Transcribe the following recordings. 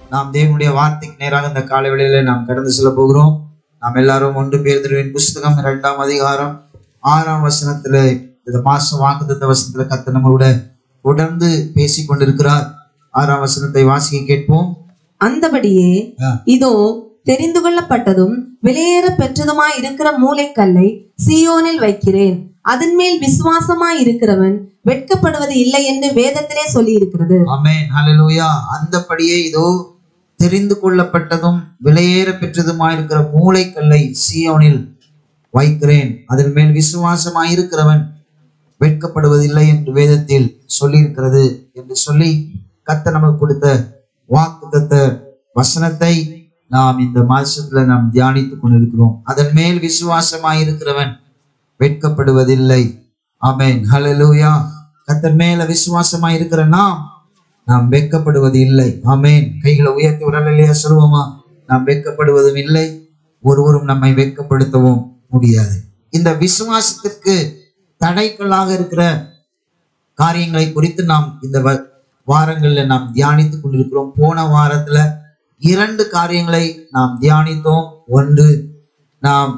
நாம் தேவனுடைய வார்த்தைக்கு நேராக இந்த காலை வேளையில நாம் கடந்து செல்ல போகிறோம் நாம் எல்லாரும் ஒன்று பேர்திருவின் புஸ்தகம் இரண்டாம் அதிகாரம் ஆறாம் வசனத்துல இந்த மாசம் வாக்குத்த வசனத்துல கத்த நம்மளோட தொடர்ந்து பேசிக் கொண்டிருக்கிறார் ஆறாம் வசனத்தை வாசிக்க கேட்போம் அந்தபடியே ஆ. இதோ தெரிந்து கொள்ளப்பட்டதும் வெளியேற பெற்றதுமாய் இருக்கிற மூளைக்கல்லை சீயோனில் வைக்கிறேன் அதன் மேல் விசுவாசமாய் இருக்கிறவன் வெட்கப்படுவது இல்லை என்று வேதத்திலே சொல்லி இருக்கிறது ஆமென் ஹalleluya அந்தபடியே இதோ தெரிந்து கொள்ளப்பட்டதும் விலையேற பெற்றதுமாயிருக்கிற மூளைக்கல்லை சீயோனில் வைக்கிறேன் அதன் மேல் விசுவாசமாயிருக்கிறவன் வெட்கப்படுவதில்லை என்று வேதத்தில் சொல்லியிருக்கிறது என்று சொல்லி கத்த நமக்கு கொடுத்த வாக்குத்தத்த வசனத்தை நாம் இந்த மாசத்துல நாம் தியானித்துக் கொண்டிருக்கிறோம் அதன் மேல் விசுவாசமாயிருக்கிறவன் வெட்கப்படுவதில்லை ஆமென் ஹalleluya கத்தர் மேல விசுவாசமாய் இருக்கிற நாம் நாம் வெட்கப்படுவது இல்லை ஆமென் கைகளை உயர்த்தி உடலையா சொல்லுவோமா நாம் வெட்கப்படுவதும் இல்லை ஒருவரும் நம்மை வெட்கப்படுத்தவும் முடியாது இந்த விசுவாசத்திற்கு தடைக்கல்லாக இருக்கிற காரியங்களை குறித்து நாம் இந்த வ- வாரங்கள்ல நாம் தியானித்துக் கொண்டிருக்கிறோம் போன வாரத்துல இரண்டு காரியங்களை நாம் தியானித்தோம் ஒன்று நாம்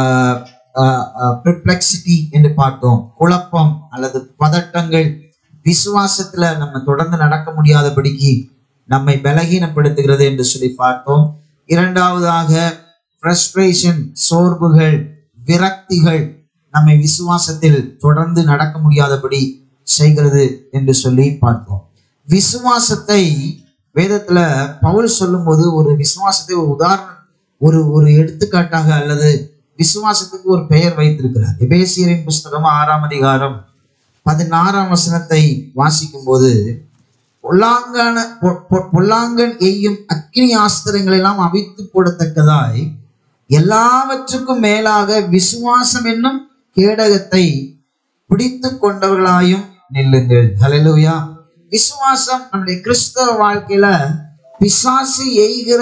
பெர்ப்ளெக்சிட்டி என்று பார்த்தோம் குழப்பம் அல்லது பதட்டங்கள் விசுவாசத்துல நம்ம தொடர்ந்து நடக்க முடியாதபடிக்கு நம்மை பலகீனப்படுத்துகிறது என்று சொல்லி பார்த்தோம் இரண்டாவதாக ஃப்ரஸ்ட்ரேஷன் சோர்வுகள் விரக்திகள் நம்மை விசுவாசத்தில் தொடர்ந்து நடக்க முடியாதபடி செய்கிறது என்று சொல்லி பார்த்தோம் விசுவாசத்தை வேதத்துல பவுல் சொல்லும்போது ஒரு விசுவாசத்தை ஒரு உதாரணம் ஒரு ஒரு எடுத்துக்காட்டாக அல்லது விசுவாசத்துக்கு ஒரு பெயர் வைத்திருக்கிறார் எபேசியரின் புஸ்தகம் ஆறாம் அதிகாரம் பதினாறாம் வசனத்தை வாசிக்கும் போது பொல்லாங்கான பொ- பொ- பொல்லாங்கன் எய்யும் அக்கினி ஆஸ்திரங்களை எல்லாம் அவித்து போடத்தக்கதாய் எல்லாவற்றுக்கும் மேலாக விசுவாசம் என்னும் கேடகத்தை பிடித்து கொண்டவர்களாயும் நில்லுங்கள் ஹalleluya விசுவாசம் நம்முடைய கிறிஸ்தவ வாழ்க்கையில பிசாசு எய்கிற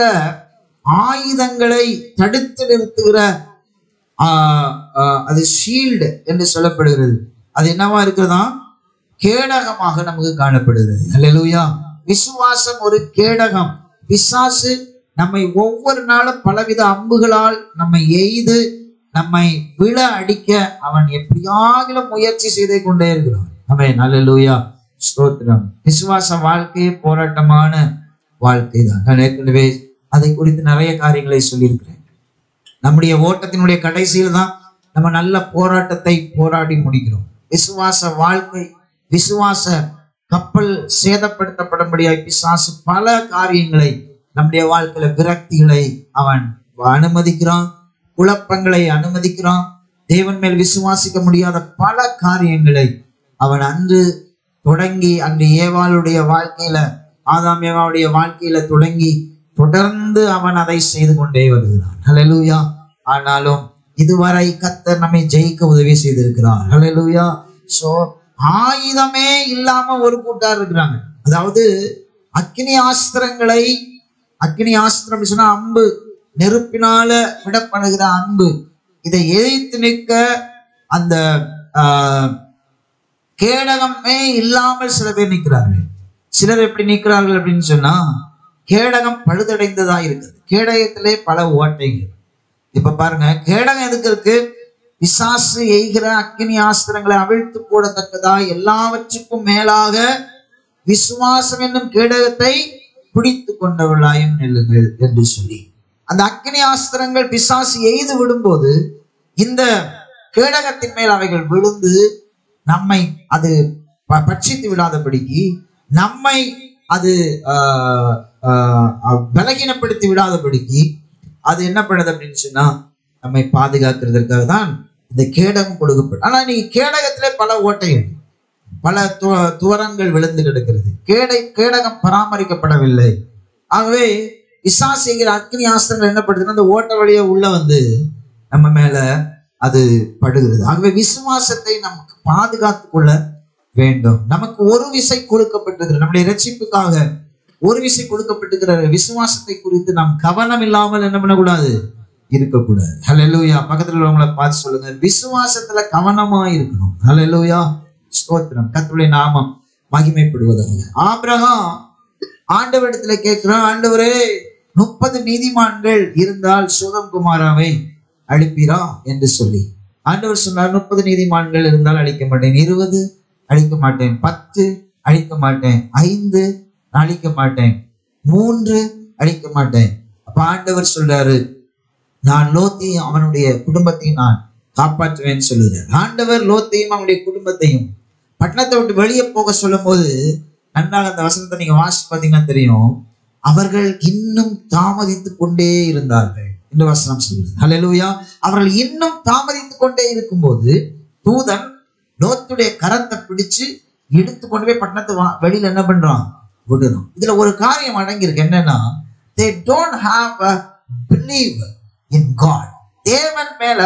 ஆயுதங்களை தடுத்து நிறுத்துகிற ஆஹ், ஆஹ், அது ஷீல்டு என்று சொல்லப்படுகிறது அது என்னவா இருக்கிறதா கேடகமாக நமக்கு காணப்படுகிறது ஹalleluya விசுவாசம் ஒரு கேடகம் பிசாசு நம்மை ஒவ்வொரு நாளும் பலவித அம்புகளால் நம்மை எய்து நம்மை விழ அடிக்க அவன் எப்படியாகிலும் முயற்சி செய்தே கொண்டே இருக்கிறான் அவன் ஹalleluya ஸ்தோத்திரம் விசுவாச வாழ்க்கையே போராட்டமான வாழ்க்கை தான் நான் ஏற்கனவே அதை குறித்து நிறைய காரியங்களை சொல்லியிருக்கிறேன் நம்முடைய ஓட்டத்தினுடைய கடைசியில் தான் நம்ம நல்ல போராட்டத்தை போராடி முடிக்கிறோம் விசுவாச வாழ்க்கை விசுவாச கப்பல் சேதப்படுத்தப்படும்படியாய் பிசாசு பல காரியங்களை நம்முடைய வாழ்க்கையில விரக்திகளை அவன் அனுமதிக்கிறான் குழப்பங்களை அனுமதிக்கிறான் தேவன் மேல் விசுவாசிக்க முடியாத பல காரியங்களை அவன் அன்று தொடங்கி அன்று ஏவாளுடைய வாழ்க்கையில ஆதாம் ஏவாளுடைய வாழ்க்கையில தொடங்கி தொடர்ந்து அவன் அதை செய்து கொண்டே வருகிறான் ஹalleluya ஆனாலும் இதுவரை கத்தர் நம்மை ஜெயிக்க உதவி செய்திருக்கிறார் ஹalleluya சோ ஆயுதமே இல்லாம ஒரு கூட்டார் இருக்கிறாங்க அதாவது அக்கினி ஆஸ்திரங்களை அக்கினி ஆஸ்திரம் சொன்னா அம்பு நெருப்பினால விடப்படுகிற அன்பு இதை எதிர்த்து நிற்க அந்த ஆஹ், கேடகமே இல்லாமல் சில பேர் நிற்கிறார்கள் சிலர் எப்படி நிற்கிறார்கள் அப்படின்னு சொன்னா கேடகம் பழுதடைந்ததா இருக்குது கேடகத்திலே பல ஓட்டைகள் இப்ப பாருங்க கேடகம் எதுக்கு இருக்கு பிசாசு எய்கிற அக்கினி ஆஸ்திரங்களை அவிழ்த்து போடத்தக்கதா எல்லாவற்றுக்கும் மேலாக விசுவாசம் என்னும் கேடகத்தை பிடித்து கொண்டவர்களாயும் நில்லுங்கள் என்று சொல்லி அந்த அக்கினி ஆஸ்திரங்கள் பிசாசு எய்து விடும்போது இந்த கேடகத்தின் மேல் அவைகள் விழுந்து நம்மை அது ப- பட்சித்து விடாதபடிக்கு நம்மை அது ஆஹ், ஆஹ், பலகீனப்படுத்தி விடாதபடிக்கு அது என்ன பண்ணுது அப்படின்னு சொன்னா நம்மை பாதுகாக்கிறதற்காக தான் இந்த கேடகம் கொடுக்கப்படும் ஆனா நீங்க கேடகத்திலே பல ஓட்டைகள் பல து- துவரங்கள் விழுந்து கிடக்கிறது கேடை கேடகம் பராமரிக்கப்படவில்லை ஆகவே விசாஸ் செய்கிற அக்னி ஆஸ்திரங்கள் என்ன படுதுன்னா அந்த ஓட்ட வழியா உள்ள வந்து நம்ம மேல அது படுகிறது ஆகவே விசுவாசத்தை நமக்கு பாதுகாத்துக் கொள்ள வேண்டும் நமக்கு ஒரு விசை கொடுக்கப்பட்டிருக்கிறது நம்முடைய ரட்சிப்புக்காக ஒரு விசை கொடுக்கப்பட்டிருக்கிற விசுவாசத்தை குறித்து நாம் கவனம் இல்லாமல் என்ன பண்ணக்கூடாது இருக்கக்கூடாது ஹalleluya பக்கத்துல உள்ளவங்களை பார்த்து சொல்லுங்க விசுவாசத்துல கவனமா இருக்கணும் ஹalleluya ஸ்தோத்திரம் கர்த்தருடைய நாமம் மகிமைப்படுவதாக ஆபிரகாம் ஆண்டவரிடத்துல கேட்கிறோம் ஆண்டவரே முப்பது நீதிமான்கள் இருந்தால் சோதம் குமாராவை அழிப்பீரா என்று சொல்லி ஆண்டவர் சொன்னார் முப்பது நீதிமான்கள் இருந்தால் அழிக்க மாட்டேன் இருபது அழிக்க மாட்டேன் பத்து அழிக்க மாட்டேன் ஐந்து அழிக்க மாட்டேன் மூன்று அழிக்க மாட்டேன் அப்ப ஆண்டவர் சொல்றாரு நான் லோத்தையும் அவனுடைய குடும்பத்தையும் நான் காப்பாற்றுவேன் சொல்லுகிறார் ஆண்டவர் லோத்தையும் அவனுடைய குடும்பத்தையும் பட்டணத்தை விட்டு வெளியே போக சொல்லும் போது நன்றாக அந்த வசனத்தை நீங்க வாசிச்சு பார்த்தீங்கன்னா தெரியும் அவர்கள் இன்னும் தாமதித்துக் கொண்டே இருந்தார்கள் இந்த வசனம் சொல்லுது ஹalleluya அவர்கள் இன்னும் தாமதித்துக் கொண்டே இருக்கும்போது தூதன் லோத்துடைய கரத்தை பிடிச்சு இழுத்து கொண்டு போய் பட்டணத்தை வா- வெளியில என்ன பண்றான் விடுறான் இதுல ஒரு காரியம் அடங்கியிருக்கு என்னன்னா they don't have a belief in God தேவன் மேல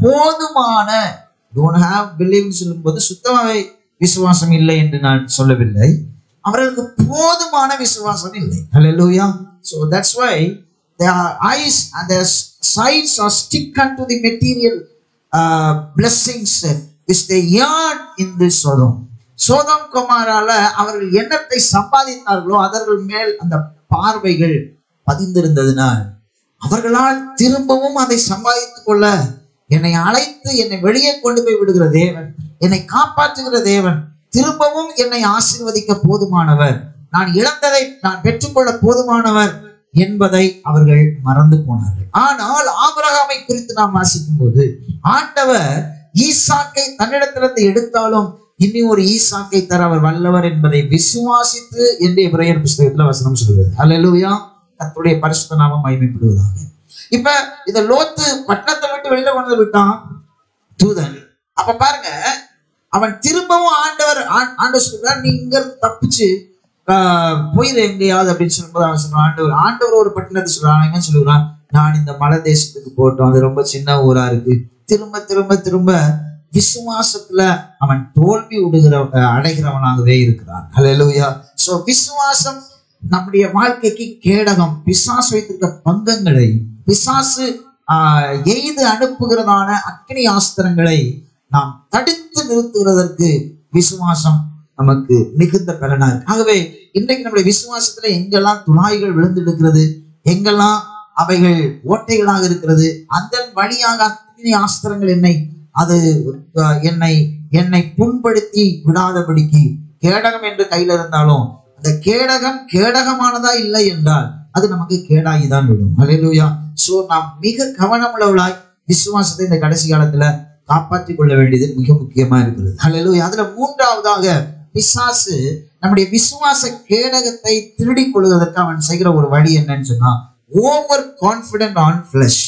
போதுமான டோன்ட் ஹாவ் பிலீவ் சொல்லும்போது சுத்தமாவே விசுவாசம் இல்லை என்று நான் சொல்லவில்லை அவர்களுக்கு போதுமான விசுவாசம் இல்லை ஹalleluya so that's why their eyes and their sights are stick unto the material uh, blessings which they yearn in this Sodom சோதம் குமாரால அவர்கள் எண்ணத்தை சம்பாதித்தார்களோ அதர்கள் மேல் அந்த பார்வைகள் பதிந்திருந்ததினால் அவர்களால் திரும்பவும் அதை சம்பாதித்துக் கொள்ள என்னை அழைத்து என்னை வெளியே கொண்டு போய் விடுகிற தேவன் என்னை காப்பாற்றுகிற தேவன் திரும்பவும் என்னை ஆசீர்வதிக்க போதுமானவர் நான் இழந்ததை நான் பெற்றுக்கொள்ள போதுமானவர் என்பதை அவர்கள் மறந்து போனார்கள் ஆனால் ஆபிரகாமை குறித்து நாம் வாசிக்கும் போது ஆண்டவர் ஈசாக்கை தன்னிடத்திலிருந்து எடுத்தாலும் இனி ஒரு ஈசாக்கை தர அவர் வல்லவர் என்பதை விசுவாசித்து என்று இப்ரேயர் புஸ்தகத்துல வசனம் சொல்கிறது அல்லேலூயா கர்த்தருடைய பரிசுத்த நாமம் மகிமைப்படுவதாக இப்ப இந்த லோத்து பட்டணத்தை விட்டு வெளியில கொண்டு வந்து விட்டான் தூதன் அப்ப பாருங்க அவன் திரும்பவும் ஆண்டவர் ஆ- ஆண்டவர் சொல்றார் நீ இங்க இருந்து தப்பிச்சு ஆஹ், போயிரு எங்கேயாவது அப்படின்னு சொல்லும்போது அவன் சொல்றான் ஆண்டவர் ஆண்டவர் ஒரு பட்டணத்தை சொல்றான் என்ன சொல்லுறான் நான் இந்த மலை தேசத்துக்கு போட்டோம் அது ரொம்ப சின்ன ஊரா இருக்கு திரும்ப திரும்ப திரும்ப விசுவாசத்துல அவன் தோல்வி விடுகிற அஹ், அடைகிறவனாகவே இருக்கிறான் ஹalleluya சோ விசுவாசம் நம்முடைய வாழ்க்கைக்கு கேடகம் பிசாசு வைத்திருக்க பங்கங்களை பிசாசு ஆஹ், எய்து அனுப்புகிறதான அக்னி ஆஸ்திரங்களை நாம் தடுத்து நிறுத்துகிறதற்கு விசுவாசம் நமக்கு மிகுந்த பலனா இருக்கு ஆகவே இன்றைக்கு நம்முடைய விசுவாசத்துல எங்கெல்லாம் துளாய்கள் விழுந்திருக்கிறது எங்கெல்லாம் அவைகள் ஓட்டைகளாக இருக்கிறது அந்த வழியாக அக்னி ஆஸ்திரங்கள் என்னை அது அஹ், என்னை என்னை புண்படுத்தி விடாதபடிக்கு கேடகம் என்று கையில இருந்தாலும் அந்த கேடகம் கேடகமானதா இல்லை என்றால் அது நமக்கு கேடாகி தான் விடும் அலையிலுயா சோ நாம் மிக கவனமுள்ளவளாய் விசுவாசத்தை இந்த கடைசி காலத்துல காப்பாற்றிக் கொள்ள வேண்டியது மிக முக்கியமா இருக்கிறது ஹalleluya அதுல மூன்றாவதாக பிசாசு நம்முடைய விசுவாச கேடகத்தை திருடிக் கொள்வதற்கு அவன் செய்கிற ஒரு வழி என்னன்னு சொன்னா ஓவர் கான்பிடன்ட் ஆன் ஃபிளஷ்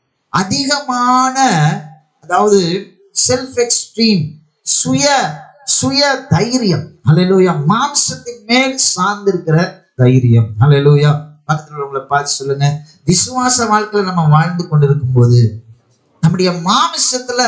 அதிகமான அதாவது செல்ஃப் எக்ஸ்ட்ரீம் சுய சுய தைரியம் ஹalleluya மாம்சத்தின் மேல் சார்ந்திருக்கிற தைரியம் ஹalleluya பக்கத்துல உள்ளவங்களை பார்த்து சொல்லுங்க விசுவாச வாழ்க்கையில நம்ம வாழ்ந்து கொண்டிருக்கும் போது நம்முடைய மாமிசத்துல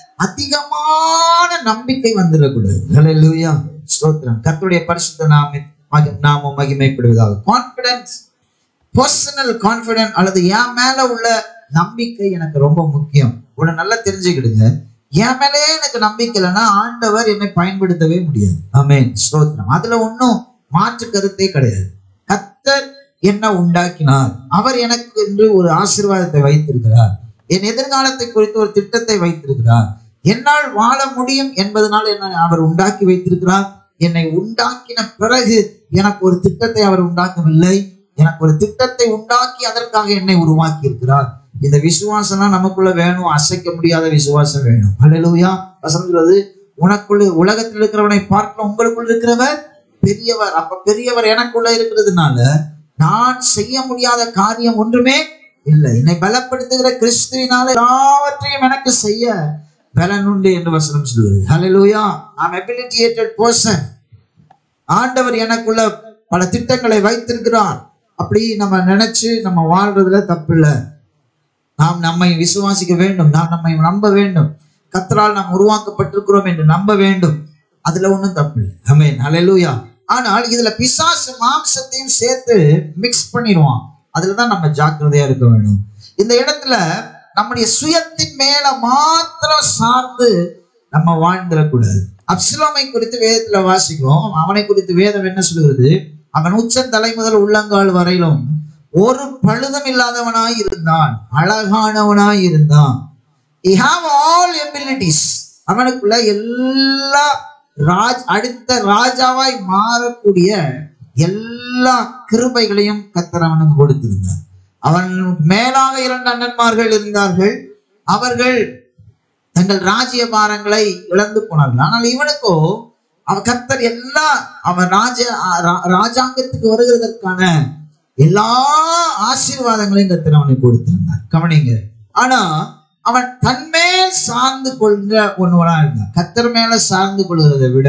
அதிகமான நம்பிக்கை வந்துடக்கூடாது ஹalleluya ஸ்தோத்திரம் கர்த்தருடைய பரிசுத்த நாம மகி- நாமம் மகிமைப்படுவதாக கான்பிடன்ஸ் பர்சனல் கான்பிடன்ட் அல்லது என் மேல உள்ள நம்பிக்கை எனக்கு ரொம்ப முக்கியம் உன்னை நல்லா தெரிஞ்சுக்கிடுங்க என் மேலேயே எனக்கு நம்பிக்கை இல்லைன்னா ஆண்டவர் என்னை பயன்படுத்தவே முடியாது ஆமென் ஸ்தோத்திரம் அதுல ஒன்றும் மாற்று கருத்தே கிடையாது கத்தர் என்ன உண்டாக்கினார் அவர் எனக்கு என்று ஒரு ஆசீர்வாதத்தை வைத்திருக்கிறார் என் எதிர்காலத்தை குறித்து ஒரு திட்டத்தை வைத்திருக்கிறார் என்னால் வாழ முடியும் என்பதனால் என்னை அவர் உண்டாக்கி வைத்திருக்கிறார் என்னை உண்டாக்கின பிறகு எனக்கு ஒரு திட்டத்தை அவர் உண்டாக்கவில்லை எனக்கு ஒரு திட்டத்தை உண்டாக்கி அதற்காக என்னை உருவாக்கி இருக்கிறார் இந்த விசுவாசம்லாம் நமக்குள்ள வேணும் அசைக்க முடியாத விசுவாசம் வேணும் அல்லேலூயா வசனம் சொல்றது உனக்குள்ள உலகத்தில் இருக்கிறவனை பார்க்க உங்களுக்குள் இருக்கிறவர் பெரியவர் அப்ப பெரியவர் எனக்குள்ள இருக்கிறதுனால நான் செய்ய முடியாத காரியம் ஒன்றுமே இல்லை என்னை பலப்படுத்துகிற கிறிஸ்துவினால எல்லாவற்றையும் எனக்கு செய்ய பலன் உண்டு என்று வசனம் சொல்கிறது ஹalleluya I'm abilitated person ஆண்டவர் எனக்குள்ள பல திட்டங்களை வைத்திருக்கிறார் அப்படி நம்ம நினைச்சு நம்ம வாழ்றதுல தப்பு இல்லை நாம் நம்மை விசுவாசிக்க வேண்டும் நாம் நம்மை நம்ப வேண்டும் கத்தரால் நாம் உருவாக்கப்பட்டிருக்கிறோம் என்று நம்ப வேண்டும் அதுல ஒண்ணும் தப்பு இல்லை அமேன் ஹalleluya ஆனால் இதுல பிசாசு மாம்சத்தையும் சேர்த்து மிக்ஸ் பண்ணிடுவான் அதுலதான் நம்ம ஜாக்கிரதையா இருக்க வேண்டும் இந்த இடத்துல நம்முடைய சுயத்தின் மேல மாத்திரம் சார்ந்து நம்ம வாழ்ந்துடக்கூடாது அப்சலோமை குறித்து வேதத்துல வாசிக்கிறோம் அவனை குறித்து வேதம் என்ன சொல்கிறது அவன் உச்சந்தலை முதல் உள்ளங்கால் வரையிலும் ஒரு பழுதம் இல்லாதவனாய் இருந்தான் அழகானவனாய் இருந்தான் he have all abilities அவனுக்குள்ள எல்லா ராஜ் அடுத்த ராஜாவாய் மாறக்கூடிய எல்லா கிருபைகளையும் கத்தர் அவனுக்கு கொடுத்திருந்தார் அவன் மேலாக இரண்டு அண்ணன்மார்கள் இருந்தார்கள் அவர்கள் தங்கள் ராஜ்ய பாரங்களை இழந்து போனார்கள் ஆனால் இவனுக்கோ அவன் கத்தர் எல்லா அவன் ராஜ ரா- ராஜாங்கத்துக்கு வருகிறதற்கான எல்லா ஆசீர்வாதங்களையும் கத்தர் அவனுக்கு கொடுத்திருந்தார் கவனிங்க ஆனா அவன் தன்மேல் சார்ந்து கொள்கிற ஒருவனா இருந்தான் கத்தர் மேல சார்ந்து கொள்கிறதை விட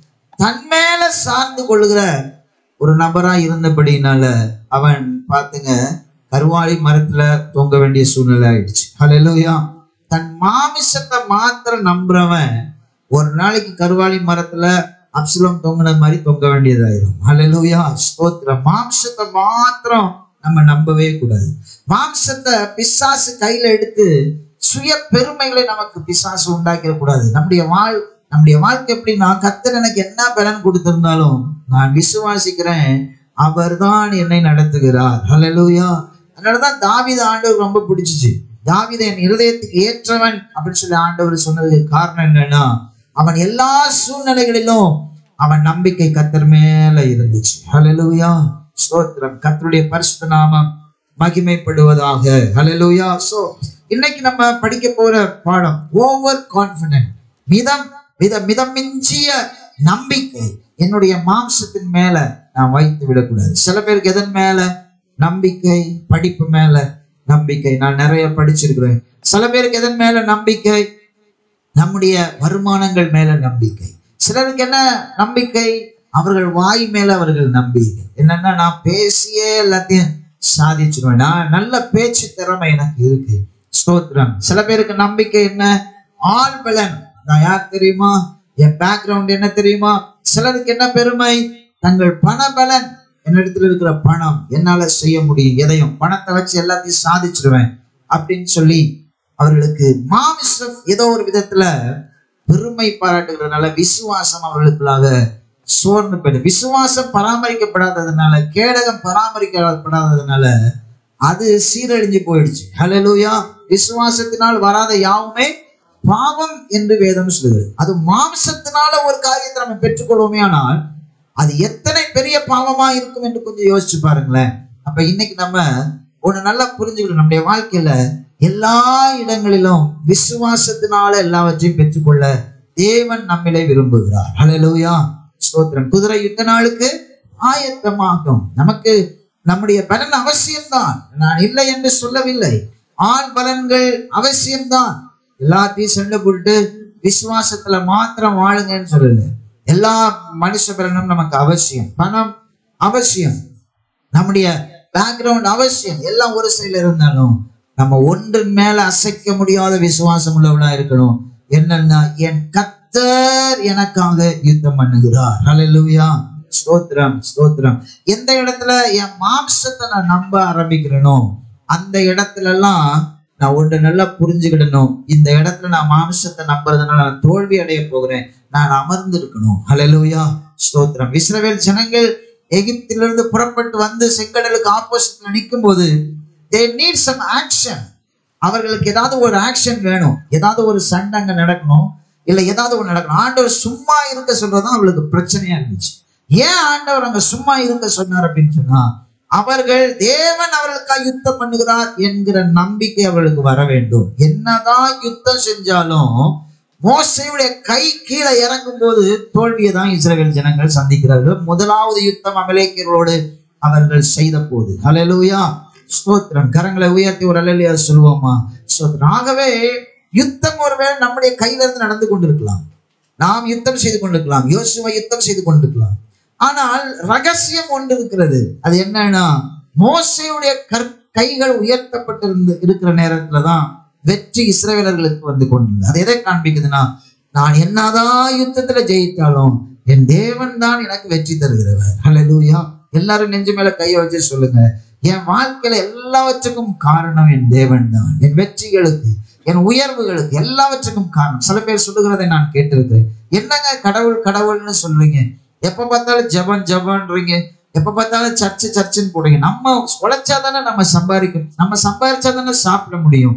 தன்மேல சார்ந்து கொள்கிற ஒரு நபரா இருந்தபடினால அவன் பாத்துங்க கருவாளி மரத்துல தொங்க வேண்டிய சூழ்நிலை ஆயிடுச்சு ஹalleluya தன் மாமிசத்தை மாத்திரம் நம்புறவன் ஒரு நாளைக்கு கருவாளி மரத்துல அப்சலம் தொங்கின மாதிரி தொங்க வேண்டியதாயிரும் ஹalleluya ஸ்தோத்திரம் மாம்சத்தை மாத்திரம் நம்ம நம்பவே கூடாது மாம்சத்தை பிசாசு கையில எடுத்து சுய பெருமைகளை நமக்கு பிசாசு உண்டாக்கிட கூடாது நம்முடைய வாழ் நம்முடைய வாழ்க்கை எப்படின்னா கத்தர் எனக்கு என்ன பலன் கொடுத்திருந்தாலும் நான் விசுவாசிக்கிறேன் அவர்தான் என்னை நடத்துகிறார் ஹalleluya அதனாலதான் தாவீது ஆண்டவர் ரொம்ப பிடிச்சிச்சு தாவீது என் இருதயத்துக்கு ஏற்றவன் அப்படின்னு சொல்லி ஆண்டவர் சொன்னதுக்கு காரணம் என்னன்னா அவன் எல்லா சூழ்நிலைகளிலும் அவன் நம்பிக்கை கத்தர் மேல இருந்துச்சு ஹalleluya ஸ்தோத்திரம் கத்தருடைய பரிசுத்த நாமம் மகிமைப்படுவதாக ஹalleluya சோ இன்னைக்கு நம்ம படிக்க போற பாடம் ஓவர் கான்பிடன்ட் மிதம் மித மிதம் மிஞ்சிய நம்பிக்கை என்னுடைய மாம்சத்தின் மேல நான் வைத்து விடக்கூடாது சில பேருக்கு எதன் மேல நம்பிக்கை படிப்பு மேல நம்பிக்கை நான் நிறைய படிச்சிருக்கிறேன் சில பேருக்கு எதன் மேல நம்பிக்கை நம்முடைய வருமானங்கள் மேல நம்பிக்கை சிலருக்கு என்ன நம்பிக்கை அவர்கள் வாய் மேல அவர்கள் நம்பிக்கை என்னன்னா நான் பேசியே எல்லாத்தையும் சாதிச்சிருவேன் நான் நல்ல பேச்சு திறமை எனக்கு இருக்கு ஸ்தோத்திரம் சில பேருக்கு நம்பிக்கை என்ன ஆள் பலன் நான் யார் தெரியுமா என் பேக்ரவுண்ட் என்ன தெரியுமா சிலருக்கு என்ன பெருமை தங்கள் பண பலன் என்னிடத்துல இருக்கிற பணம் என்னால செய்ய முடியும் எதையும் பணத்தை வச்சு எல்லாத்தையும் சாதிச்சிருவேன் அப்படின்னு சொல்லி அவர்களுக்கு மாமிசம் ஏதோ ஒரு விதத்துல பெருமை பாராட்டுகிறதுனால விசுவாசம் அவர்களுக்குள்ளாக சோர்ந்து போயிடும் விசுவாசம் பராமரிக்கப்படாததுனால கேடகம் பராமரிக்கப்படாததுனால அது சீரழிஞ்சு போயிடுச்சு ஹalleluya விசுவாசத்தினால் வராத யாவுமே பாவம் என்று வேதம் சொல்லுது அது மாம்சத்தினால ஒரு காரியத்தை நம்ம பெற்றுக்கொள்வோமே ஆனால் அது எத்தனை பெரிய பாவமா இருக்கும் என்று கொஞ்சம் யோசிச்சு பாருங்களேன் அப்ப இன்னைக்கு நம்ம ஒண்ணு நல்லா புரிஞ்சுக்கணும் நம்முடைய வாழ்க்கையில எல்லா இடங்களிலும் விசுவாசத்தினால எல்லாவற்றையும் பெற்றுக்கொள்ள தேவன் நம்மிலே விரும்புகிறார் ஹalleluya ஸ்தோத்திரம் குதிரை யுத்த நாளுக்கு ஆயத்தமாகும் நமக்கு நம்முடைய பலன் அவசியம்தான் நான் இல்லை என்று சொல்லவில்லை ஆண் பலன்கள் அவசியம்தான் எல்லாத்தையும் சண்டை போட்டு விசுவாசத்துல மாத்திரம் வாழுங்கன்னு சொல்லல எல்லா மனுஷ பலனும் நமக்கு அவசியம் பணம் அவசியம் நம்முடைய பேக்ரவுண்ட் அவசியம் எல்லாம் ஒரு சைடுல இருந்தாலும் நம்ம ஒன்றின் மேல அசைக்க முடியாத விசுவாசம் உள்ளவளா இருக்கணும் என்னன்னா என் கத்தர் எனக்காக யுத்தம் பண்ணுகிறார் ஹalleluya ஸ்தோத்திரம் ஸ்தோத்திரம் எந்த இடத்துல என் மாம்சத்தை நான் நம்ப ஆரம்பிக்கிறேனோ அந்த இடத்துல எல்லாம் நான் ஒன்று நல்லா புரிஞ்சுக்கிடணும் இந்த இடத்துல நான் மாம்சத்தை நம்புறதுனால நான் தோல்வி அடைய போகிறேன் நான் அமர்ந்து இருக்கணும் ஹalleluya ஸ்தோத்திரம் இஸ்ரவேல் ஜனங்கள் எகிப்திலிருந்து புறப்பட்டு வந்து செங்கடலுக்கு ஆப்போசிட்ல நிற்கும் போது தே நீட் சம் ஆக்ஷன் அவர்களுக்கு ஏதாவது ஒரு ஆக்ஷன் வேணும் ஏதாவது ஒரு சண்டை அங்க நடக்கணும் இல்ல ஏதாவது ஒண்ணு நடக்கணும் ஆண்டவர் சும்மா இருக்க சொல்றதுதான் அவளுக்கு பிரச்சனையா இருந்துச்சு ஏன் ஆண்டவர் அங்க சும்மா இருக்க சொன்னார் அப்படின்னு சொன்னா அவர்கள் தேவன் அவர்களுக்காக யுத்தம் பண்ணுகிறார் என்கிற நம்பிக்கை அவர்களுக்கு வர வேண்டும் என்னதான் யுத்தம் செஞ்சாலும் மோசையுடைய கை கீழே இறங்கும் போது தோல்வியை தான் இஸ்ரவேல் ஜனங்கள் சந்திக்கிறார்கள் முதலாவது யுத்தம் அமலேக்கியர்களோடு அவர்கள் செய்த போது ஹalleluya ஸ்தோத்திரம் கரங்களை உயர்த்தி ஒரு அலையிலையா சொல்லுவோமா ஸ்தோத்திரம் ஆகவே யுத்தம் ஒருவேளை நம்முடைய கையில இருந்து நடந்து கொண்டிருக்கலாம் நாம் யுத்தம் செய்து கொண்டிருக்கலாம் யோசுவா யுத்தம் செய்து கொண்டிருக்கலாம் ஆனால் ரகசியம் ஒன்று இருக்கிறது அது என்னன்னா மோசையுடைய கற் கைகள் உயர்த்தப்பட்டிருந்து இருக்கிற நேரத்துல தான் வெற்றி இஸ்ரவேலர்களுக்கு வந்து கொண்டிருந்தது அது எதை காண்பிக்குதுன்னா நான் என்னதான் யுத்தத்துல ஜெயித்தாலும் என் தேவன் தான் எனக்கு வெற்றி தருகிறவர் ஹalleluya எல்லாரும் நெஞ்சு மேல கையை வச்சு சொல்லுங்க என் வாழ்க்கையில எல்லாவற்றுக்கும் காரணம் என் தேவன் தான் என் வெற்றிகளுக்கு என் உயர்வுகளுக்கு எல்லாவற்றுக்கும் காரணம் சில பேர் சொல்லுகிறதை நான் கேட்டிருக்கிறேன் என்னங்க கடவுள் கடவுள்னு சொல்றீங்க எப்ப பார்த்தாலும் ஜபம் ஜபம்ன்றீங்க எப்ப பார்த்தாலும் சர்ச்சு சர்ச்சுன்னு போடுங்க நம்ம உழைச்சா தானே நம்ம சம்பாதிக்கணும் நம்ம சம்பாதிச்சா தானே சாப்பிட முடியும்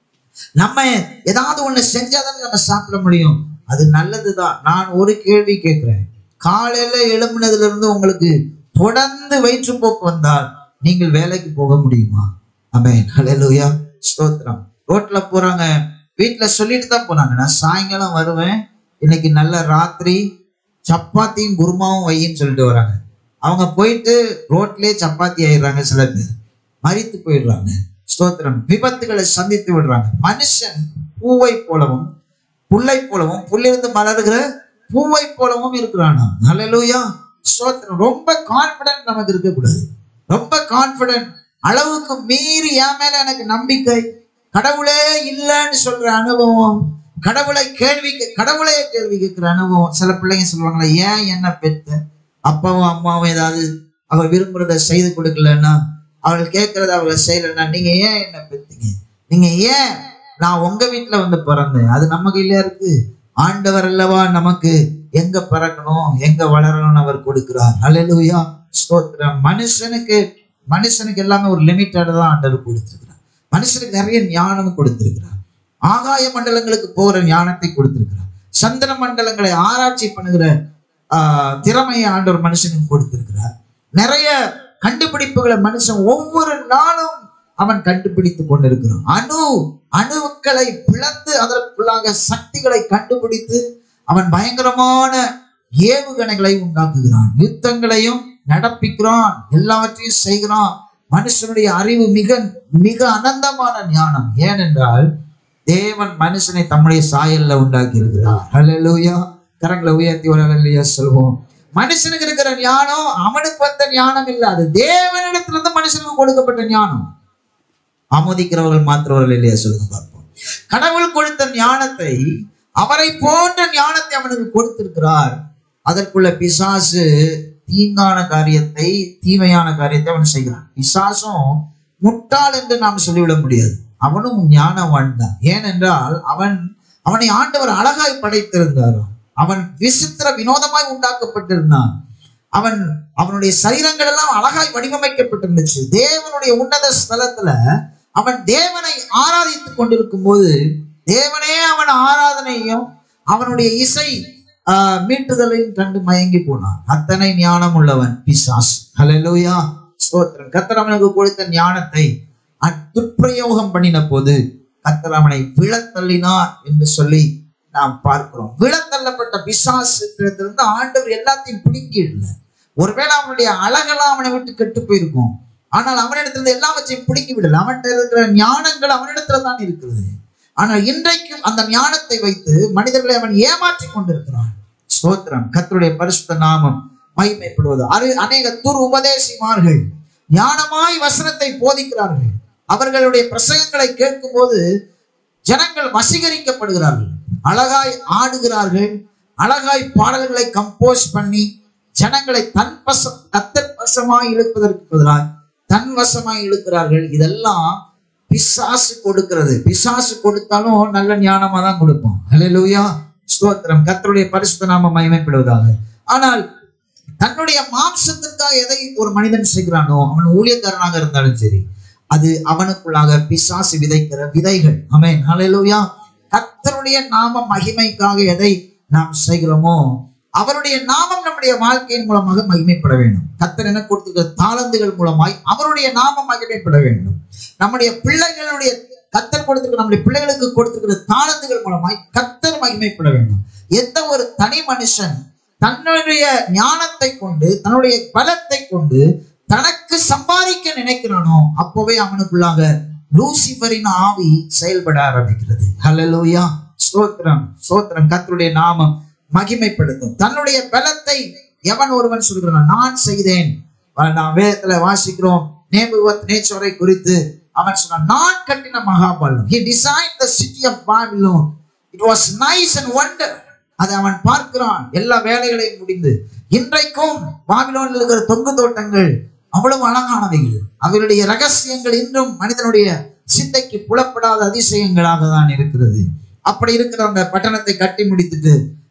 நம்ம ஏதாவது ஒண்ணு செஞ்சாதானே நம்ம சாப்பிட முடியும் அது நல்லதுதான் நான் ஒரு கேள்வி கேட்கிறேன் காலையில எழும்புனதுல இருந்து உங்களுக்கு தொடர்ந்து வயிற்றுப்போக்கு வந்தால் நீங்கள் வேலைக்கு போக முடியுமா அமேன் ஹalleluya ஸ்தோத்திரம் ரோட்ல போறாங்க வீட்டுல சொல்லிட்டு தான் போனாங்க நான் சாயங்காலம் வருவேன் இன்னைக்கு நல்ல ராத்திரி சப்பாத்தியும் குருமாவும் வையின்னு சொல்லிட்டு வராங்க அவங்க போயிட்டு ரோட்லயே சப்பாத்தி ஆயிடுறாங்க சில பேர் மறித்து போயிடுறாங்க ஸ்தோத்திரம் விபத்துகளை சந்தித்து விடுறாங்க மனுஷன் பூவை போலவும் புல்லை போலவும் புல்லிருந்து மலர்கிற பூவை போலவும் இருக்கிறானா ஹalleluya ஸ்தோத்திரம் ரொம்ப கான்பிடன்ட் நமக்கு இருக்கக்கூடாது ரொம்ப கான்பிடன்ட் அளவுக்கு மீறி என் மேல எனக்கு நம்பிக்கை கடவுளே இல்லைன்னு சொல்ற அனுபவம் கடவுளை கேள்வி கடவுளே கேள்வி கேட்கிற அனுபவம் சில பிள்ளைங்க சொல்லுவாங்களே ஏன் என்ன பெத்த அப்பாவும் அம்மாவும் ஏதாவது அவ விரும்புறத செய்து கொடுக்கலன்னா அவள் கேட்கறத அவளை செய்யலைன்னா நீங்க ஏன் என்ன பெத்தீங்க நீங்க ஏன் நான் உங்க வீட்டுல வந்து பிறந்தேன் அது நம்ம கையில இருக்கு ஆண்டவர் அல்லவா நமக்கு எங்க பிறக்கணும் எங்க வளரணும்னு அவர் கொடுக்கிறார் அல்லேலூயா ஸ்தோத்திரம் மனுஷனுக்கு மனுஷனுக்கு எல்லாமே ஒரு லிமிட்டோட தான் ஆண்டவர் கொடுத்திருக்கிறார் மனுஷனுக்கு நிறைய ஞானம் கொடுத்திருக்கிறார் ஆகாய மண்டலங்களுக்கு போகிற ஞானத்தை கொடுத்திருக்கிறார் சந்திர மண்டலங்களை ஆராய்ச்சி பண்ணுகிற ஆஹ், திறமையை ஆண்டவர் மனுஷனுக்கு கொடுத்திருக்கிறார் நிறைய கண்டுபிடிப்புகளை மனுஷன் ஒவ்வொரு நாளும் அவன் கண்டுபிடித்து கொண்டிருக்கிறான் அணு அணுக்களை பிளந்து அதற்குள்ளாக சக்திகளை கண்டுபிடித்து அவன் பயங்கரமான ஏவுகணைகளை உண்டாக்குகிறான் யுத்தங்களையும் நடப்பிக்கிறான் எல்லாவற்றையும் செய்கிறான் மனுஷனுடைய அறிவு மிக மிக அனந்தமான ஞானம் ஏனென்றால் தேவன் மனுஷனை தம்முடைய சாயல்ல உண்டாக்கி இருக்கிறார் ஹalleluya கரங்களை உயர்த்தி ஒரு ஹalleluya சொல்வோம் மனுஷனுக்கு இருக்கிற ஞானம் அவனுக்கு வந்த ஞானம் இல்ல அது தேவனிடத்துல இருந்து மனுஷனுக்கு கொடுக்கப்பட்ட ஞானம் ஆமோதிக்கிறவர்கள் மாத்திரவர்கள் இல்லையா சொல்லுங்க பார்ப்போம் கடவுள் கொடுத்த ஞானத்தை அவரை போன்ற ஞானத்தை அவனுக்கு கொடுத்திருக்கிறார் அதற்குள்ள பிசாசு தீங்கான காரியத்தை தீமையான காரியத்தை அவன் செய்கிறான் பிசாசும் முட்டாள் என்று நாம் சொல்லிவிட முடியாது அவனும் ஞானவான் தான் ஏனென்றால் அவன் அவனை ஆண்டவர் அழகாய் படைத்திருந்தார் அவன் விசித்திர வினோதமாய் உண்டாக்கப்பட்டிருந்தான் அவன் அவனுடைய சரீரங்கள் எல்லாம் அழகாய் வடிவமைக்கப்பட்டிருந்துச்சு தேவனுடைய உன்னத ஸ்தலத்துல அவன் தேவனை ஆராதித்துக் கொண்டிருக்கும் போது தேவனே அவன் ஆராதனையும் அவனுடைய இசை ஆஹ், மீட்டுதலையும் கண்டு மயங்கி போனான் அத்தனை ஞானம் உள்ளவன் பிசாஸ் ஹalleluya ஸ்தோத்திரம் கர்த்தர் அவனுக்கு கொடுத்த ஞானத்தை அ- துஷ்பிரயோகம் பண்ணின போது கர்த்தர் அவனை விழத்தள்ளினார் என்று சொல்லி நாம் பார்க்கிறோம் விழத்தள்ளப்பட்ட பிசாசிலிருந்து ஆண்டவர் எல்லாத்தையும் பிடுங்கிடல ஒருவேளை அவனுடைய அழகெல்லாம் அவனை விட்டு கெட்டு போயிருக்கும் ஆனால் அவனிடத்துல எல்லாவற்றையும் பிடுங்கி விடல அவன்கிட்ட இருக்கிற ஞானங்கள் அவனிடத்துல தான் இருக்கிறது ஆனால் இன்றைக்கும் அந்த ஞானத்தை வைத்து மனிதர்களை அவன் ஏமாற்றி கொண்டிருக்கிறான் ஸ்தோத்திரம் கர்த்தருடைய பரிசுத்த நாமம் மகிமைப்படுவது அரு அநேக துர் உபதேசிமார்கள் ஞானமாய் வசனத்தை போதிக்கிறார்கள் அவர்களுடைய பிரசங்கங்களை கேட்கும்போது ஜனங்கள் வசீகரிக்கப்படுகிறார்கள் அழகாய் ஆடுகிறார்கள் அழகாய் பாடல்களை கம்போஸ் பண்ணி ஜனங்களை தன் வசம் கத்தர் வசமாய் இழுப்பதற்கு பதிலாக தன் வசமாய் இழுக்கிறார்கள் இதெல்லாம் பிசாசு கொடுக்கிறது பிசாசு கொடுத்தாலும் நல்ல ஞானமா தான் கொடுப்போம் ஹalleluya ஸ்தோத்திரம் கர்த்தருடைய பரிசுத்த நாம மகிமைப்படுவதாக ஆனால் தன்னுடைய மாம்சத்திற்காக எதை ஒரு மனிதன் செய்கிறானோ அவன் ஊழியக்காரனாக இருந்தாலும் சரி அது அவனுக்குள்ளாக பிசாசு விதைக்கிற விதைகள் ஆமென் ஹalleluya கர்த்தருடைய நாம மகிமைக்காக எதை நாம் செய்கிறோமோ அவருடைய நாமம் நம்முடைய வாழ்க்கையின் மூலமாக மகிமைப்பட வேண்டும் கர்த்தர் எனக்கு கொடுத்திருக்கிற தாளந்துகள் மூலமாய் அவருடைய நாமம் மகிமைப்பட வேண்டும் நம்முடைய பிள்ளைகளுடைய கர்த்தர் கொடுத்திருக்கிற நம்முடைய பிள்ளைகளுக்கு கொடுத்திருக்கிற தாளந்துகள் மூலமாய் கர்த்தர் மகிமைப்பட வேண்டும் எந்த ஒரு தனி மனுஷன் தன்னுடைய ஞானத்தை கொண்டு தன்னுடைய பலத்தை கொண்டு தனக்கு சம்பாதிக்க நினைக்கிறானோ அப்பவே அவனுக்குள்ளாக லூசிபரின் ஆவி செயல்பட ஆரம்பிக்கிறது ஹalleluya ஸ்தோத்திரம் ஸ்தோத்திரம் கர்த்தருடைய நாமம் மகிமைப்படுத்தும் தன்னுடைய பலத்தை எவன் ஒருவன் சொல்கிறான் நான் செய்தேன் அஹ் நாம் வேதத்துல வாசிக்கிறோம் நேபுவத் நேச்சரை குறித்து அவன் சொன்னான் நான் கட்டின மகாபலம் he designed the city of babylon it was nice and wonder அதை அவன் பார்க்கிறான் எல்லா வேலைகளையும் முடிந்து இன்றைக்கும் பாபிலோனில் இருக்கிற தொங்கு தோட்டங்கள் அவ்வளவு அழகானவைகள் அவருடைய ரகசியங்கள் இன்றும் மனிதனுடைய சிந்தைக்கு புலப்படாத அதிசயங்களாக தான் இருக்கிறது அப்படி இருக்கிற அந்த பட்டணத்தை கட்டி முடித்துட்டு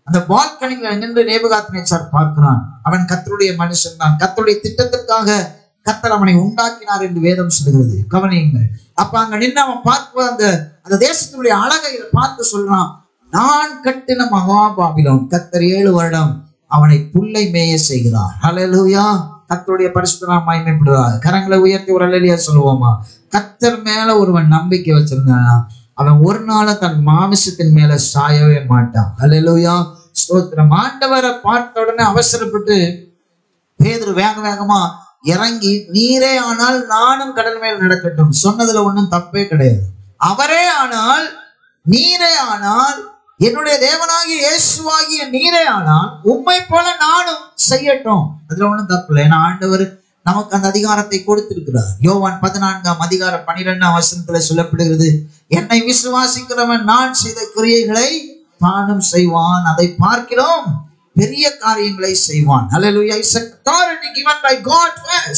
அந்த பால்கனில நின்று நேபுகாத்நேச்சார் பார்க்கிறான் அவன் கத்தருடைய மனுஷன் தான் கத்தருடைய திட்டத்திற்காக கத்தர் அவனை உண்டாக்கினார் என்று வேதம் சொல்கிறது கவனியுங்கள் அப்ப அங்க நின்று அவன் பார்க்க அந்த அந்த தேசத்தினுடைய அழகை பார்த்து சொல்றான் நான் கட்டின மகாபாபிலோன் கத்தர் ஏழு வருடம் அவனை புல்லை மேய செய்கிறார் ஹalleluya கத்தருடைய பரிசுத்தமா மகிமைப்படுவார் கரங்களை உயர்த்தி ஒரு அலையிலியா சொல்லுவோமா கத்தர் மேல ஒருவன் நம்பிக்கை வச்சிருந்தானா அவன் ஒரு நாளும் தன் மாமிசத்தின் மேல சாயவே மாட்டான் ஹalleluya ஸ்தோத்திரம் ஆண்டவரை பார்த்த உடனே அவசரப்பட்டு பேதுரு வேக வேகமா இறங்கி நீரே ஆனால் நானும் கடல் மேல் நடக்கட்டும் சொன்னதுல ஒண்ணும் தப்பே கிடையாது அவரே ஆனால் நீரே ஆனால் என்னுடைய தேவனாகிய இயேசுவாகிய நீரே ஆனால் உம்மை போல நானும் செய்யட்டும் அதுல ஒண்ணும் தப்பு இல்லை ஏன்னா ஆண்டவர் நமக்கு அந்த அதிகாரத்தை கொடுத்திருக்கிறார் யோவான் பதினான்காம் அதிகாரம் பனிரெண்டாம் வசனத்துல சொல்லப்படுகிறது என்னை விசுவாசிக்கிறவன் நான் செய்த கிரியைகளை தானும் செய்வான் அதை பார்க்கிறோம் பெரிய காரியங்களை செய்வான் Hallelujah. It's a authority given by God to us.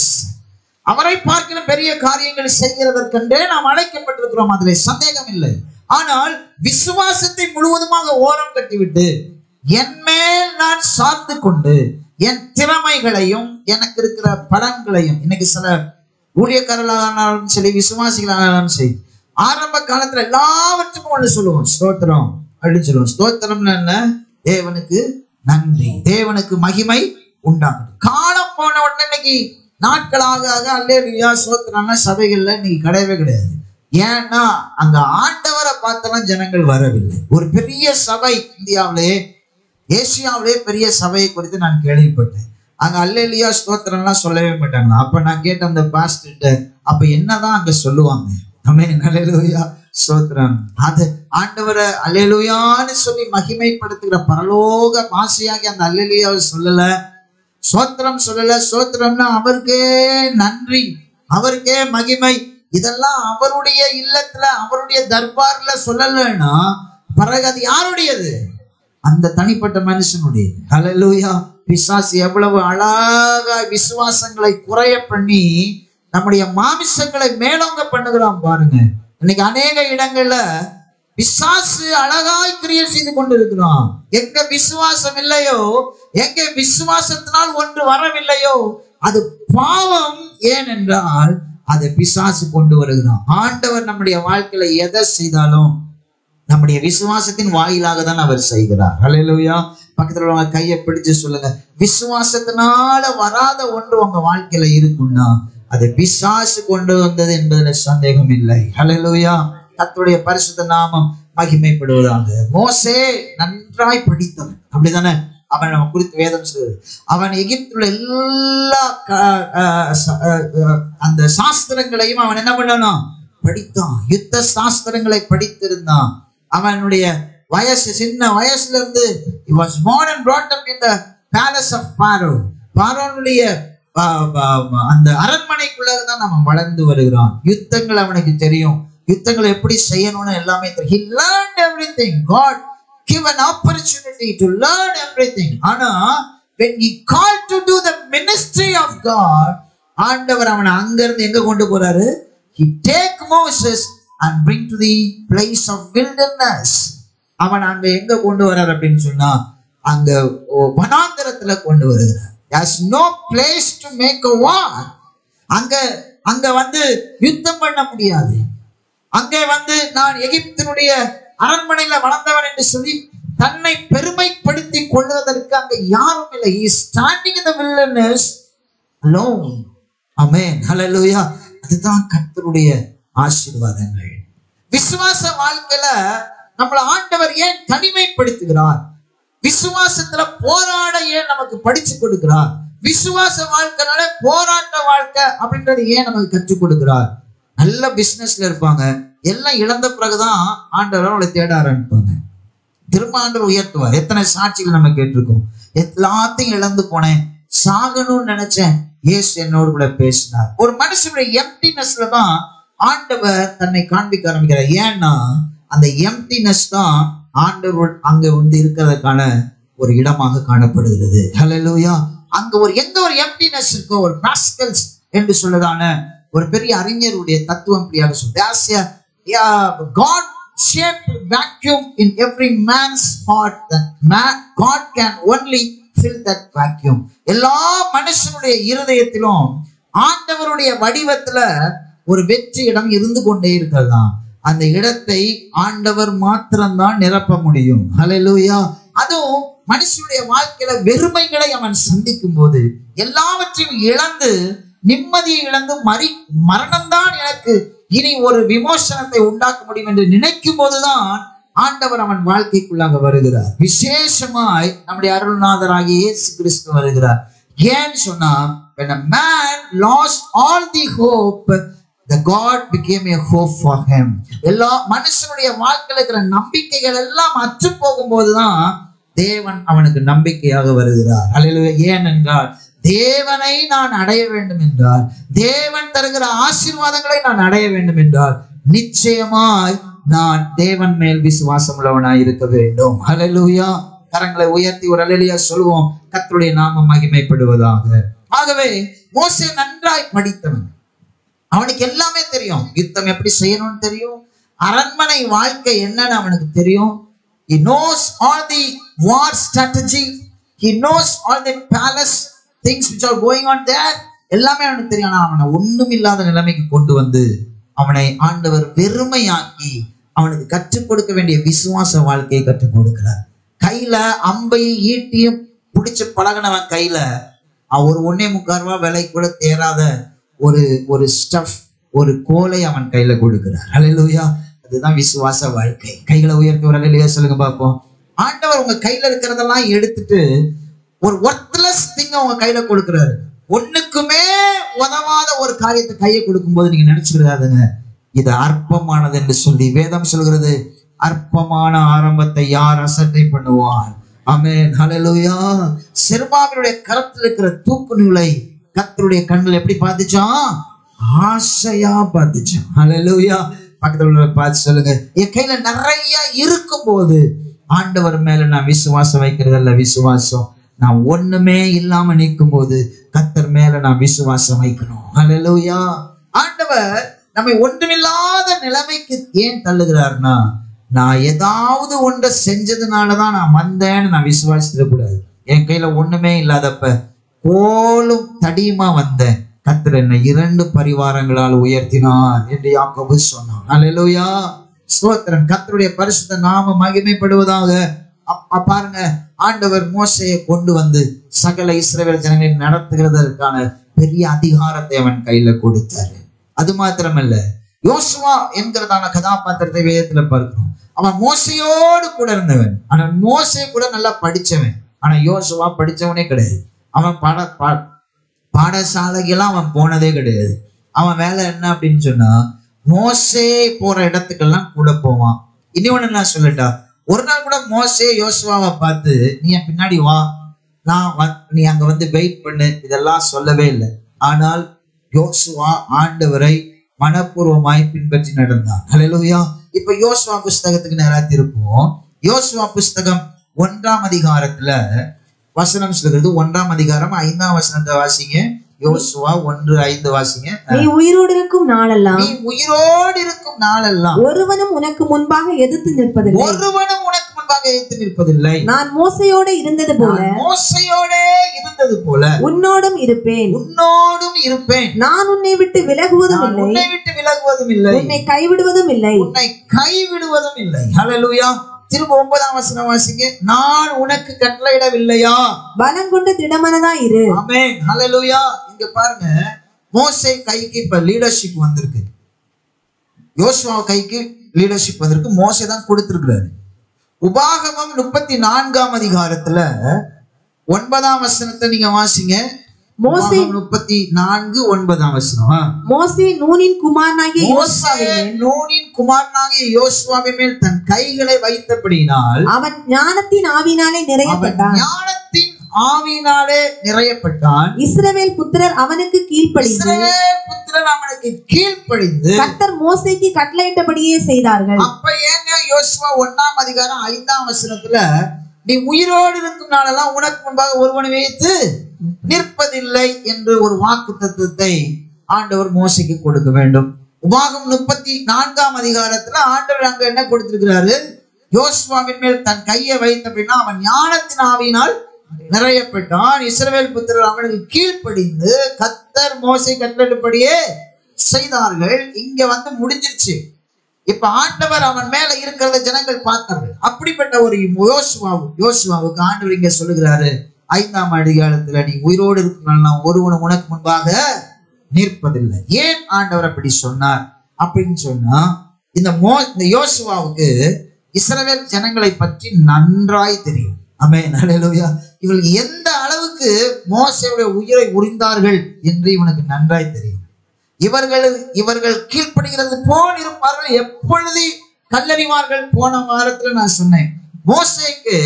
அவரை பார்க்கிற பெரிய காரியங்களை செய்கிறதற்கென்றே நாம் அழைக்கப்பட்டிருக்கிறோம் அதில் சந்தேகம் இல்லை ஆனால் விசுவாசத்தை முழுவதுமாக ஓரம் கட்டிவிட்டு என் மேல் நான் சார்ந்து கொண்டு என் திறமைகளையும் எனக்கு இருக்கிற பலன்களையும் இன்னைக்கு சில ஊழியக்காரர்களானாலும் சரி விசுவாசிகளானாலும் சரி ஆரம்ப காலத்துல எல்லாவற்றுக்கும் ஒண்ணு சொல்லுவோம் ஸ்தோத்திரம் அப்படின்னு சொல்லுவோம் ஸ்தோத்திரம்னு என்ன தேவனுக்கு நன்றி தேவனுக்கு மகிமை உண்டாகுது காலம் போன உடனே இன்னைக்கு நாட்களாக ஆக அல்லேலுயா சோத்திரம்னா சபைகள்ல இன்னைக்கு கிடையவே கிடையாது ஏன்னா அங்க ஆண்டவரை பார்த்தெல்லாம் ஜனங்கள் வரவில்லை ஒரு பெரிய சபை இந்தியாவிலே ஏசியாவிலே பெரிய சபையை குறித்து நான் கேள்விப்பட்டேன் அங்க அல்லேலியா ஸ்தோத்திரம்லாம் சொல்லவே மாட்டாங்க அப்ப நான் கேட்ட அந்த பாஸ்டர்கிட்ட அப்ப என்னதான் அங்க சொல்லுவாங்க அமே அல்லேலூயா ஸ்தோத்திரம் அது ஆண்டவரை அல்லேலூயான்னு சொல்லி மகிமைப்படுத்துகிற பரலோக பாசையாகி அந்த அல்லேலியாவை சொல்லல சோத்திரம் சொல்லல சோத்திரம்னா அவருக்கே நன்றி அவருக்கே மகிமை இதெல்லாம் அவருடைய இல்லத்துல அவருடைய தர்பார்ல சொல்லலைன்னா பிறகு அது யாருடையது அந்த தனிப்பட்ட மனுஷனுடையது ஹalleluya பிசாசு எவ்வளவு அழகா விசுவாசங்களை குறைய பண்ணி நம்முடைய மாமிசங்களை மேலோங்க பண்ணுகிறான் பாருங்க இன்னைக்கு அநேக இடங்கள்ல பிசாசு அழகாய் கிரியை செய்து கொண்டிருக்கிறான் எங்க விசுவாசம் இல்லையோ எங்க விசுவாசத்தினால் ஒன்று வரவில்லையோ அது பாவம் ஏனென்றால் அதை பிசாசு கொண்டு வருகிறான் ஆண்டவர் நம்முடைய வாழ்க்கையில எதை செய்தாலும் நம்முடைய விசுவாசத்தின் வாயிலாக தான் அவர் செய்கிறார் ஹalleluya பக்கத்துல உள்ளவங்க கையை பிடிச்சு சொல்லுங்க விசுவாசத்தினால வராத ஒன்று உங்க வாழ்க்கையில இருக்கும்னா அது பிசாசு கொண்டு வந்தது என்பதுல சந்தேகம் இல்லை ஹalleluya கர்த்தருடைய பரிசுத்த நாமம் மகிமைப்படுவதாக மோசே நன்றாய் படித்தவன் அப்படிதானே அவன் நம்ம குறித்து வேதம் சொல்லுது அவன் எகிப்துள்ள எல்லா க- அஹ் ச- அஹ் அஹ் அந்த சாஸ்திரங்களையும் அவன் என்ன பண்ணணும் படித்தான் யுத்த சாஸ்திரங்களை படித்திருந்தான் அவனுடைய வயசு சின்ன வயசுல இருந்து he was born and brought up in the palace of Pharaoh பார்வோனுடைய ஆஹ், ஆஹ், அந்த அரண்மனைக்குள்ள தான் நம்ம வளர்ந்து வருகிறான் யுத்தங்கள் அவனுக்கு தெரியும் யுத்தங்களை எப்படி செய்யணும்னு எல்லாமே தெரியும் he learned everything god give an opportunity to learn everything ஆனா when he called to do the ministry of god ஆண்டவர் அவனை அங்க இருந்து எங்க கொண்டு போறாரு he take moses and bring to the place of wilderness அவன் அங்க எங்க கொண்டு வர்றார் அப்படின்னு சொன்னா அங்க ஓ- வனாந்தரத்துல கொண்டு வருகிறார் there's no place to make a war அங்க அங்க வந்து யுத்தம் பண்ண முடியாது அங்கே வந்து நான் எகிப்தினுடைய அரண்மனையில வளர்ந்தவன் என்று சொல்லி தன்னை பெருமைப்படுத்தி கொள்வதற்கு அங்க யாரும் இல்லை he is standing in the wilderness alone amen hallelujah அதுதான் கர்த்தருடைய ஆசீர்வாதங்கள் விசுவாச வாழ்க்கையில நம்மள ஆண்டவர் ஏன் தனிமைப்படுத்துகிறார் விசுவாசத்துல போராட ஏன் நமக்கு படிச்சு கொடுக்கிறார் விசுவாச வாழ்க்கைனால போராட்ட வாழ்க்கை அப்படின்றது ஏன் நமக்கு கற்றுக் கொடுக்கிறார் நல்ல பிசினஸ்ல இருப்பாங்க எல்லாம் இழந்த பிறகுதான் ஆண்டவர் அவளை தேட ஆரம்பிப்பாங்க திரும்ப ஆண்டவர் உயர்த்துவார் எத்தனை சாட்சிகள் நம்ம கேட்டிருக்கோம் எல்லாத்தையும் இழந்து போனேன் சாகணும்னு நினைச்சேன் இயேசு என்னோடு கூட பேசினார் ஒரு மனுஷனுடைய எம்டினஸ்ல தான் ஆண்டவர் தன்னை காண்பிக்க ஆரம்பிக்கிறார் ஏன்னா அந்த எம்டினஸ் தான் ஆண்டவர் அங்க வந்து இருக்கிறதுக்கான ஒரு இடமாக காணப்படுகிறது ஹalleluya அங்க ஒரு எங்க ஒரு எம்டினஸ் இருக்கோ ஒரு பாஸ்கல்ஸ் என்று சொல்லுதான ஒரு பெரிய அறிஞருடைய தத்துவம் இப்படியாக சொல்லுது God shaped vacuum in every man's heart that man, God can only fill that vacuum. எல்லா மனுஷனுடைய இருதயத்திலும் ஆண்டவருடைய வடிவத்துல ஒரு வெற்றி இடம் இருந்து கொண்டே இருக்கிறதாம் அந்த இடத்தை ஆண்டவர் மாத்திரம்தான் நிரப்ப முடியும் ஹalleluya அதுவும் மனுஷனுடைய வாழ்க்கையில வெறுமைகளை அவன் சந்திக்கும் போது எல்லாவற்றையும் இழந்து நிம்மதியை இழந்து மறி மரணம்தான் எனக்கு இனி ஒரு விமோசனத்தை உண்டாக்க முடியும் என்று நினைக்கும் போதுதான் ஆண்டவர் அவன் வாழ்க்கைக்குள்ளாக வருகிறார் விசேஷமாய் நம்முடைய அருள்நாதராகிய இயேசு கிறிஸ்து வருகிறார் ஏன்னு சொன்னா when a man lost all the hope the god became a hope for him எல்லா மனுஷனுடைய வாழ்க்கையில இருக்கிற நம்பிக்கைகள் எல்லாம் அற்று போகும்போதுதான் தேவன் அவனுக்கு நம்பிக்கையாக வருகிறார் அல்ல ஏனென்றால் தேவனை நான் அடைய வேண்டும் என்றால் தேவன் தருகிற ஆசீர்வாதங்களை நான் அடைய வேண்டும் என்றால் நிச்சயமாய் நான் தேவன் மேல் விசுவாசம் உள்ளவனாய் இருக்க வேண்டும் ஹalleluya கரங்களை உயர்த்தி ஒரு அலையியா சொல்லுவோம் கர்த்தருடைய நாமம் மகிமைப்படுவதாக ஆகவே மோசே நன்றாய் படித்தவன் அவனுக்கு எல்லாமே தெரியும் யுத்தம் எப்படி செய்யணும்னு தெரியும் அரண்மனை வாழ்க்கை என்னன்னு அவனுக்கு தெரியும் he knows all the war strategy he knows all the palace things which are going on there எல்லாமே அவனுக்கு தெரியும் ஆனா அவனை ஒண்ணும் இல்லாத நிலைமைக்கு கொண்டு வந்து அவனை ஆண்டவர் வெறுமையாக்கி அவனுக்கு கற்றுக் கொடுக்க வேண்டிய விசுவாச வாழ்க்கையை கற்றுக் கொடுக்கிறார் கையில அம்பையும் ஈட்டியும் பிடிச்சு பழகினவன் கையில அவன் ஒரு ஒன்னே முக்கால் ரூபாய் விலை கூட தேராத ஒரு ஒரு ஸ்டஃப் ஒரு கோலை அவன் கையில கொடுக்கிறார் அல்லேலூயா அதுதான் விசுவாச வாழ்க்கை கைகளை உயர்த்தி ஒரு அல்லேலூயா சொல்லுங்க பார்ப்போம் ஆண்டவர் உங்க கையில இருக்கிறதெல்லாம் எடுத்துட்டு ஒரு ஒர்த்லெஸ் திங் உங்க கையில கொடுக்கிறாரு ஒண்ணுக்குமே உதவாத ஒரு காரியத்தை கையை கொடுக்கும்போது நீங்க நினைச்சுக்கிறாதுங்க இது அற்பமானது என்று சொல்லி வேதம் சொல்கிறது அற்பமான ஆரம்பத்தை யார் அசட்டை பண்ணுவார் ஆமென் ஹalleluya செருபாவினுடைய கரத்தில் இருக்கிற தூக்கு நூலை கர்த்தருடைய கண்கள் எப்படி பார்த்துச்சான் ஆசையா பார்த்துச்சான் ஹalleluya பக்கத்துல உள்ள பார்த்து சொல்லுங்க என் கையில நிறைய இருக்கும் போது ஆண்டவர் மேல நான் விசுவாசம் வைக்கிறதல்ல விசுவாசம் நான் ஒண்ணுமே இல்லாம நிற்கும் போது கத்தர் மேல நான் விசுவாசம் வைக்கணும் ஹalleluya ஆண்டவர் நம்மை ஒன்றுமில்லாத நிலைமைக்கு ஏன் தள்ளுகிறார்னா நான் ஏதாவது ஒன்றை செஞ்சதுனாலதான் நான் வந்தேன்னு நான் விசுவாசிடக்கூடாது என் கையில ஒண்ணுமே இல்லாதப்ப கோலும் தடியுமா வந்தேன் கத்தர் என்னை இரண்டு பரிவாரங்களால் உயர்த்தினார் என்று யாக்கோபு சொன்னான் அல்லேலூயா ஸ்தோத்திரம் கத்தருடைய பரிசுத்த நாம மகிமைப்படுவதாக அப்ப பாருங்க ஆண்டவர் மோசையை கொண்டு வந்து சகல இஸ்ரவேல் ஜனங்களை நடத்துகிறதற்கான பெரிய அதிகாரத்தை அவன் கையில கொடுத்தாரு அது மாத்திரமல்ல யோசுவா என்கிறதான கதாபாத்திரத்தை வேதத்துல பார்க்கிறோம் அவன் மோசையோடு கூட இருந்தவன் ஆனா மோசை கூட நல்லா படிச்சவன் ஆனா யோசுவா படிச்சவனே கிடையாது அவன் பாட பா- பாடசாலைக்கெல்லாம் அவன் போனதே கிடையாது அவன் வேலை என்ன அப்படின்னு சொன்னா மோசே போற இடத்துக்கெல்லாம் கூட போவான் இன்னொன்னு நான் சொல்லட்டா ஒரு நாள் கூட மோசே யோசுவாவை பார்த்து நீ என் பின்னாடி வா நான் வ- நீ அங்க வந்து வெயிட் பண்ணு இதெல்லாம் சொல்லவே இல்லை ஆனால் யோசுவா ஆண்டவரை மனப்பூர்வமாய் பின்பற்றி நடந்தான் ஹalleluya இப்ப யோசுவா புஸ்தகத்துக்கு நேரா திருப்போம் யோசுவா புஸ்தகம் ஒன்றாம் அதிகாரத்துல வசனம் சொல்கிறது ஒன்றாம் அதிகாரம் ஐந்தாம் வசனத்தை வாசிங்க யோசுவா ஒன்று ஐந்து வாசிங்க நீ உயிரோடு இருக்கும் நாளெல்லாம் நீ உயிரோடு இருக்கும் நாளெல்லாம் ஒருவனும் உனக்கு முன்பாக எதிர்த்து நிற்பதில்லை ஒருவனும் உனக்கு முன்பாக எதிர்த்து நிற்பதில்லை நான் மோசையோடு இருந்தது போல நான் மோசையோடே இருந்தது போல உன்னோடும் இருப்பேன் உன்னோடும் இருப்பேன் நான் உன்னை விட்டு விலகுவதும் நான் இல்லை உன்னை விட்டு விலகுவதும் இல்லை உன்னை கைவிடுவதும் இல்லை உன்னை கைவிடுவதும் இல்லை ஹalleluya திரும்ப ஒன்பதாம் வசனம் வாசிங்க நான் உனக்கு கட்டளையிடவில்லையா பலம் கொண்டு திடமனதா இரு ஆமென் ஹalleluya இங்க பாருங்க மோசே கைக்கு இப்ப லீடர்ஷிப் வந்திருக்கு யோசுவா கைக்கு லீடர்ஷிப் வந்திருக்கு மோசே தான் கொடுத்திருக்கிறாரு உபாகமம் முப்பத்தி நான்காம் அதிகாரத்துல ஒன்பதாம் வசனத்தை நீங்க வாசிங்க மோசே உபாகமம் முப்பத்தி நான்கு ஒன்பதாம் வசனம் ஆ. மோசே நூனின் குமாரனாகிய மோசே யோசுவாவின் மேல் நூனின் குமாரனாகிய யோசுவாவின் மேல் தன் கைகளை வைத்தபடியினால் அவன் ஞானத்தின் ஆவினாலே அவன் நிறையப்பட்டான் ஞானத்தின் ஆவியினாலே நிறையப்பட்டான் இஸ்ரவேல் புத்திரர் அவனுக்கு கீழ்ப்படிந்து இஸ்ரவேல் புத்திரன் அவனுக்கு கீழ்ப்படிந்து கர்த்தர் மோசேக்கு கட்டளையிட்டபடியே செய்தார்கள் அப்ப ஏங்க யோசுவா ஒண்ணாம் அதிகாரம் ஐந்தாம் வசனத்துல நீ உயிரோடு இருக்கும் நாளெல்லாம் உனக்கு முன்பாக ஒருவனை வைத்து நிற்பதில்லை என்று ஒரு வாக்கு தத்துவத்தை ஆண்டவர் மோசைக்கு கொடுக்க வேண்டும் உபாகம் முப்பத்தி நான்காம் அதிகாரத்துல ஆண்டவர் அங்க என்ன கொடுத்திருக்கிறாரு யோசுவாவின் மேல் தன் கையை வைத்த அப்படின்னா அவன் ஞானத்தின் ஆவியினால் நிறையப்பட்டான் இஸ்ரவேல் புத்திரர் அவனுக்கு கீழ்ப்படிந்து கத்தர் மோசை கட்டளைப்படியே செய்தார்கள் இங்க வந்து முடிஞ்சிருச்சு இப்ப ஆண்டவர் அவன் மேல இருக்கிறத ஜனங்கள் பார்த்தார்கள் அப்படிப்பட்ட ஒரு யோசுவாவு யோசுவாவுக்கு ஆண்டவர் இங்க சொல்லுகிறாரு ஐந்தாம் அதிகாரத்துல நீ உயிரோடு இருக்கிறான் ஒருவனும் உனக்கு முன்பாக நிற்பதில்லை ஏன் ஆண்டவர் அப்படி சொன்னார் அப்படின்னு சொன்னா இந்த மோ இந்த யோசுவாவுக்கு இஸ்ரவேல் ஜனங்களை பற்றி நன்றாய் தெரியும் அமே நல்லேலூயா இவர்கள் எந்த அளவுக்கு மோசையுடைய உயிரை உரிந்தார்கள் என்று இவனுக்கு நன்றாய் தெரியும் இவர்கள் இவர்கள் கீழ்ப்படுகிறது போல் இருப்பார்கள் எப்பொழுது கல்லறிவார்கள் போன வாரத்துல நான் சொன்னேன் மோசைக்கு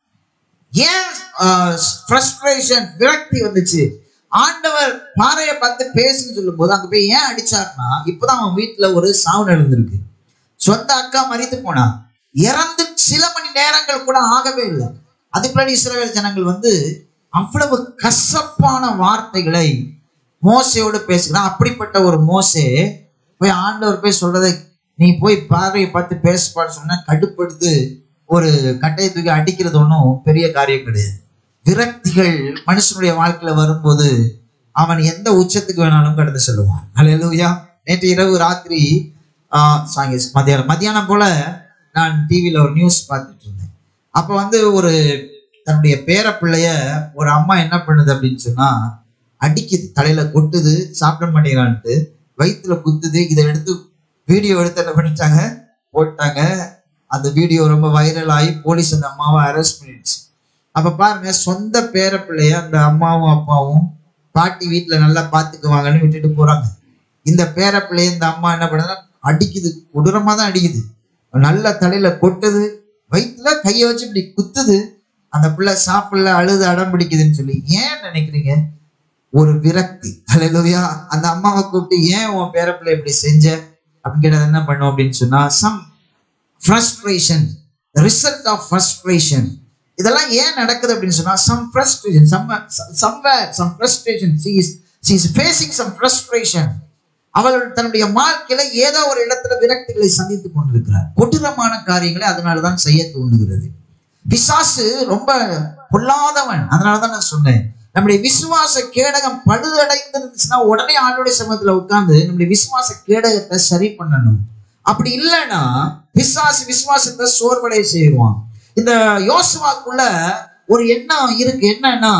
ஏன் ஃப்ரஸ்ட்ரேஷன் விரக்தி வந்துச்சு ஆண்டவர் பாறையை பார்த்து பேசுன்னு சொல்லும் போது அங்க போய் ஏன் அடிச்சார்னா இப்பதான் அவன் வீட்டுல ஒரு சாவு நடந்திருக்கு சொந்த அக்கா மறித்து போனா இறந்து சில மணி நேரங்கள் கூட ஆகவே இல்லை அதுக்குள்ளாடி இஸ்ரவேல் ஜனங்கள் வந்து அவ்வளவு கசப்பான வார்த்தைகளை மோசையோடு பேசுகிறான் அப்படிப்பட்ட ஒரு மோசே போய் ஆண்டவர் போய் சொல்றதை நீ போய் பார்வையை பார்த்து பேசுப்பான்னு சொன்னா கடுப்படுத்து ஒரு கட்டையை தூக்கி அடிக்கிறது ஒன்றும் பெரிய காரியம் கிடையாது விரக்திகள் மனுஷனுடைய வாழ்க்கையில வரும்போது அவன் எந்த உச்சத்துக்கு வேணாலும் கடந்து செல்லுவான் அல்லேலூயா நேற்று இரவு ராத்திரி ஆஹ் சாங்கி மத்தியானம் மத்தியானம் போல நான் டிவியில ஒரு நியூஸ் பார்த்துட்டு இருந்தேன் அப்ப வந்து ஒரு தன்னுடைய பேர பிள்ளைய ஒரு அம்மா என்ன பண்ணுது அப்படின்னு சொன்னா அடிக்குது தலையில கொட்டுது சாப்பிட மாட்டேங்கிறான்ட்டு வயிற்றுல குத்துது இதை எடுத்து வீடியோ எடுத்து என்ன பண்ணிட்டாங்க போட்டாங்க அந்த வீடியோ ரொம்ப வைரல் ஆகி போலீஸ் அந்த அம்மாவை அரெஸ்ட் பண்ணிடுச்சு அப்ப பாருங்க சொந்த பேர பிள்ளைய அந்த அம்மாவும் அப்பாவும் பாட்டி வீட்டுல நல்லா பாத்துக்குவாங்கன்னு விட்டுட்டு போறாங்க இந்த பேர பிள்ளைய இந்த அம்மா என்ன பண்ணுதுன்னா அடிக்குது கொடூரமா தான் அடிக்குது நல்ல தலையில கொட்டுது வயிற்றுல கையை வச்சு இப்படி குத்துது அந்த பிள்ளை சாப்பிடல அழுது அடம் பிடிக்குதுன்னு சொல்லி ஏன் நினைக்கிறீங்க ஒரு விரக்தி ஹalleluya அந்த அம்மாவை கூப்பிட்டு ஏன் உன் பேர பிள்ளை இப்படி செஞ்ச அப்படின்னு கேட்டது என்ன பண்ணும் அப்படின்னு சொன்னா some frustration result of frustration இதெல்லாம் ஏன் நடக்குது அப்படின்னு சொன்னா some frustration some somewhere some frustration she is she is facing some frustration அவள் தன்னுடைய வாழ்க்கையில ஏதோ ஒரு இடத்துல விரக்திகளை சந்தித்துக் கொண்டிருக்கிறார் கொடூரமான காரியங்களை அதனால தான் செய்ய தூண்டுகிறது பிசாசு ரொம்ப பொல்லாதவன் அதனாலதான் நான் சொன்னேன் நம்முடைய விசுவாச கேடகம் பழுதடைந்திருந்துச்சுன்னா உடனே ஆண்டோடைய சமூகத்துல உட்கார்ந்து நம்முடைய விசுவாச கேடகத்தை சரி பண்ணணும் அப்படி இல்லைன்னா பிசாசு விசுவாசத்தை சோர்வடைய செய்வான் இந்த யோசுவாக்குள்ள ஒரு எண்ணம் இருக்கு என்னன்னா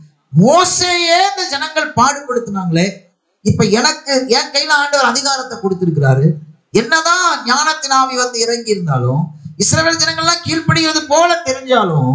மோசையே இந்த ஜனங்கள் பாடுபடுத்தினாங்களே இப்ப எனக்கு என் கையில ஆண்டவர் அதிகாரத்தை கொடுத்திருக்கிறாரு என்னதான் ஞானத்தின் ஆவி வந்து இறங்கி இருந்தாலும் இஸ்ரவேல் ஜனங்கள்லாம் கீழ்ப்படுகிறது போல தெரிஞ்சாலும்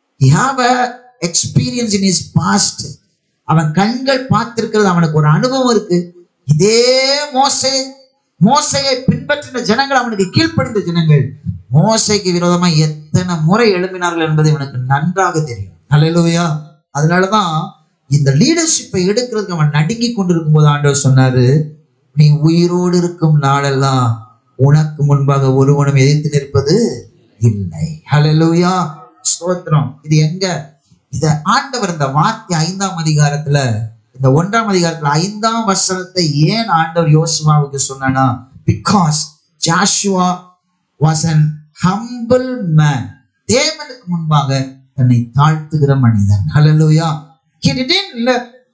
எக்ஸ்பீரியன்ஸ் இன் இஸ் பாஸ்ட் அவன் கண்கள் பார்த்திருக்கிறது அவனுக்கு ஒரு அனுபவம் இருக்கு இதே மோசை மோசையை பின்பற்றின ஜனங்கள் அவனுக்கு கீழ்ப்படிந்த ஜனங்கள் மோசைக்கு விரோதமா எத்தனை முறை எழுப்பினார்கள் என்பது இவனுக்கு நன்றாக தெரியும் ஹalleluya அதனாலதான் இந்த லீடர்ஷிப்பை எடுக்கிறதுக்கு அவன் நடுங்கி கொண்டிருக்கும் போது ஆண்டவர் சொன்னாரு நீ உயிரோடு இருக்கும் நாளெல்லாம் உனக்கு முன்பாக ஒருவனும் எதிர்த்து நிற்பது இல்லை ஹalleluya ஸ்தோத்திரம் இது எங்க இத ஆண்டவர் இந்த வார்த்தை ஐந்தாம் அதிகாரத்துல இந்த ஒன்றாம் அதிகாரத்துல ஐந்தாம் வசனத்தை ஏன் ஆண்டவர் யோசுவாவுக்கு சொன்னா because Joshua was an humble man தேவனுக்கு முன்பாக தன்னை தாழ்த்துகிற மனிதன் ஹalleluya he didn't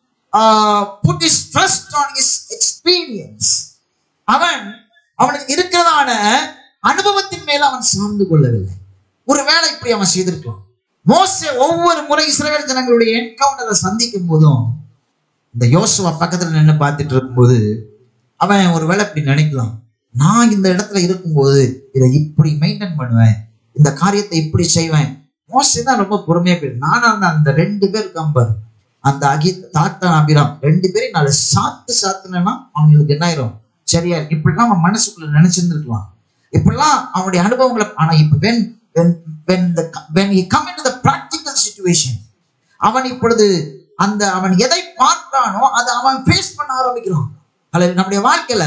uh, put his trust on his experience அவன் அவனுக்கு இருக்கிறதான அனுபவத்தின் மேல அவன் சார்ந்து கொள்ளவில்லை ஒருவேளை இப்படி அவன் செய்திருக்கலாம் மோசே ஒவ்வொரு முறை இஸ்ரவேல் ஜனங்களுடைய என்கவுண்டரை சந்திக்கும் போதும் இந்த யோசுவா பக்கத்துல நின்று பார்த்துட்டு இருக்கும்போது அவன் ஒருவேளை இப்படி நினைக்கலாம் நான் இந்த இடத்துல இருக்கும்போது இதை இப்படி மெயின்டைன் பண்ணுவேன் இந்த காரியத்தை இப்படி செய்வேன் மோசே தான் ரொம்ப பொறுமையா போயிரு நானா அந்த அந்த ரெண்டு பேர் கம்பர் அந்த அகி தாத்தா அபிராம் ரெண்டு பேரையும் நாலு சாத்து சாத்துனா அவங்களுக்கு என்ன ஆயிரும் சரியா இருக்கு. இப்படிலாம் அவன் மனசுக்குள்ள நினைச்சிருந்துருக்கலாம் இப்படிலாம் அவனுடைய அனுபவங்களை ஆனா இப்ப when when when the when he come into the practical situation அவன் இப்பொழுது அந்த அவன் எதை பார்த்தானோ அதை அவன் ஃபேஸ் பண்ண ஆரம்பிக்கிறான் அல்லது நம்முடைய வாழ்க்கையில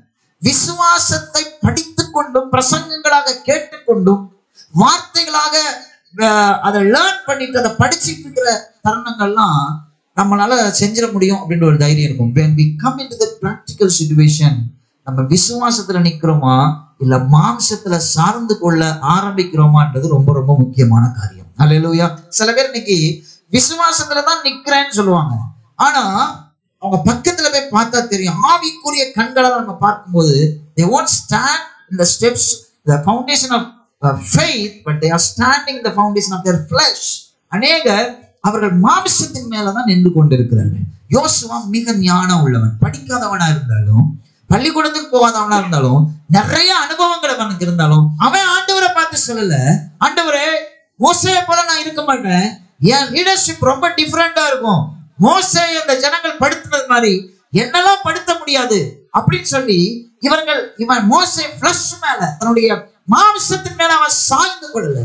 விசுவாசத்தை படித்துக் கொண்டும் பிரசங்கங்களாக கேட்டுக்கொண்டும் வார்த்தைகளாக அஹ், அதை லேர்ன் பண்ணிட்டு அதை படிச்சுட்டு இருக்கிற தருணங்கள்லாம் நம்மளால செஞ்சிட முடியும் அப்படின்ற ஒரு தைரியம் இருக்கும் when we come into the practical situation நம்ம விசுவாசத்துல நிக்கிறோமா இல்ல மாம்சத்துல சார்ந்து கொள்ள ஆரம்பிக்கிறோமான்றது ரொம்ப ரொம்ப முக்கியமான காரியம் அல்லேலூயா சில பேர் இன்னைக்கு விசுவாசத்துல தான் நிக்கிறேன்னு சொல்லுவாங்க ஆனா அவங்க பக்கத்துல போய் பார்த்தா தெரியும் ஆவிக்குரிய கண்களை நம்ம பார்க்கும்போது they won't stand in the steps the foundation of uh, faith but they are standing in the foundation of their flesh அநேகர் அவர்கள் மாமிசத்தின் மேலதான் நின்று கொண்டிருக்கிறார்கள் யோசுவா மிக ஞானம் உள்ளவன் படிக்காதவனா இருந்தாலும் பள்ளிக்கூடத்துக்கு போகாதவனா இருந்தாலும் நிறைய அனுபவங்கள் அவனுக்கு இருந்தாலும் அவன் ஆண்டவரை பார்த்து சொல்லல ஆண்டவரே மோசையை போல நான் இருக்க மாட்டேன் என் லீடர்ஷிப் ரொம்ப டிஃப்ரெண்டா இருக்கும் மோசே அந்த ஜனங்கள் படுத்துனது மாதிரி என்னெல்லாம் படுத்த முடியாது அப்படின்னு சொல்லி இவர்கள் இவன் மோசே ஃபிளஷ் மேல தன்னுடைய மாம்சத்தின் மேல அவன் சாய்ந்து கொள்ளல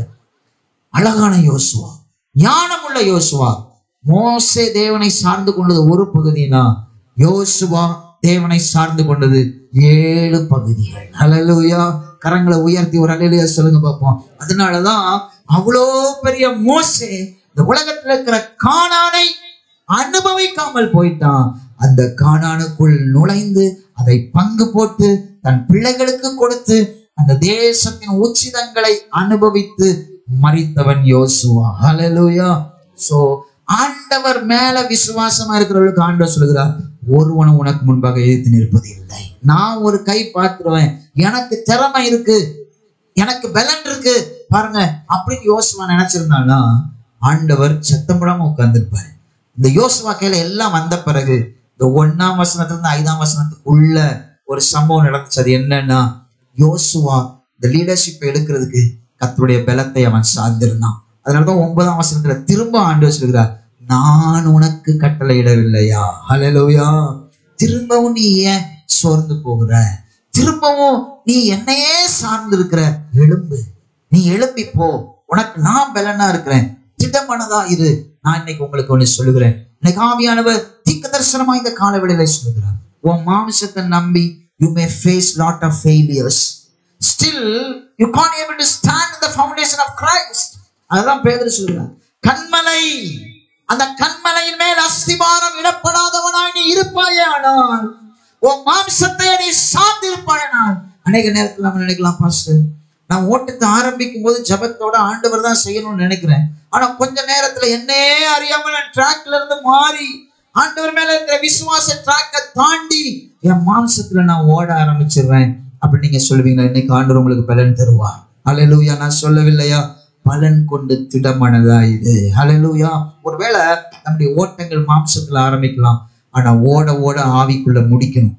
அழகான யோசுவா ஞானமுள்ள யோசுவா மோசே தேவனை சார்ந்து கொண்டது ஒரு பகுதினா யோசுவா தேவனை சார்ந்து கொண்டது ஏழு பகுதிகள் ஹalleluya கரங்களை உயர்த்தி ஒரு அலையிலேயே சொல்லுங்க பார்ப்போம் அதனாலதான் அவ்வளோ பெரிய மோசே இந்த உலகத்துல இருக்கிற காணானை அனுபவிக்காமல் போயிட்டான் அந்த காணானுக்குள் நுழைந்து அதை பங்கு போட்டு தன் பிள்ளைகளுக்கு கொடுத்து அந்த தேசத்தின் உச்சிதங்களை அனுபவித்து மறித்தவன் யோசுவா ஹalleluya சோ ஆண்டவர் மேல விசுவாசமா இருக்கிறவர்களுக்கு ஆண்டவர் சொல்லுகிறார் ஒருவனும் உனக்கு முன்பாக எதிர்த்து நிற்பது இல்லை நான் ஒரு கை பார்த்துருவேன் எனக்கு திறமை இருக்கு எனக்கு பலன் இருக்கு பாருங்க அப்படின்னு யோசுவா நினைச்சிருந்தானா ஆண்டவர் சத்தம் போடாம உட்கார்ந்துருப்பாரு இந்த யோசுவா கையில எல்லாம் வந்த பிறகு இந்த ஒன்னாம் வசனத்துல இருந்து ஐந்தாம் வசனத்துக்குள்ள ஒரு சம்பவம் நடந்துச்சு அது என்னன்னா யோசுவா இந்த லீடர்ஷிப் எடுக்கிறதுக்கு கர்த்தருடைய பலத்தை அவன் சார்ந்திருந்தான் அதனாலதான் ஒன்பதாம் வசனத்துல திரும்ப ஆண்டு சொல்கிறார் நான் உனக்கு கட்டளையிடவில்லையா ஹalleluya திரும்பவும் நீ ஏன் சோர்ந்து போகிற திரும்பவும் நீ என்னையே சார்ந்து இருக்கிற எழும்பு நீ எழும்பி போ உனக்கு நான் பலனா இருக்கிறேன் திட்டமானதா இரு நான் இன்னைக்கு உங்களுக்கு ஒண்ணு சொல்லுகிறேன் இன்னைக்கு ஆவியானவர் தீக்க தரிசனமா இந்த காலவெளியில சொல்லுகிறார் உன் மாமிசத்தை நம்பி you may face lot of failures still you can able to stand இந்த ஃபவுண்டேஷன் ஆஃப் கிரைஸ்ட் அதுதான் பேதர் சொல்றார் கண்மலை அந்த கண்மலையின் மேல் அஸ்திபாரம் இடப்படாதவனாய் நீ இருப்பாயே ஆனால் உன் மாம்சத்தை நீ சார்ந்து இருப்பாயனால் அநேக நேரத்தில் நம்ம நினைக்கலாம் பாஸ்டர் நான் ஓட்டத்தை ஆரம்பிக்கும் போது ஜபத்தோட ஆண்டவர் தான் செய்யணும்னு நினைக்கிறேன் ஆனா கொஞ்ச நேரத்துல என்னையே அறியாம நான் ட்ராக்ல இருந்து மாறி ஆண்டவர் மேல இருக்கிற விசுவாச ட்ராக்கை தாண்டி என் மாம்சத்துல நான் ஓட ஆரம்பிச்சிடுறேன் அப்படி நீங்க சொல்லுவீங்களா இன்னைக்கு ஆண்டவர் உங்களுக்கு பலன் தருவார் ஹalleluya நான் சொல்லவில்லையா பலன் கொண்டு திடமானதா இது ஹalleluya ஒருவேளை நம்முடைய ஓட்டங்கள் மாம்சத்துல ஆரம்பிக்கலாம் ஆனா ஓட ஓட ஆவிக்குள்ள முடிக்கணும்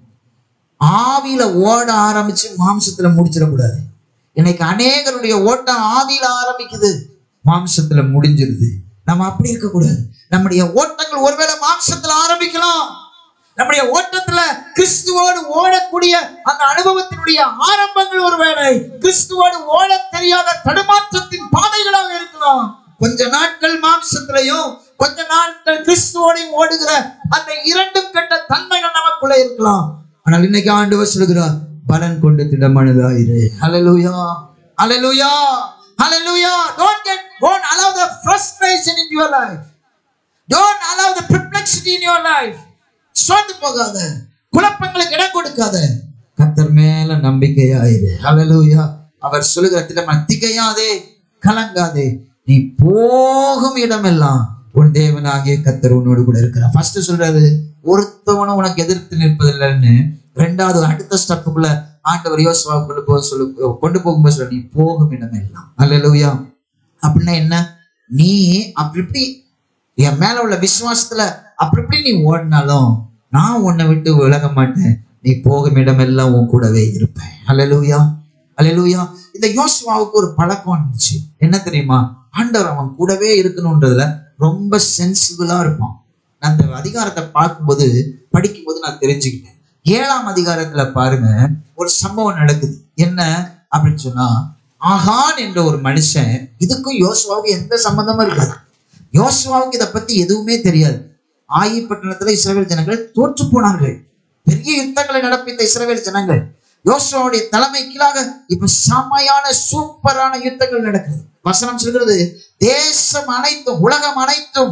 ஆவியில ஓட ஆரம்பிச்சு மாம்சத்துல முடிச்சிடக்கூடாது இன்னைக்கு அநேகருடைய ஓட்டம் ஆவியில ஆரம்பிக்குது மாம்சத்துல முடிஞ்சிருது நம்ம அப்படி இருக்கக்கூடாது நம்முடைய ஓட்டங்கள் ஒருவேளை மாம்சத்துல ஆரம்பிக்கலாம் நம்முடைய ஓட்டத்துல கிறிஸ்துவோடு ஓடக்கூடிய அந்த அனுபவத்தினுடைய ஆரம்பங்கள் ஒருவேளை கிறிஸ்துவோடு ஓட தெரியாத தடுமாற்றத்தின் பாதைகளாக இருக்கலாம் கொஞ்ச நாட்கள் மாம்சத்திலையும் கொஞ்ச நாட்கள் கிறிஸ்துவோடையும் ஓடுகிற அந்த இரண்டும் கெட்ட தன்மைகள் நமக்குள்ள இருக்கலாம் ஆனால் இன்னைக்கு ஆண்டவர் சொல்கிறார் பலன் கொண்டு திடமானதாயிரு ஹalleluya ஹalleluya ஹalleluya don't get don't allow the frustration in your life don't allow the perplexity in your life சோர்ந்து போகாத குழப்பங்களுக்கு இடம் கொடுக்காத கர்த்தர் மேல நம்பிக்கையாயிரு ஹalleluya அவர் சொல்லுகிற திட்டமா திகையாதே கலங்காதே நீ போகும் இடமெல்லாம் உன் தேவனாகிய கர்த்தர் உன்னோடு கூட இருக்கிறார் ஃபர்ஸ்ட் சொல்றாரு ஒருத்தவனும் உனக்கு எதிர்த்து நிற்பதில்லைன்னு ரெண்டாவது அடுத்த ஸ்டெப்புக்குள்ள ஆண்டவர் யோசுவா கொண்டு போக சொல்லு கொண்டு போகும்போது சொல்ல நீ போகும் இடமெல்லாம் அல்லேலூயா அப்படின்னா என்ன நீ அப்படி இப்படி என் மேல உள்ள விசுவாசத்துல அப்படி இப்படி நீ ஓடினாலும் நான் உன்னை விட்டு விலக மாட்டேன் நீ போகும் இடமெல்லாம் உன் கூடவே இருப்பேன் அல்லேலூயா அல்லேலூயா இந்த யோசுவாவுக்கு ஒரு பழக்கம் இருந்துச்சு என்ன தெரியுமா ஆண்டவர் அவன் கூடவே இருக்கணுன்றதுல ரொம்ப சென்சிபிளா இருப்பான் நான் அந்த அதிகாரத்தை பார்க்கும்போது படிக்கும்போது நான் தெரிஞ்சுக்கிட்டேன் ஏழாம் அதிகாரத்துல பாருங்க ஒரு சம்பவம் நடக்குது என்ன அப்படின்னு சொன்னா ஆகான் என்ற ஒரு மனுஷன் இதுக்கும் யோசுவாவுக்கு எந்த சம்பந்தமும் இருக்காது யோசுவாவுக்கு இதை பத்தி எதுவுமே தெரியாது ஆயி பட்டணத்துல இஸ்ரவேல் ஜனங்கள் தோற்று போனார்கள் பெரிய யுத்தங்களை நடப்பித்த இஸ்ரவேல் ஜனங்கள் யோசுவாவுடைய தலைமை கீழாக இப்ப செமையான சூப்பரான யுத்தங்கள் நடக்குது வசனம் சொல்கிறது தேசம் அனைத்தும் உலகம் அனைத்தும்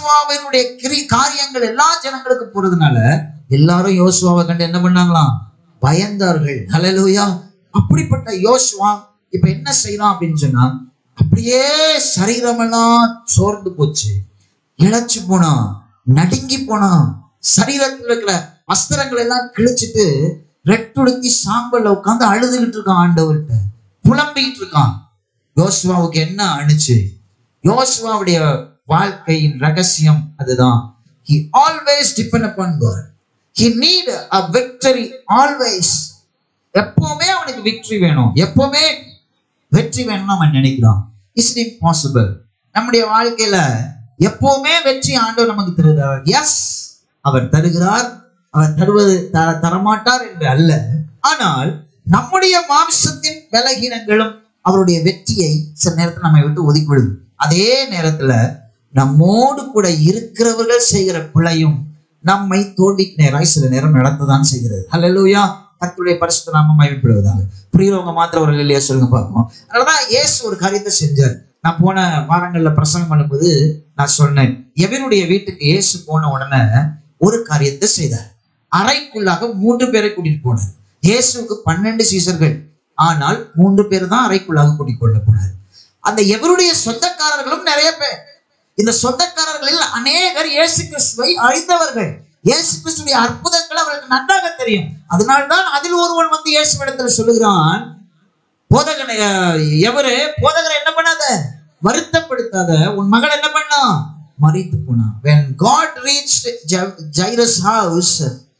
யோசுவாவினுடைய கிரி காரியங்கள் எல்லா ஜனங்களுக்கும் போறதுனால எல்லாரும் யோசுவாவை கண்டு என்ன பண்ணாங்களாம் பயந்தார்கள் ஹalleluya அப்படிப்பட்ட யோசுவா இப்ப என்ன செய்யறான் அப்படின்னு சொன்னா அப்படியே சரீரமெல்லாம் சோர்ந்து போச்சு இழைச்சு போனான் நடுங்கி போனான் சரீரத்துல இருக்கிற வஸ்திரங்கள் எல்லாம் கிழிச்சிட்டு ரெட்டுடுத்தி சாம்பல்ல உட்கார்ந்து அழுதுகிட்டு இருக்கான் ஆண்டவர்கிட்ட புலம்பிக்கிட்டு இருக்கான் யோசுவாவுக்கு என்ன அணுச்சு யோசுவாவுடைய வாழ்க்கையின் ரகசியம் அதுதான் he always depend upon god he need a victory always எப்பவுமே அவனுக்கு விக்டரி வேணும் எப்பவுமே வெற்றி வேணும்னு அவன் நினைக்கிறான் இஸ் இம்பாசிபிள் நம்முடைய வாழ்க்கையில எப்பவுமே வெற்றி ஆண்டவர் நமக்கு தருகிறார் எஸ் அவர் தருகிறார் அவர் தருவது த- தரமாட்டார் என்று அல்ல ஆனால் நம்முடைய மாம்சத்தின் பலகீனங்களும் அவருடைய வெற்றியை சில நேரத்தில் நம்மை விட்டு ஒதுக்கி விடுது அதே நேரத்துல நம்மோடு கூட இருக்கிறவர்கள் செய்கிற பிழையும் நம்மை தோல்விக்கு நேராய் சில நேரம் நடத்ததான் செய்கிறது ஹalleluya கர்த்தருடைய பரிசுத்த நாமம் மகிமைப்படுவதாக புரியுறவங்க மாத்திரம் ஒரு இல்லையா சொல்லுங்க பார்ப்போம் அதனாலதான் இயேசு ஒரு காரியத்தை செஞ்சார் நான் போன வாரங்கள்ல பிரசங்கம் பண்ணும்போது நான் சொன்னேன் எவனுடைய வீட்டுக்கு இயேசு போன உடனே ஒரு காரியத்தை செய்தார் அறைக்குள்ளாக மூன்று பேரை கூட்டிட்டு போனார் இயேசுவுக்கு பன்னெண்டு சீசர்கள் ஆனால் மூன்று பேர் தான் அறைக்குள்ளாக கூட்டிக் கொள்ள போனார் அந்த எவருடைய சொந்தக்காரர்களும் நிறைய பேர் இந்த சொந்தக்காரர்களில் அநேகர் இயேசு கிறிஸ்துவை அழித்தவர்கள் இயேசு கிறிஸ்துடைய அற்புதங்கள் அவர்களுக்கு நன்றாக தெரியும் அதனால்தான் அதில் ஒருவன் வந்து இயேசுவிடத்தில் சொல்லுகிறான் போதகனை அஹ், எவரு போதகரை என்ன பண்ணாத வருத்தப்படுத்தாத உன் மகள் என்ன பண்ணா மறித்து போனா when god reached Ja- jairus house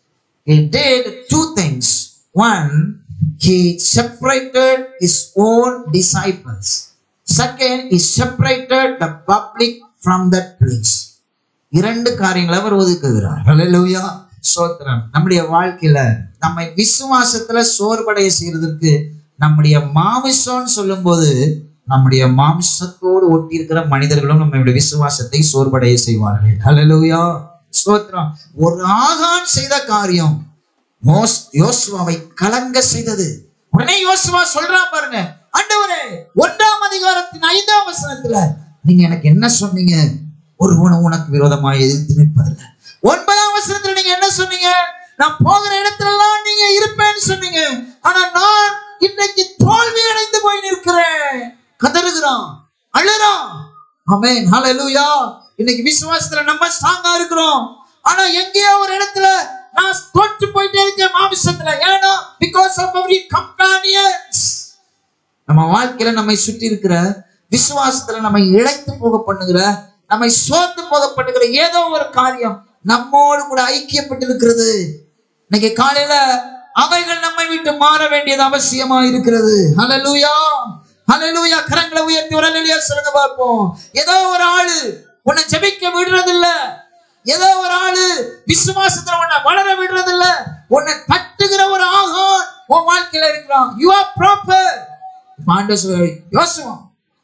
he did two things one he separated his own disciples second he separated the public from that place இரண்டு காரியங்களை அவர் ஒதுக்குகிறார் ஹalleluya சோத்திரம் நம்முடைய வாழ்க்கையில நம்மை விசுவாசத்துல சோர்வடைய செய்யறதுக்கு நம்முடைய மாமிசம்னு சொல்லும்போது நம்முடைய மாம்சத்தோடு ஒட்டி இருக்கிற மனிதர்களும் நம்மளுடைய விசுவாசத்தை சோர்வடைய செய்வார்கள் ஹalleluya ஸ்தோத்திரம் ஒரு ஆகான் செய்த காரியம் மோஸ் யோசுவாவை கலங்க செய்தது உடனே யோசுவா சொல்றான் பாருங்க ஆண்டவரே ஒன்றாம் அதிகாரத்தின் ஐந்தாம் வசனத்துல நீங்க எனக்கு என்ன சொன்னீங்க ஒருவனும் உனக்கு விரோதமாக எதிர்த்து நிற்பதில்லை ஒன்பதாம் வசனத்துல நீங்க என்ன சொன்னீங்க நான் போகிற இடத்துலலாம் நீங்க இருப்பேன்னு சொன்னீங்க ஆனா நான் இன்னைக்கு தோல்வி அடைந்து போய் நிற்கிறேன் கதறுகிறான் அழுறான் ஆமென் ஹalleluya இன்னைக்கு விசுவாசத்துல நம்ம ஸ்ட்ராங்கா இருக்கிறோம் ஆனா எங்கேயோ ஒரு இடத்துல நான் தோற்று போயிட்டே இருக்கேன் மாமிசத்துல ஏன்னா பிகாஸ் ஆஃப் அவர் கம்பெனியன்ஸ் நம்ம வாழ்க்கையில நம்மை சுற்றி இருக்கிற விசுவாசத்துல நம்மை இழைத்து போக பண்ணுகிற நம்மை சோர்ந்து போக பண்ணுகிற ஏதோ ஒரு காரியம் நம்மோடு கூட ஐக்கியப்பட்டிருக்கிறது இன்னைக்கு காலையில அவைகள் நம்மை விட்டு மாற வேண்டியது அவசியமா இருக்கிறது ஹalleluya ஹalleluya கரங்களை உயர்த்தி ஒரு ஹalleluya சொல்லுங்க பார்ப்போம் ஏதோ ஒரு ஆளு உன்னை ஜெபிக்க விடுறது இல்ல ஏதோ ஒரு ஆளு விசுவாசத்துல உன்னை வளர விடுறது இல்ல உன்னை தட்டுகிற ஒரு ஆகான் உன் வாழ்க்கையில இருக்கிறான் யூ ஆர் ப்ராப்பர் ஆண்டவர் சொல்றாரு, யோசுவா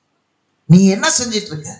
நீ என்ன செஞ்சிட்டு இருக்க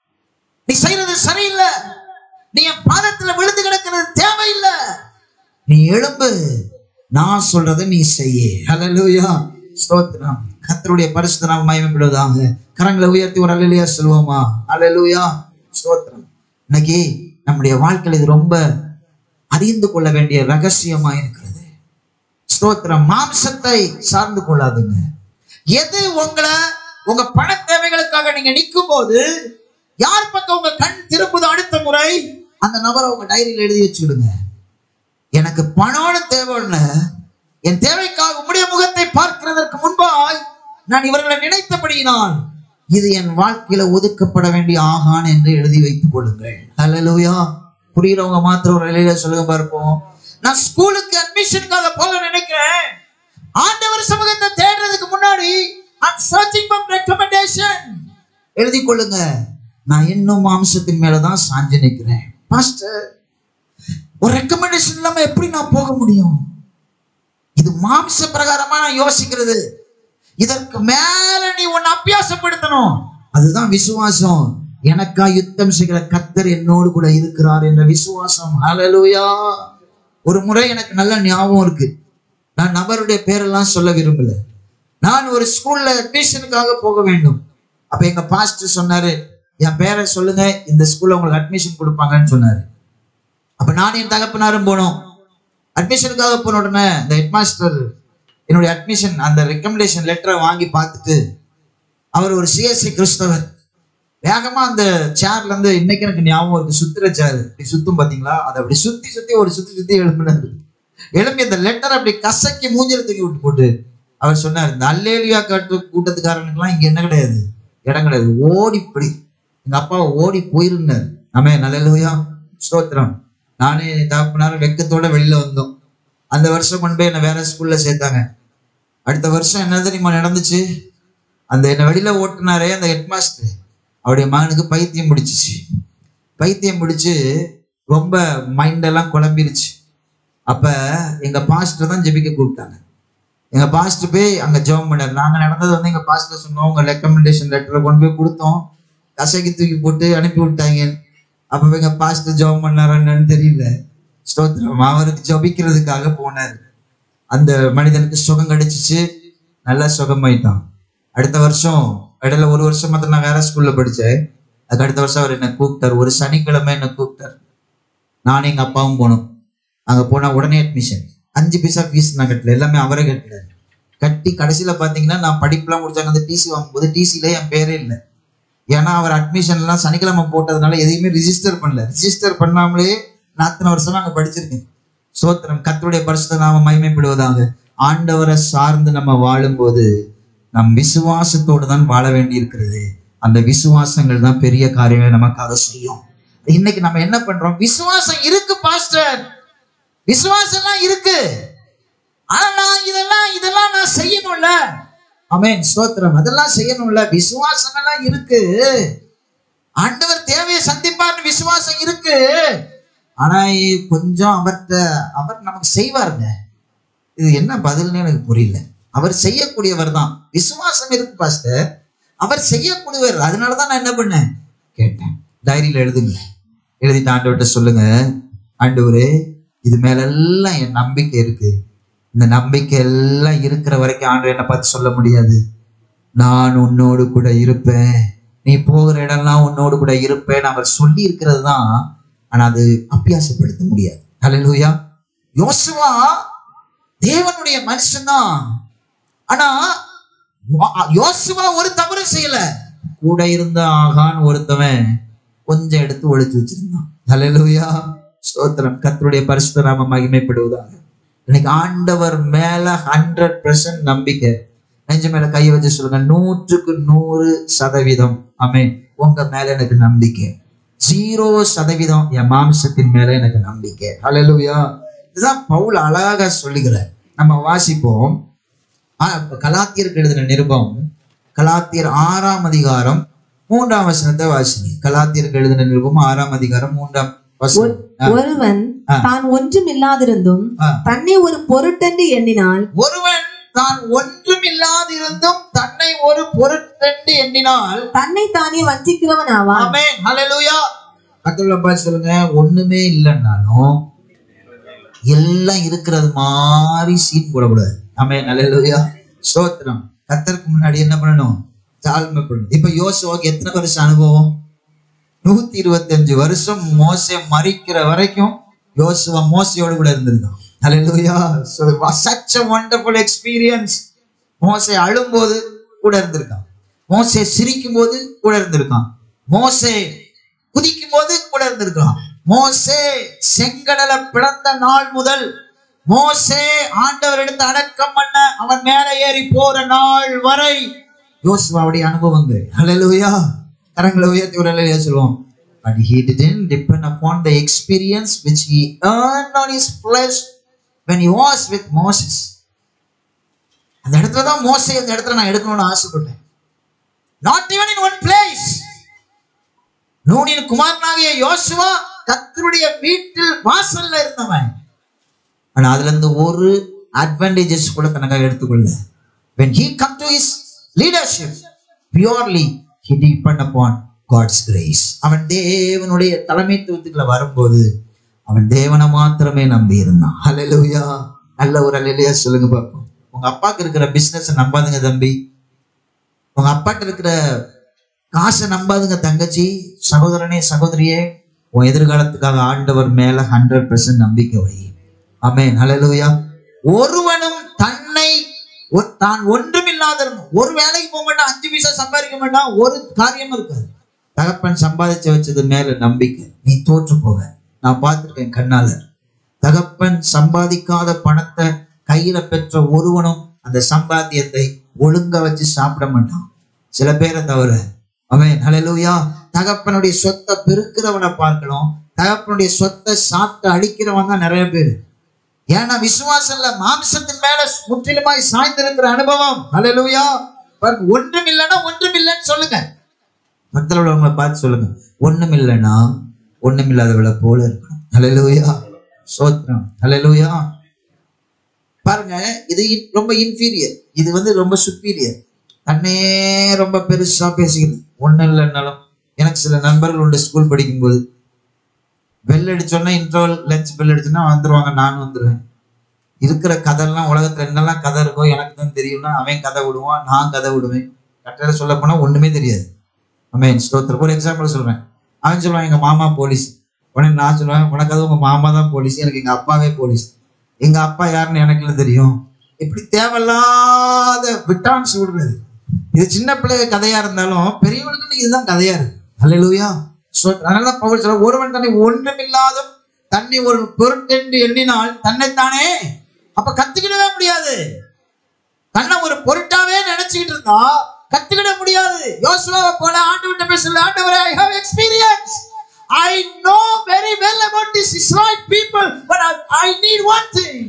நீ செய்யறது சரியில்லை நீ என் பாதத்துல விழுந்து கிடக்கிறது தேவையில்லை நீ எழும்பு நான் சொல்றதை நீ செய்ய ஹalleluya ஸ்தோத்திரம் கர்த்தருடைய பரிசுத்த நாமம் மகிமைப்படுவதாக கரங்களை உயர்த்தி ஒரு அல்லேலூயா சொல்லுவோமா ஹalleluya ஸ்தோத்திரம் இன்னைக்கு நம்முடைய வாழ்க்கையில் இது ரொம்ப அறிந்து கொள்ள வேண்டிய ரகசியமா இருக்கிறது ஸ்தோத்திரம் மாம்சத்தை சார்ந்து கொள்ளாதுங்க எது உங்களை உங்க பண தேவைகளுக்காக நீங்க நிற்கும் போது யார் பக்கம் உங்க கண் திரும்புதோ அடுத்த முறை அந்த நபரை உங்க டைரியில எழுதி வச்சுக்கிடுங்க எனக்கு பணம்னு தேவை இல்ல என் தேவைக்காக உம்முடைய முகத்தை பார்க்கிறதற்கு முன்பாய் நான் இவர்களை நினைத்தபடியினால் இது என் வாழ்க்கையில ஒதுக்கப்பட வேண்டிய ஆகான் என்று எழுதி வைத்துக் கொள்ளுங்கள் ஹalleluya புரியுறவங்க மாத்திரம் ஒரு நிலையில சொல்லுங்க பார்ப்போம் நான் ஸ்கூலுக்கு அட்மிஷனுக்காக போக நினைக்கிறேன் ஆண்டவர் சமூகத்தை தேடுறதுக்கு முன்னாடி I'm searching for recommendation எழுதி கொள்ளுங்க நான் இன்னும் மாம்சத்தின் மேலதான் சாஞ்சு நிற்கிறேன் பாஸ்டர் ஒரு ரெக்கமெண்டேஷன் இல்லாம எப்படி நான் போக முடியும் இது மாம்ச பிரகாரமா நான் யோசிக்கிறது இதற்கு மேல நீ உன்னை அபியாசப்படுத்தணும் அதுதான் விசுவாசம் எனக்கா யுத்தம் செய்கிற கத்தர் என்னோடு கூட இருக்கிறார் என்ற விசுவாசம் ஹalleluya ஒரு முறை எனக்கு நல்ல ஞாபகம் இருக்கு நான் நபருடைய பேரெல்லாம் சொல்ல விரும்பல நான் ஒரு ஸ்கூல்ல அட்மிஷனுக்காக போக வேண்டும் அப்ப எங்க பாஸ்டர் சொன்னாரு என் பேரை சொல்லுங்க இந்த ஸ்கூல்ல உங்களுக்கு அட்மிஷன் கொடுப்பாங்கன்னு சொன்னாரு அப்ப நான் என் தகப்பனாரும் போனோம் அட்மிஷனுக்காக போன உடனே இந்த ஹெட்மாஸ்டர் என்னுடைய அட்மிஷன் அந்த ரெக்கமெண்டேஷன் லெட்டரை வாங்கி பார்த்துட்டு அவர் ஒரு சிஎஸ்சி கிறிஸ்தவர் வேகமா அந்த சேர்ல இருந்து இன்னைக்கு எனக்கு ஞாபகம் இருக்கு சுத்துற சேர் இப்படி சுத்தும் பாத்தீங்களா அதை அப்படி சுத்தி சுத்தி ஒரு சுத்தி சுத்தி எழுப்பினாரு எழுப்பி அந்த லெட்டர் அப்படி கசக்கி மூஞ்சில தூக்கி விட்டு போட்டு அவர் சொன்னார் இந்த அல்லேலியா காட்டு கூட்டத்துக்காரனுக்குலாம் இங்க என்ன கிடையாது இடம் கிடையாது ஓடி இப்படி எங்க அப்பாவை ஓடி போயிருந்தார் ஆமே நல்லலுயா ஸ்தோத்திரம் நானே தகப்பனாரும் வெக்கத்தோட வெளியில வந்தோம் அந்த வருஷம் கொண்டு போய் என்னை வேற ஸ்கூல்ல சேர்த்தாங்க அடுத்த வருஷம் என்ன தெரியுமா நடந்துச்சு அந்த என்னை வெளியில ஓட்டுனாரே அந்த ஹெட்மாஸ்டர் அவருடைய மகனுக்கு பைத்தியம் பிடிச்சிச்சு பைத்தியம் பிடிச்சு ரொம்ப மைண்ட் எல்லாம் குழம்பிருச்சு அப்ப எங்க பாஸ்டர் தான் ஜெபிக்க கூப்பிட்டாங்க எங்க பாஸ்டர் போய் அங்க ஜெபம் பண்ணாரு நாங்க நடந்தது வந்து எங்க பாஸ்டர் சொன்னோம் உங்க ரெக்கமெண்டேஷன் லெட்டரை கொண்டு போய் கொடுத்தோம் கசைக்கு தூக்கி போட்டு அனுப்பி விட்டாங்க அப்ப எங்க பாஸ்டர் ஜெபம் பண்ணாரான்னு தெரியல ஸ்தோத்திரம் அவருக்கு ஜெபிக்கிறதுக்காக போனார் அந்த மனிதனுக்கு சுகம் கிடைச்சிச்சு நல்லா சுகமாயிட்டான் அடுத்த வருஷம் இடையில ஒரு வருஷம் மாத்திரம் நான் வேற ஸ்கூல்ல படிச்சேன் அதுக்கு அடுத்த வருஷம் அவர் என்ன கூப்பிட்டார் ஒரு சனிக்கிழமை என்ன கூப்பிட்டார் நானும் எங்க அப்பாவும் போனோம் அங்க போனா உடனே அட்மிஷன் அஞ்சு பைசா ஃபீஸ் நான் கட்டல எல்லாமே அவரே கட்டினார் கட்டி கடைசியில பாத்தீங்கன்னா நான் படிப்புலாம் முடிச்சாங்க அந்த டிசி வாங்கும்போது டிசில என் பேரே இல்லை ஏன்னா அவர் அட்மிஷன் எல்லாம் சனிக்கிழமை போட்டதுனால எதையுமே ரிஜிஸ்டர் பண்ணல ரிஜிஸ்டர் பண்ணாமலே நான் அத்தனை வருஷமா அங்க படிச்சிருக்கேன் சோத்திரம் கர்த்தருடைய பரிசுத்த நாம மகிமைப்படுவதாக ஆண்டவரை சார்ந்து நம்ம வாழும்போது நம் விசுவாசத்தோடு தான் வாழ வேண்டி இருக்கிறது அந்த விசுவாசங்கள் தான் பெரிய காரியங்களை நமக்காக செய்யும் இன்னைக்கு நம்ம என்ன பண்றோம் விசுவாசம் இருக்கு பாஸ்டர் விசுவாசம்லாம் இருக்கு ஆனா நான் இதெல்லாம் இதெல்லாம் நான் செய்யணும்ல ஆமென் ஸ்தோத்திரம் அதெல்லாம் செய்யணும்ல விசுவாசம் எல்லாம் இருக்கு ஆண்டவர் தேவையை சந்திப்பார்னு விசுவாசம் இருக்கு ஆனா இ- கொஞ்சம் அவர்கிட்ட அவர் நமக்கு செய்வாருங்க இது என்ன பதில்னு எனக்கு புரியல அவர் செய்யக்கூடியவர் தான் விசுவாசம் இருக்கு பாஸ்டர் அவர் செய்யக்கூடியவர் அதனாலதான் நான் என்ன பண்ணேன் கேட்டேன் டைரியில எழுதுங்க எழுதிட்டு ஆண்டவர்கிட்ட சொல்லுங்க ஆண்டவரே இது மேலெல்லாம் என் நம்பிக்கை இருக்கு இந்த நம்பிக்கை எல்லாம் இருக்கிற வரைக்கும் ஆண்டவர் என்ன பார்த்து சொல்ல முடியாது நான் உன்னோடு கூட இருப்பேன் நீ போகிற இடம்லாம் உன்னோடு கூட இருப்பேன் அவர் சொல்லி இருக்கிறது தான் ஆனா அது அபியாசப்படுத்த முடியாது ஹalleluya யோசுவா தேவனுடைய மனுஷன்தான் ஆனா யோ- யோசுவா ஒரு தவறு செய்யல கூட இருந்த ஆகான் ஒருத்தவன் கொஞ்சம் எடுத்து ஒளிச்சு வச்சிருந்தான் ஹalleluya ஸ்தோத்திரம் கர்த்தருடைய பரிசுத்த நாம மகிமைப்படுவதாக இன்னைக்கு ஆண்டவர் மேல ஹண்ட்ரட் பர்சன்ட் நம்பிக்கை நெஞ்சு மேல கையை வச்சு சொல்லுங்க நூற்றுக்கு நூறு சதவீதம் ஆமே உங்க மேல எனக்கு நம்பிக்கை ஜீரோ சதவீதம் என் மாம்சத்தின் மேல எனக்கு நம்பிக்கை ஹalleluya இதுதான் பவுல் அழகாக சொல்லுகிறார் நம்ம வாசிப்போம் ஆ, இப்ப கலாத்தியருக்கு எழுதின நிருபம் கலாத்தியர் ஆறாம் அதிகாரம் மூன்றாம் வசனத்தை வாசிங்க கலாத்தியருக்கு எழுதின நிருபம் ஆறாம் அதிகாரம் மூன்றாம் வசனம் ஆ, ஒருவன் ஆ. தான் ஒன்றும் இல்லாதிருந்தும் ஆ. தன்னை ஒரு பொருட்டென்று எண்ணினால் ஒருவன் தான் ஒன்றும் இல்லாதிருந்தும் தன்னை ஒரு பொருட்டென்று எண்ணினால் தன்னை தானே வஞ்சிக்கிறவன் ஆவான் ஆமென் ஹalleluya கர்த்தருடைய பார்த்து சொல்லுங்க ஒண்ணுமே இல்லைன்னாலும் எல்லாம் இருக்கிறது மாதிரி சீன் போடக்கூடாது ஆமென் ஹalleluya ஸ்தோத்திரம் கர்த்தருக்கு முன்னாடி என்ன பண்ணணும் தாழ்மை பண்ணணும் இப்ப யோசுவாக்கு எத்தனை வருஷம் அனுபவம் நூத்தி இருபத்தஞ்சு வருஷம் மோசே மறிக்கிற வரைக்கும் யோசுவா மோசையோடு கூட இருந்திருக்கான் ஹalleluya so it was such a wonderful experience மோசே அழும்போது கூட இருந்திருக்கான் மோசே சிரிக்கும் போது கூட இருந்திருக்கான் மோசே குதிக்கும் போது கூட இருந்திருக்கான் மோசே செங்கடலை பிளந்த நாள் முதல் மோசே ஆண்டவர் எடுத்து அடக்கம் பண்ண அவன் மேல ஏறி போற நாள் வரை யோசுவாவுடைய அனுபவங்கள் ஹalleluya கரங்களை உயர்த்தி ஒரு ஹalleluya சொல்லுவோம் but he didn't depend upon the experience which he earned on his flesh when he was with Moses அந்த இடத்துல தான் மோசே அந்த இடத்துல நான் எடுக்கணும்னு ஆசைப்பட்டேன் not even in one place நூனின் குமாரனாகிய யோசுவா கர்த்தருடைய வீட்டில் வாசல்ல இருந்தவன் ஆனா அதுல இருந்து ஒரு அட்வான்டேஜஸ் கூட தனக்காக எடுத்துக்கொள்ள when he come to his leadership purely he depend upon god's grace அவன் தேவனுடைய தலைமைத்துவத்துக்குள்ள வரும்போது அவன் தேவனை மாத்திரமே நம்பி இருந்தான் ஹalleluya நல்ல ஒரு ஹalleluya சொல்லுங்க பாப்போம் உங்க அப்பாக்கு இருக்கிற பிசினஸ் நம்பாதுங்க தம்பி உங்க அப்பாட்ட இருக்கிற காசை நம்பாதுங்க தங்கச்சி சகோதரனே சகோதரியே உன் எதிர்காலத்துக்காக ஆண்டவர் மேல ஹண்ட்ரட் பர்சன்ட் நம்பிக்கை வை ஆமென் ஹalleluya ஒருவனும் தன்னை ஒ- தான் ஒன்றுமில்லாத ஒரு வேலைக்கு போக மாட்டான் அஞ்சு பைசா சம்பாதிக்க மாட்டான் ஒரு காரியம் இருக்காது தகப்பன் சம்பாதிச்சு வச்சது மேல நம்பிக்கை நீ தோற்று போவ நான் பார்த்திருக்கேன் கண்ணால தகப்பன் சம்பாதிக்காத பணத்தை கையில பெற்ற ஒருவனும் அந்த சம்பாத்தியத்தை ஒழுங்கா வச்சு சாப்பிட மாட்டான் சில பேரை தவிர அவன் ஹalleluya தகப்பனுடைய சொத்தை பெருக்கிறவனை பார்க்கலாம் தகப்பனுடைய சொத்தை சாப்பிட்டு அழிக்கிறவன் தான் நிறைய பேர் ஏன்னா விசுவாசம்ல மாம்சத்தின் மேல முற்றிலுமாய் சாய்ந்திருக்கிற அனுபவம் ஹalleluya பாருங்க ஒன்றும் இல்லைன்னா ஒன்றும் இல்லைன்னு சொல்லுங்க மத்தில உள்ளவங்களை பார்த்து சொல்லுங்க ஒண்ணும் இல்லைன்னா ஒண்ணும் இல்லாதவளை போல இருக்கணும் ஹalleluya சோத்ரம் ஹalleluya பாருங்க இது இன்- ரொம்ப இன்ஃபீரியர் இது வந்து ரொம்ப சுப்பீரியர் தன்னே ரொம்ப பெருசா பேசிக்கிறது ஒண்ணும் இல்லைன்னாலும் எனக்கு சில நண்பர்கள் உண்டு ஸ்கூல் படிக்கும்போது பெல் அடிச்சோன்னா இன்டர்வல் லஞ்ச் பெல் அடிச்சோன்னா வந்துருவாங்க நானும் வந்துருவேன் இருக்கிற கதைலாம் உலகத்துல என்னெல்லாம் கதை இருக்கோ எனக்கு தான் தெரியும்னா அவன் கதை விடுவான் நான் கதை விடுவேன் கட்டையில சொல்ல போனா ஒண்ணுமே தெரியாது அவன் ஸ்தோத்திரம் ஒரு எக்ஸாம்பிள் சொல்றேன் அவன் சொல்லுவான் எங்க மாமா போலீஸ் உடனே நான் சொல்லுவேன் உனக்கு அது உங்க மாமா தான் போலீஸ் எனக்கு எங்க அப்பாவே போலீஸ் எங்க அப்பா யாருன்னு எனக்கு இல்லை தெரியும் இப்படி தேவையில்லாத விட்டான்ஸ் விடுறது இது சின்ன பிள்ளை கதையா இருந்தாலும் பெரியவனுக்கு இதுதான் கதையா இருக்கு அல்லேலூயா சோ அதனால பவுல் சொல்ற ஒருவன் தன்னை ஒன்றுமில்லாதும் தன்னை ஒரு பொருட்டென்று எண்ணினால் தன்னைத்தானே அப்ப கத்துக்கிடவே முடியாது தன்னை ஒரு பொருட்டாவே நினைச்சுக்கிட்டு இருந்தா கத்துக்கிட முடியாது யோசுவாவை போல ஆண்டு விட்ட பேசல ஆண்டவரே I have experience I know very well about this Israel people but I need one thing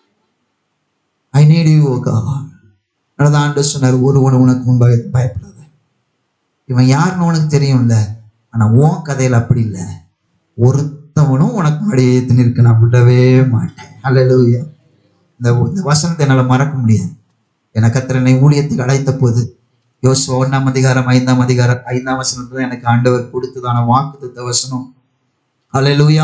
I need you God அதாவது ஆண்டு சொன்னார் ஒருவன் உனக்கு முன்பாக பயப்படாத இவன் யாருன்னு உனக்கு தெரியும்ல ஆனா உன் கதையில அப்படி இல்லை ஒருத்தவனும் உனக்கு முன்னாடியே ஏத்து நிற்க நான் விடவே மாட்டேன் அல்லேலூயா இந்த இந்த வசனத்தை என்னால் மறக்க முடியாது என கத்திரனை ஊழியத்துக்கு அழைத்த போது யோசுவா ஒன்றாம் அதிகாரம் ஐந்தாம் அதிகாரம் ஐந்தாம் வசனத்துல எனக்கு ஆண்டவர் கொடுத்ததான வாக்குத்த வசனம் அல்லேலூயா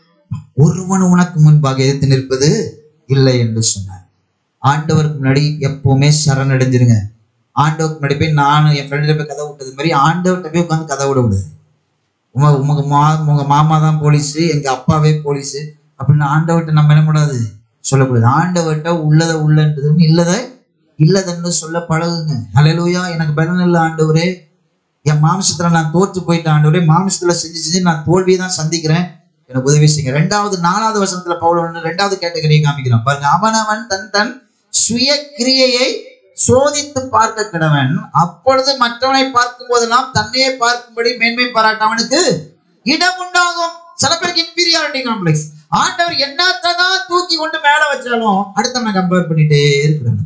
ஒருவன் உனக்கு முன்பாக எதிர்த்து நிற்பது இல்லை என்று சொன்னார் ஆண்டவருக்கு முன்னாடி எப்பவுமே சரணடைஞ்சிருங்க ஆண்டவருக்கு முன்னாடி போய் நானும் என் ஃப்ரெண்டு போய் கதை விட்டது மாதிரி ஆண்டவர்கிட்ட போய் உட்காந்து கதை விட விடுது உங்க உங்க மா உங்க மாமா தான் போலீஸ் எங்க அப்பாவே போலீஸ் அப்படின்னு ஆண்டவர்கிட்ட நம்ம என்ன கூடாது சொல்லக்கூடாது ஆண்டவர்கிட்ட உள்ளதை உள்ளன்றதும் இல்லதை இல்லதென்று சொல்ல பழகுங்க ஹalleluya எனக்கு பலன் இல்லை ஆண்டவரே என் மாம்சத்துல நான் தோற்று போயிட்டேன் ஆண்டவரே மாம்சத்துல செஞ்சு செஞ்சு நான் தோல்வியை தான் சந்திக்கிறேன் எனக்கு உதவி செய்யுங்க ரெண்டாவது நாலாவது வசனத்துல பவுல் ஒன்று ரெண்டாவது கேட்டகரியை காமிக்கிறான் பாருங்க அவனவன் தன் தன் சுய கிரியையை சோதித்து பார்க்க கிடவன் அப்பொழுது மற்றவனை பார்க்கும் போதெல்லாம் தன்னையே பார்க்கும்படி மேன்மை பாராட்ட அவனுக்கு இடம் உண்டாகும் சில பேருக்கு இன்பீரியாரிட்டி காம்ப்ளெக்ஸ் ஆண்டவர் என்னத்தான் தூக்கி கொண்டு மேல வச்சாலும் அடுத்தவனை கம்பேர் பண்ணிட்டே இருக்கிறாங்க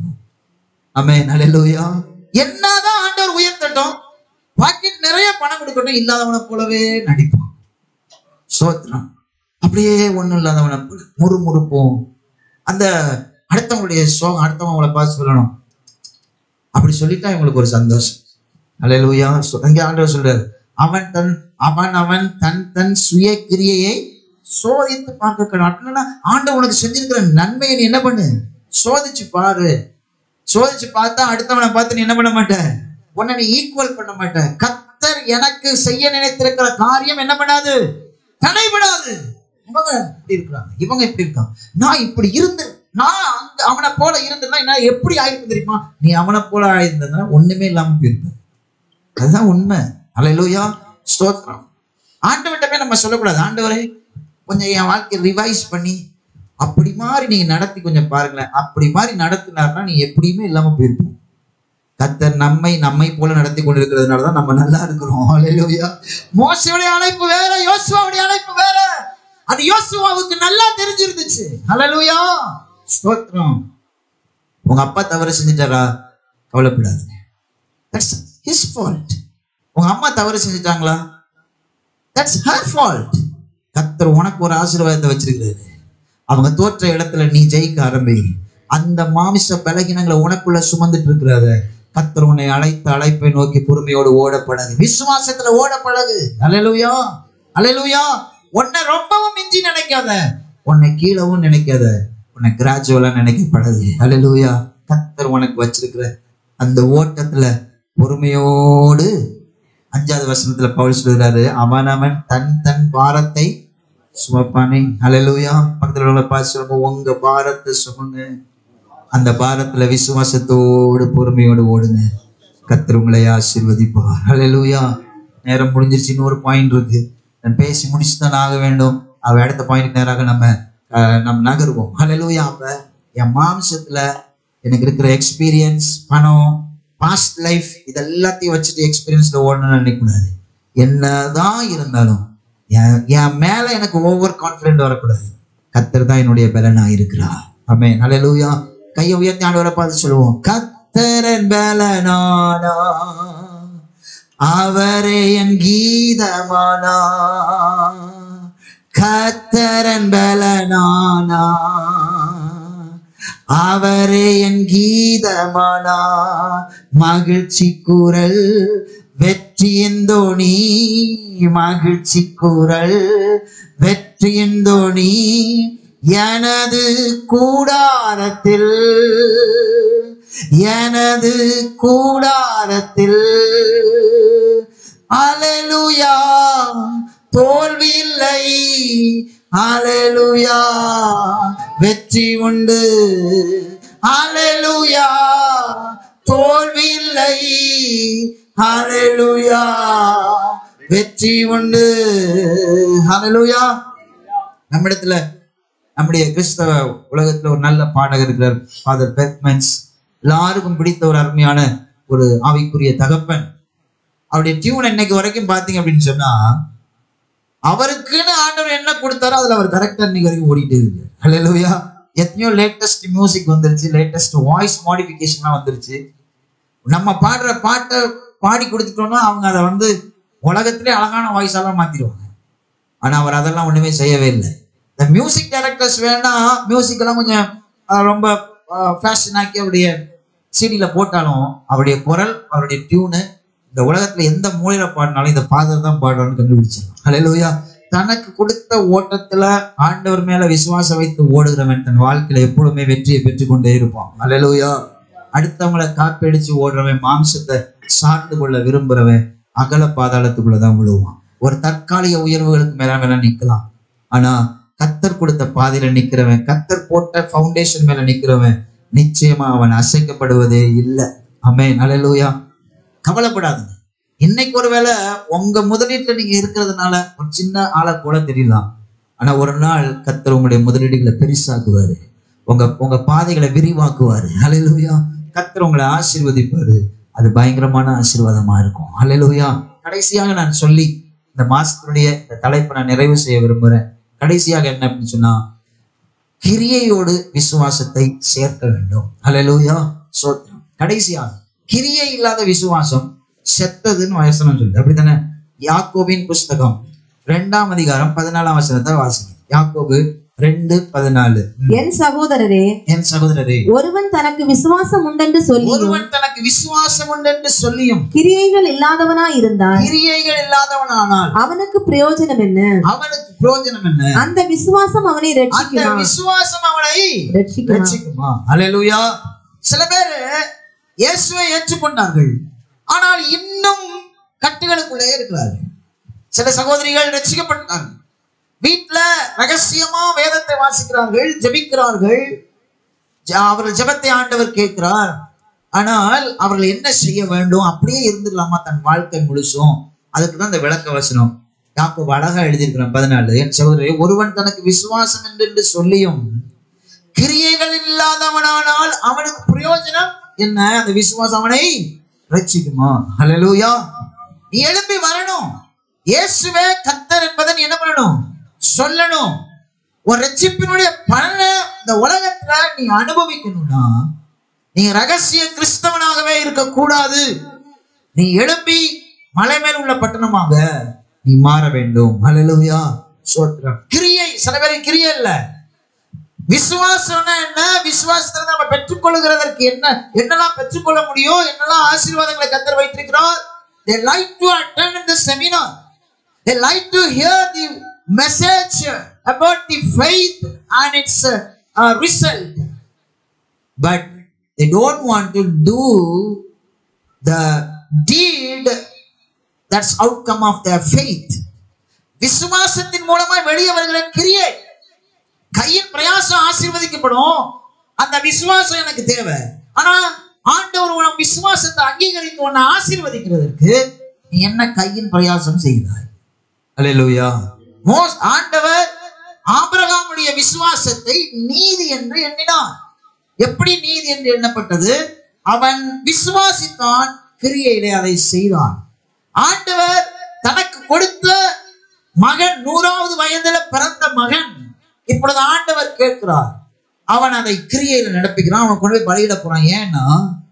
ஆமே நல்லூயா என்னதான் ஆண்டவர் உயர்த்தட்டும் பாக்கெட் நிறைய பணம் கொடுக்கட்டும் இல்லாதவனை போலவே நடிப்பான் சோத்திரம் அப்படியே ஒண்ணும் இல்லாதவனை போல முறுமுறுப்போம் அந்த அடுத்தவங்களுடைய சோகம் அடுத்தவங்களை பார்த்து சொல்லணும் அப்படி சொல்லிட்டா இவங்களுக்கு ஒரு சந்தோஷம் அல்லேலூயா சொ- அங்கே ஆண்டவர் சொல்றாரு அவன் தன் அவன் அவன் தன் தன் சுய கிரியையை சோதித்து பார்க்க அப்படின்னா ஆண்டவர் உனக்கு செஞ்சிருக்கிற நன்மையை நீ என்ன பண்ணு சோதிச்சு பாரு சோதிச்சு பார்த்தா அடுத்தவனை பார்த்து நீ என்ன பண்ண மாட்ட உன்னை நீ ஈக்குவல் பண்ண மாட்ட கத்தர் எனக்கு செய்ய நினைத்திருக்கிற காரியம் என்ன பண்ணாது தடைபடாது இவங்க இப்படி இருக்கிறாங்க இவங்க இப்படி இருக்காங்க நான் இப்படி இருந்து நான் அங்க அவனை போல இருந்திருந்தா நான் எப்படி ஆயிருக்கும் தெரியுமா நீ அவனை போல ஆயிருந்தா ஒண்ணுமே இல்லாம போயிருப்ப அதுதான் உண்மை அலையிலூயா ஸ்தோத்திரம் ஆண்டவர்கிட்ட போய் நம்ம சொல்லக்கூடாது ஆண்டவரே கொஞ்சம் என் வாழ்க்கையை ரிவைஸ் பண்ணி அப்படி மாதிரி நீங்க நடத்தி கொஞ்சம் பாருங்களேன் அப்படி மாதிரி நடத்தினார்னா நீ எப்படியுமே இல்லாம போயிருப்போம் கத்தர் நம்மை நம்மை போல நடத்தி கொண்டிருக்கிறதுனால தான் நம்ம நல்லா இருக்கிறோம் அல்லேலூயா மோசவுடைய அழைப்பு வேற யோசுவாவுடைய அழைப்பு வேற அது யோசுவாவுக்கு நல்லா தெரிஞ்சிருந்துச்சு அல்லேலூயா ஸ்தோத்திரம் உங்க அப்பா தவறு செஞ்சுட்டாரா கவலைப்படாதீங்க தட்ஸ் ஹிஸ் ஃபால்ட் உங்க அம்மா தவறு செஞ்சுட்டாங்களா தட்ஸ் ஹர் ஃபால்ட் கத்தர் உனக்கு ஒரு ஆசீர்வாதத்தை வச்சிருக்கிறாரு அவங்க தோற்ற இடத்துல நீ ஜெயிக்க ஆரம்பி அந்த மாமிச பலகீனங்களை உனக்குள்ள சுமந்துட்டு இருக்கிறாரு கத்தர் உன்னை அழைத்த அழைப்பை நோக்கி பொறுமையோடு ஓட பழகு விசுவாசத்துல ஓட பழகு அலையலுயா அலையலுயா உன்னை ரொம்பவும் மிஞ்சி நினைக்காத உன்னை கீழவும் நினைக்காத உன்னை கிராஜுவலா நினைக்க பழகு அலையலுயா கத்தர் உனக்கு வச்சிருக்கிற அந்த ஓட்டத்துல பொறுமையோடு அஞ்சாவது வசனத்துல பவுல் சொல்றாரு அவனவன் தன் தன் பாரத்தை சுமப்பானே ஹalleluya பக்கத்துல உள்ள பாஸ் சொல்லுங்க உங்க பாரத்தை சுமங்க அந்த பாரத்துல விசுவாசத்தோடு பொறுமையோடு ஓடுங்க கர்த்தர் உங்களை ஆசீர்வதிப்பார் ஹalleluya நேரம் முடிஞ்சிருச்சு இன்னொரு பாயிண்ட் இருக்கு நான் பேசி முடிச்சு தான் ஆக வேண்டும் அவ அடுத்த பாயிண்ட் நேராக நம்ம அஹ், நம்ம நகருவோம் ஹalleluya அப்ப என் மாம்சத்துல எனக்கு இருக்கிற எக்ஸ்பீரியன்ஸ் பணம் பாஸ்ட் லைஃப் இதெல்லாத்தையும் வச்சுட்டு எக்ஸ்பீரியன்ஸ்ல ஓடணும்னு நினைக்கக்கூடாது என்னதான் இருந்தாலும் என் என் மேல எனக்கு ஓவர் கான்பிடென்ட் வரக்கூடாது கத்தர் தான் என்னுடைய பலனா இருக்கிறா ஆமே ஹalleluya கையை உயர்த்தி ஆண்டவரை பார்த்து சொல்லுவோம் கத்தரன் பலனானா அவரே என் கீதமானா கத்தரன் பலனானா அவரே என் கீதமானா மகிழ்ச்சி குரல் வெற்றியின் தோணி மகிழ்ச்சி குரல் வெற்றியின் தோணி எனது கூடாரத்தில் எனது கூடாரத்தில் அலலுயா தோல்வி இல்லை அலலுயா வெற்றி உண்டு அலலுயா தோல்வி இல்லை அலலுயா வெற்றி உண்டு அலலுயா நம்மிடத்துல நம்முடைய கிறிஸ்தவ உலகத்துல ஒரு நல்ல பாடகர் இருக்கிறார் ஃபாதர் பெத்மன்ஸ் எல்லாருக்கும் பிடித்த ஒரு அருமையான ஒரு ஆவிக்குரிய தகப்பன் அவருடைய டியூன் இன்னைக்கு வரைக்கும் பாத்தீங்க அப்படின்னு சொன்னா அவருக்குன்னு ஆண்டவர் என்ன கொடுத்தாரோ அதுல அவர் கரெக்டா இன்னைக்கு வரைக்கும் ஓடிட்டே இருக்கு ஹalleluya எத்தனையோ லேட்டஸ்ட் மியூசிக் வந்துருச்சு லேட்டஸ்ட் வாய்ஸ் மாடிஃபிகேஷன்லாம் வந்துருச்சு நம்ம பாடுற பாட்டை பாடி கொடுத்துட்டோம்னா அவங்க அதை வந்து உலகத்திலே அழகான வாய்ஸாலாம் மாத்திடுவாங்க ஆனா அவர் அதெல்லாம் ஒண்ணுமே செய்யவே இல்லை இந்த மியூசிக் டைரக்டர்ஸ் வேணா மியூசிக் எல்லாம் கொஞ்சம் அஹ், ரொம்ப ஃபேஷன் ஆக்கி அவருடைய சிடியில போட்டாலும் அவருடைய குரல் அவருடைய டியூனு இந்த உலகத்துல எந்த மூலையில பாடினாலும் இந்த ஃபாதர் தான் பாடுறான்னு கண்டுபிடிச்சிடலாம் ஹalleluya தனக்கு கொடுத்த ஓட்டத்துல ஆண்டவர் மேல விசுவாசம் வைத்து ஓடுகிறவன் தன் வாழ்க்கையில எப்பொழுதுமே வெற்றியை பெற்றுக்கொண்டே இருப்பான் ஹalleluya அடுத்தவங்களை காப்படிச்சு ஓடுறவன் மாம்சத்தை சார்ந்து கொள்ள விரும்புறவன் அகல பாதாளத்துக்குள்ளதான் விழுவான் ஒரு தற்காலிக உயர்வுகளுக்கு மேல மேல நிக்கலாம் ஆனா கத்தர் கொடுத்த பாதையில நிக்கிறவன் கத்தர் போட்ட ஃபவுண்டேஷன் மேல நிக்கிறவன் நிச்சயமா அவன் அசைக்கப்படுவதே இல்லை அமேன் ஹalleluya கவலைப்படாதுங்க இன்னைக்கு ஒருவேளை உங்க முதலீட்டுல நீங்க இருக்கிறதுனால ஒரு சின்ன ஆளை போல தெரியலாம் ஆனா ஒரு நாள் கத்தர் உங்களுடைய முதலீடுகளை பெருசாக்குவாரு உங்க உங்க பாதைகளை விரிவாக்குவாரு ஹalleluya கத்தர் உங்களை ஆசீர்வதிப்பாரு அது பயங்கரமான ஆசீர்வாதமா இருக்கும் ஹalleluya கடைசியாக நான் சொல்லி இந்த மாசத்தினுடைய இந்த தலைப்பை நான் நிறைவு செய்ய விரும்புறேன் கடைசியாக என்ன அப்படின்னு சொன்னா கிரியையோடு விசுவாசத்தை சேர்க்க வேண்டும் ஹalleluya சோத்திரம் கடைசியாக கிரியை இல்லாத விசுவாசம் செத்ததுன்னு வசனம் சொல்லுது அப்படித்தானே யாக்கோபின் புஸ்தகம் ரெண்டாம் அதிகாரம் பதினாலாம் வசனத்தை வாசிங்க யாக்கோபு ரெண்டு பதினாலு ம். என் சகோதரரே என் சகோதரரே ஒருவன் தனக்கு விசுவாசம் உண்டென்று சொல்லி ஒருவன் தனக்கு விசுவாசம் உண்டு என்று சொல்லியும் கிரியைகள் இல்லாதவனாய் இருந்தால் கிரியைகள் இல்லாதவனானால் அவனுக்கு பிரயோஜனம் என்ன அவனுக்கு பிரயோஜனம் என்ன அந்த விசுவாசம் அவனை அந்த ரட்சிக்குமா விசுவாசம் அவனை ரட்சிக்குமா ரட்சிக்குமா அல்லேலூயா சில பேர் இயேசுவை ஏற்றுக்கொண்டார்கள் ஆனால் இன்னும் கட்டுகளுக்குள்ளே இருக்கிறார்கள் சில சகோதரிகள் ரட்சிக்கப்பட்டார்கள் வீட்டுல ரகசியமா வேதத்தை வாசிக்கிறார்கள் ஜெபிக்கிறார்கள் ஜ- அவர்கள் ஜெபத்தை ஆண்டவர் கேட்கிறார் ஆனால் அவர்கள் என்ன செய்ய வேண்டும் அப்படியே இருந்துடலாமா தன் வாழ்க்கை முழுசும் அதுக்கு தான் இந்த விளக்க வசனம் யாக்கோபு அழகா எழுதியிருக்கிறான் பதினாலு என் சகோதரி ஒருவன் தனக்கு விசுவாசம் என்று என்று சொல்லியும் கிரியைகள் இல்லாதவனானால் அவனுக்கு பிரயோஜனம் என்ன அந்த விசுவாசம் அவனை ரட்சிக்குமா ஹalleluya நீ எழுப்பி வரணும் இயேசுவே கத்தர் என்பதை நீ என்ன பண்ணணும் சொல்லணும் ஒரு ரட்சிப்பினுடைய பலனை இந்த உலகத்துல நீ அனுபவிக்கணும்னா நீ ரகசிய கிறிஸ்தவனாகவே இருக்கக்கூடாது நீ எழுப்பி மலை மேல் உள்ள பட்டணமாக நீ மாற வேண்டும் ஹalleluya சோத்திரம் கிரியை சில பேருக்கு கிரியை இல்ல விசுவாசம்னா என்ன விசுவாசத்துல நம்ம பெற்றுக்கொள்கிறதற்கு என்ன என்னெல்லாம் பெற்றுக்கொள்ள முடியும் என்னெல்லாம் ஆசீர்வாதங்களை கத்தர் வைத்திருக்கிறார் they like to attend the seminar they like to hear the message about the faith and its uh, uh, result but they don't want to do the deed that's outcome of their faith விசுவாசத்தின் மூலமா வெளியே வருகிற கிரியை கையின் பிரயாசம் ஆசீர்வதிக்கப்படும் அந்த விசுவாசம் எனக்கு தேவை ஆனா ஆண்டவர் உன் விசுவாசத்தை அங்கீகரித்து உன்னை ஆசீர்வதிக்கிறதற்கு நீ என்ன கையின் பிரயாசம் செய்கிறாய் அல்லேலூயா மோஸ் ஆண்டவர் ஆபிரகாமுடைய விசுவாசத்தை நீதி என்று எண்ணினான் எப்படி நீதி என்று எண்ணப்பட்டது அவன் விசுவாசித்தான் கிரியையிலே அதை செய்தான் ஆண்டவர் தனக்கு கொடுத்த மகன் நூறாவது வயதுல பிறந்த மகன் இப்பொழுது ஆண்டவர் கேட்கிறார் அவன் அதை கிரியையில நடப்பிக்கிறான் அவன் கொண்டு போய் பலியிட போறான் ஏன்னா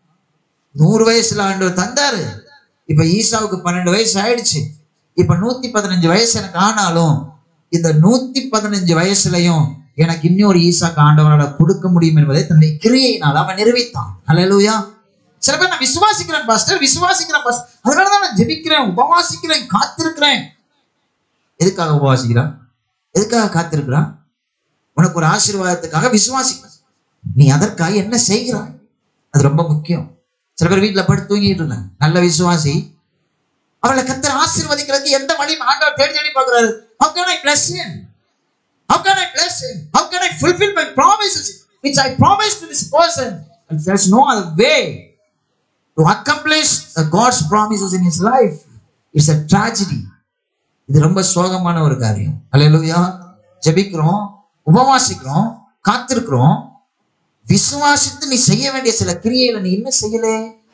நூறு வயசுல ஆண்டவர் தந்தாரு இப்ப ஈசாவுக்கு பன்னெண்டு வயசு ஆயிடுச்சு இப்ப நூத்தி பதினஞ்சு வயசு எனக்கு ஆனாலும் இந்த நூத்தி பதினஞ்சு வயசுலயும் எனக்கு இன்னொரு ஈசாக்கு ஆண்டவரால் கொடுக்க முடியும் என்பதை தன்னுடைய கிரியையினால் அவன் நிரூபித்தான் அல்லேலூயா சில பேர் நான் விசுவாசிக்கிறேன் பாஸ்டர் விசுவாசிக்கிறேன் பாஸ்டர் அதனாலதான் நான் ஜெபிக்கிறேன் உபவாசிக்கிறேன் காத்திருக்கிறேன் எதுக்காக உபவாசிக்கிறான் எதுக்காக காத்திருக்கிறான் உனக்கு ஒரு ஆசீர்வாதத்துக்காக விசுவாசிக்கிறான் நீ அதற்காக என்ன செய்கிறாய் அது ரொம்ப முக்கியம் சில பேர் வீட்டுல படுத்து தூங்கிட்டு இருக்காங்க நல்ல விசுவாசி அவளை கத்தர் ஆசீர்வதிக்கிறதுக்கு எந்த வழியும் ஆண்டவர் தேடி தேடி பார்க்கிறாரு how can i bless him how can i bless him how can i fulfill my promises which i promised to this person and there's no other way to accomplish the god's promises in his life it's a tragedy இது ரொம்ப சோகமான ஒரு காரியம் அல்லேலூயா ஜெபிக்கிறோம் உபவாசிக்கிறோம் காத்திருக்கிறோம் விசுவாசித்து நீ செய்ய வேண்டிய சில கிரியைகளை நீ என்ன செய்யல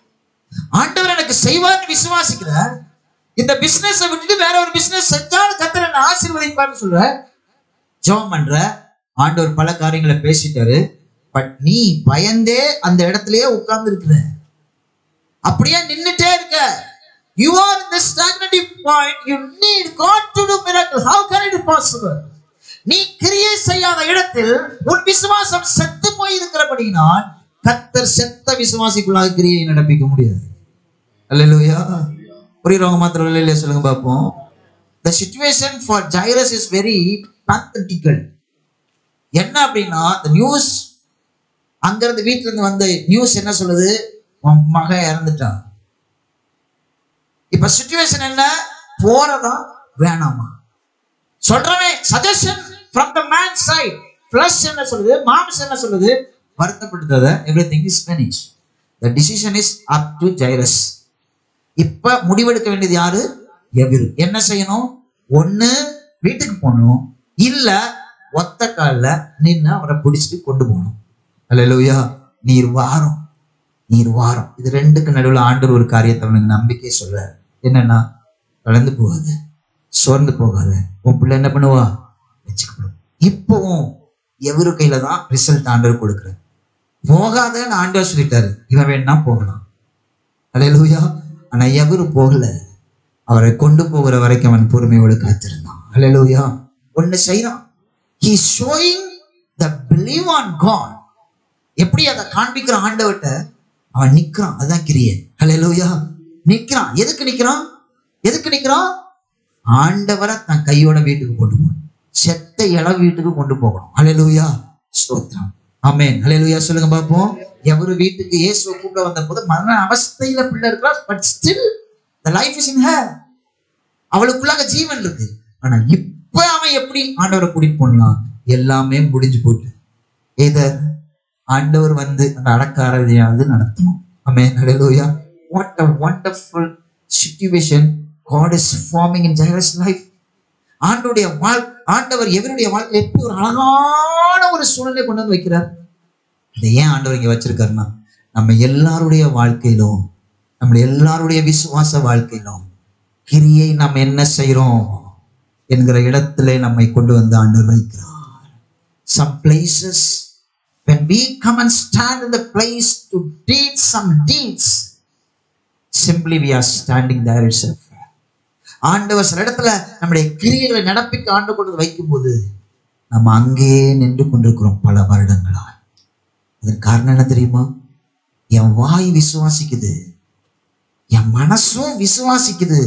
ஆண்டவர் எனக்கு செய்வார்னு விசுவாசிக்கிற இந்த பிசினஸ் விட்டுட்டு வேற ஒரு பிசினஸ் செஞ்சாலும் கத்தர் என்ன ஆசீர்வதிப்பார்னு சொல்ற ஜெபம் பண்ற ஆண்டவர் பல காரியங்களை பேசிட்டாரு பட் நீ பயந்தே அந்த இடத்துலயே உட்கார்ந்து இருக்கிற அப்படியே நின்னுட்டே இருக்க you are in the stagnating point you need god to do miracle how can it be possible நீ கிரியை செய்யாத இடத்தில் உன் விசுவாசம் செத்து போய் இருக்கிறபடினால் கத்தர் செத்த விசுவாசிக்குள்ளாக கிரியை நடப்பிக்க முடியாது அல்லேலூயா புரியுறவங்க மாத்திரம் இல்லையா சொல்லுங்க பார்ப்போம் the situation for jairus is very pathetical என்ன அப்படின்னா the நியூஸ் அங்கிருந்து வீட்டுல இருந்து வந்த நியூஸ் என்ன சொல்லுது உன் மகன் இறந்துட்டான் இப்ப சுச்சுவேஷன் என்ன போறதா வேணாமா சொல்றவன் suggestion from the man side plus என்ன சொல்லுது மாம்ஸ் என்ன சொல்லுது வருத்தப்படுத்தாத everything is finish the decision is up to Jairus இப்ப முடிவெடுக்க வேண்டியது யாரு எவிரு என்ன செய்யணும் ஒண்ணு வீட்டுக்கு போகணும் இல்ல ஒத்த கால்ல நின்னு அவரை பிடிச்சிட்டு கொண்டு போகணும் அல்லேலூயா நீர் வாரம் நீர் வாரம் இது ரெண்டுக்கு நடுவுல ஆண்டவர் ஒரு காரியத்தை அவனுக்கு நம்பிக்கை சொல்றாரு என்னன்னா கலந்து போகாத சோர்ந்து போகாத உன் பிள்ளை என்ன பண்ணுவா வச்சுக்கணும் இப்பவும் எவரு கையில தான் ரிசல்ட் ஆண்டவர் கொடுக்குறாரு போகாதன்னு ஆண்டவர் சொல்லிட்டாரு இவன் வேணா போகலாம் அல்லேலூயா ஆனா எவரு போகல அவரை கொண்டு போகிற வரைக்கும் அவன் பொறுமையோடு காத்திருந்தான் அல்லேலூயா ஒண்ணு செய்யறான் he showing the believe on god எப்படி அதை காண்பிக்கிற ஆண்டவர்கிட்ட அவன் நிக்கிறான் அதுதான் கிரியை அல்லேலூயா நிக்கிறான் எதுக்கு நிக்கிறான் எதுக்கு நிக்கிறான் ஆண்டவரை தன் கையோட வீட்டுக்கு கொண்டு போகணும் செத்த இள வீட்டுக்கு கொண்டு போகணும் அல்லேலூயா ஸ்தோத்திரம் ஆமென் அல்லேலூயா சொல்லுங்க பாப்போம் எவரு வீட்டுக்கு இயேசுவை கூப்பிட வந்த போது மரண அவஸ்தையில பிள்ளை இருக்கிறா but still the life is in her அவளுக்குள்ளாக ஜீவன் இருக்கு ஆனா இப்ப அவன் எப்படி ஆண்டவரை கூட்டிட்டு போனான் எல்லாமே முடிஞ்சு போட்டு ஏதர் ஆண்டவர் வந்து அந்த அடக்காரதையாவது நடத்தணும் ஆமென் ஹalleluya what a wonderful situation god is forming in jairus life ஆண்டவருடைய வாழ் ஆண்டவர் எவருடைய வாழ்க்கையில எப்படி ஒரு அழகான ஒரு சூழ்நிலை கொண்டு வந்து வைக்கிறார் இதை ஏன் ஆண்டவர் இங்க வச்சிருக்காருன்னா நம்ம எல்லாருடைய வாழ்க்கையிலும் நம்ம எல்லாருடைய விசுவாச வாழ்க்கையிலும் கிரியை நம்ம என்ன செய்றோம் என்கிற இடத்திலே நம்மை கொண்டு வந்து ஆண்டவர் வைக்கிறார் some places when we come and stand in the place to deed some deeds simply we are standing there itself ஆண்டவர் சில இடத்துல நம்முடைய கிரியைகளை நடப்பிக்க ஆண்டு கொண்டு வந்து வைக்கும்போது நம்ம அங்கேயே நின்று கொண்டிருக்கிறோம் பல வருடங்களாய் அதற்கு காரணம் என்ன தெரியுமா என் வாய் விசுவாசிக்குது என் மனசும் விசுவாசிக்குது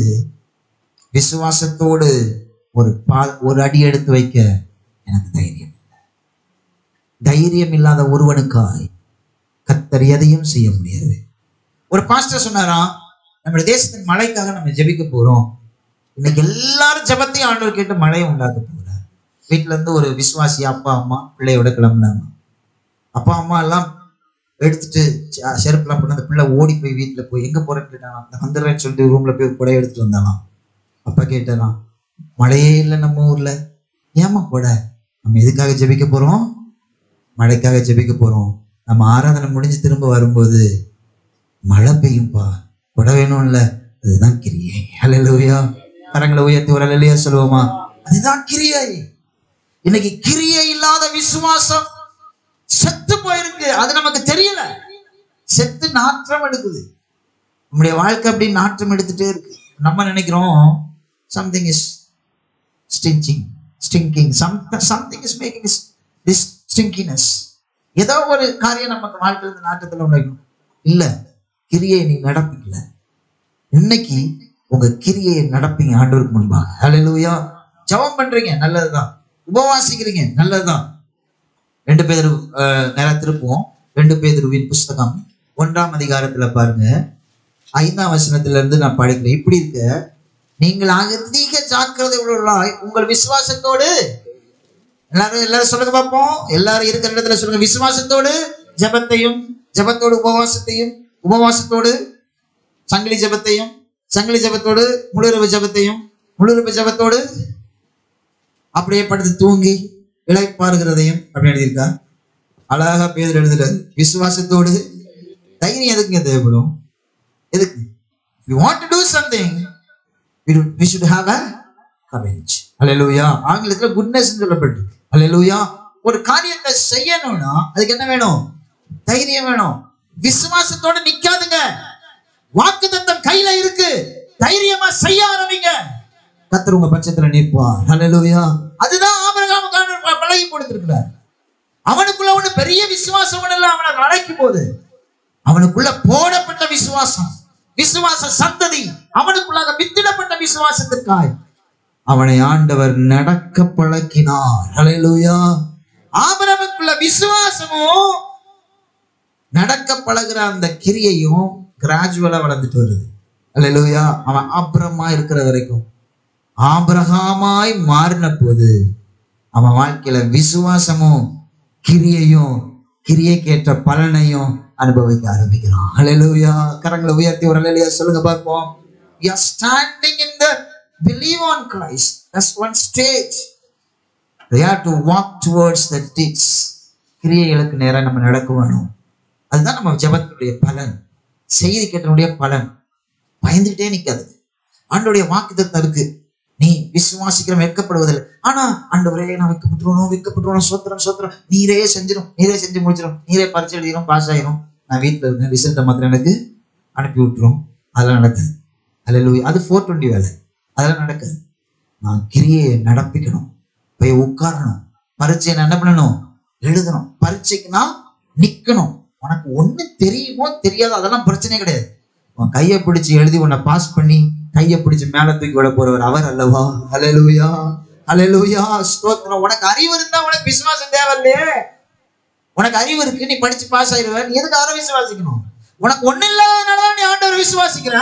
விசுவாசத்தோடு ஒரு பால் ஒரு அடி எடுத்து வைக்க எனக்கு தைரியம் இல்லை தைரியம் இல்லாத ஒருவனுக்காய் கத்தர் எதையும் செய்ய முடியாது ஒரு பாஸ்டர் சொன்னாராம் நம்முடைய தேசத்தின் மழைக்காக நம்ம ஜெபிக்க போறோம் இன்னைக்கு எல்லாரும் ஜெபத்தையும் ஆண்டவர் கேட்டு மழையை உண்டாக்க போகிறார் வீட்டுல இருந்து ஒரு விசுவாசி அப்பா அம்மா பிள்ளையோட கிளம்புனாங்க அப்பா அம்மா எல்லாம் எடுத்துட்டு செ- செருப்புலாம் போட்டு அந்த பிள்ளை ஓடி போய் வீட்டுல போய் எங்க போறேன்னு கேட்டாங்க "நான் வந்துடுறேன்னு சொல்லிட்டு ரூம்ல போய் கொடை எடுத்துட்டு வந்தாலாம் அப்பா கேட்டாராம் மழையே இல்லை நம்ம ஊர்ல ஏமா கொடை நம்ம எதுக்காக ஜெபிக்க போறோம் மழைக்காக ஜெபிக்க போறோம் நம்ம ஆராதனை முடிஞ்சு திரும்ப வரும்போது மழை பெய்யும்பா கொடை வேணும்ல அதுதான் கிரியை ஹalleluya கரங்களை உயர்த்தி ஒரு ஹalleluya சொல்லுவோமா அதுதான் கிரியை இன்னைக்கு கிரியை இல்லாத விசுவாசம் செத்து போயிருக்கு அது நமக்கு தெரியல செத்து நாற்றம் எடுக்குது நம்முடைய வாழ்க்கை அப்படி நாற்றம் எடுத்துட்டே இருக்கு நம்ம நினைக்கிறோம் something is stinking stinking something is making this stinkiness ஏதோ ஒரு காரியம் நமக்கு வாழ்க்கையில இருந்து நாட்டத்துல உண்டாக்கணும் இல்ல கிரியை நீ நடப்பிக்கல இன்னைக்கு உங்க கிரியை நடப்பீங்க ஆண்டவருக்கு முன்பாக ஹalleluya ஜெபம் பண்றீங்க நல்லதுதான் உபவாசிக்கிறீங்க நல்லதுதான் ரெண்டு பேர் நேரம் திருப்புவோம் ரெண்டு பேதுருவின் புஸ்தகம் ஒன்றாம் அதிகாரத்துல பாருங்க ஐந்தாம் வசனத்துல இருந்து நான் படிக்கிறேன் இப்படி இருக்க நீங்கள் அதிக ஜாக்கிரதை உள்ளவர்களாய் உங்கள் விசுவாசத்தோடு எல்லாரும் எல்லாரும் சொல்லுங்க பார்ப்போம் எல்லாரும் இருக்கிற இடத்துல சொல்லுங்க விசுவாசத்தோடு ஜெபத்தையும் ஜெபத்தோடு உபவாசத்தையும் உபவாசத்தோடு சங்கிலி ஜெபத்தையும் சங்கிலி ஜெபத்தோடு முழுரவு ஜெபத்தையும் முழுரவு ஜெபத்தோடு அப்படியே படுத்து தூங்கி இளைப்பாறுகிறதையும் அப்படின்னு எழுதியிருக்கா அழகா பேர் எழுதுறாரு விசுவாசத்தோடு தைரியம் எதுக்குங்க தேவைப்படும் எதுக்கு you want to do something we should have a courage ஹalleluya ஆங்கிலத்துல குட்னஸ் சொல்லப்பட்டிருக்கு ஹalleluya ஒரு காரியத்தை செய்யணும்னா அதுக்கு என்ன வேணும் தைரியம் வேணும் விசுவாசத்தோட நிக்காதுங்க வாக்குத்தத்தம் கையில இருக்கு தைரியமா செய்ய ஆரம்பிங்க கத்தர் உங்க பட்சத்துல நிற்பார் ஹalleluya அதுதான் ஆபிரகாமுக்கு ஆண்டவர் பழகி கொடுத்திருக்கிறார் அவனுக்குள்ள ஒண்ணு பெரிய விசுவாசம் ஒண்ணு இல்ல அவனை அழைக்கும் போது அவனுக்குள்ள போடப்பட்ட விசுவாசம் விசுவாச சந்ததி அவனுக்குள்ளாக வித்திடப்பட்ட விசுவாசத்திற்காய் அவனை ஆண்டவர் நடக்க பழக்கினார் ஹalleluya ஆபிரகாமுக்குள்ள விசுவாசமும் நடக்க பழகுற அந்த கிரியையும் கிராஜுவலா வளர்ந்துட்டு வருது ஹalleluya அவன் ஆபிரமா இருக்கிற வரைக்கும் ஆபிரகாமாய் மாறின போது அவன் வாழ்க்கையில விசுவாசமும் கிரியையும் கிரியைக்கேற்ற பலனையும் அனுபவிக்க ஆரம்பிக்கிறான் ஹalleluya கரங்களை உயர்த்தி ஒரு ஹalleluya சொல்லுங்க பார்ப்போம் you are standing in the believe on Christ that's one stage they have to walk towards the deeds கிரியைகளுக்கு நேரா நம்ம நடக்க வேணும் அதுதான் நம்ம ஜெபத்தினுடைய பலன் செய்தி கேட்டனுடைய பலன் பயந்துகிட்டே நிக்காது ஆண்டோடைய வாக்குத்தத்தம் இருக்கு நீ விசுவாசிக்கிற வெட்கப்படுவதில்லை ஆனா ஆண்டவரே நான் வெட்கப்பட்டுருவோம் வெட்கப்பட்டுருவோம் சோத்திரம் சோத்திரம் நீரே செஞ்சிடும் நீரே செஞ்சு முடிச்சிடும் நீரே பரிச்சை எழுதிடும் பாஸ் ஆயிரும் நான் வீட்டுல இருக்கேன் ரிசல்ட்டை மாத்திரம் எனக்கு அனுப்பி விட்டுரும் அதெல்லாம் நடக்காது அல்ல அது ஃபோர் டுவெண்ட்டி வேலை அதெல்லாம் நடக்காது நான் கிரியை நடப்பிக்கணும் போய் உட்காரணும் பரீட்சை நான் என்ன பண்ணணும் எழுதணும் பரீட்சைக்குனா நிக்கணும் உனக்கு ஒண்ணு தெரியுமோ தெரியாதோ அதெல்லாம் பிரச்சனை கிடையாது உன் கையை பிடிச்சு எழுதி உன்னை பாஸ் பண்ணி கையை பிடிச்சு மேல தூக்கி விட போறவர் அவர் அல்லவா ஹalleluya ஹalleluya ஸ்தோத்திரம் உனக்கு அறிவு இருந்தா உனக்கு விசுவாசம் தேவையில்லையே உனக்கு அறிவு இருக்கு நீ படிச்சு பாஸ் ஆயிருவ நீ எதுக்கு அவரை விசுவாசிக்கணும் உனக்கு ஒண்ணு இல்லாததுனாலதான் நீ ஆண்டவரை விசுவாசிக்கிற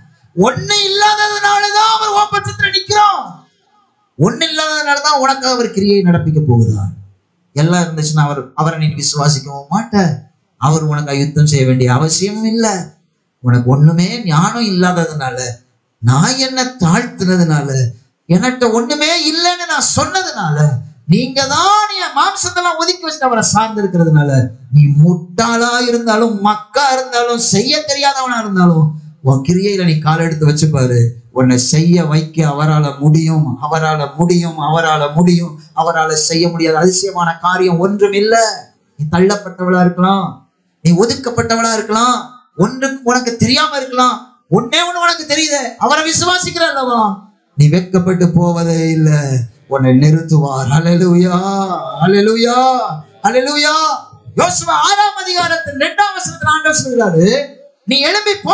ஒண்ணு இல்லாததுனாலதான் அவர் உன் பட்சத்துல நிக்கிறோம் ஒண்ணு இல்லாததுனாலதான் உனக்கு அவர் கிரியை நடப்பிக்க போகிறார் எல்லாம் இருந்துச்சுன்னா அவர் அவரை நீ விசுவாசிக்கவும் மாட்ட அவர் உனக்கு யுத்தம் செய்ய வேண்டிய அவசியமும் இல்லை உனக்கு ஒண்ணுமே ஞானம் இல்லாததுனால நான் என்ன தாழ்த்துனதுனால என்கிட்ட ஒண்ணுமே இல்லைன்னு நான் சொன்னதுனால நீங்க தான் என் மாம்சத்தெல்லாம் ஒதுக்கி வச்சுட்டு அவரை சார்ந்து இருக்கிறதுனால நீ முட்டாளா இருந்தாலும் மக்கா இருந்தாலும் செய்ய தெரியாதவனா இருந்தாலும் உன் கிரியையில நீ கால் எடுத்து வச்சு பாரு உன்னை செய்ய வைக்க அவரால முடியும் அவரால முடியும் அவரால முடியும் அவரால செய்ய முடியாத அதிசயமான காரியம் ஒன்றும் இல்ல நீ தள்ளப்பட்டவளா இருக்கலாம் நீ ஒதுக்கப்பட்டவளா இருக்கலாம் ஒன்றுக்கு உனக்கு தெரியாம இருக்கலாம் ஒன்னே ஒண்ணு உனக்கு தெரியுது அவரை விசுவாசிக்கிற அல்லவா நீ வெட்கப்பட்டு போவதே இல்ல உன்னை நிறுத்துவார் அலலுயா அலலுயா அலலுயா யோசுவா ஆறாம் அதிகாரத்தின் இரண்டாம் வசனத்தில் ஆண்டவர் சொல்கிறாரு நீ எழும்பி போ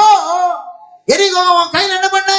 எரிகோ உன் கையில என்ன பண்ண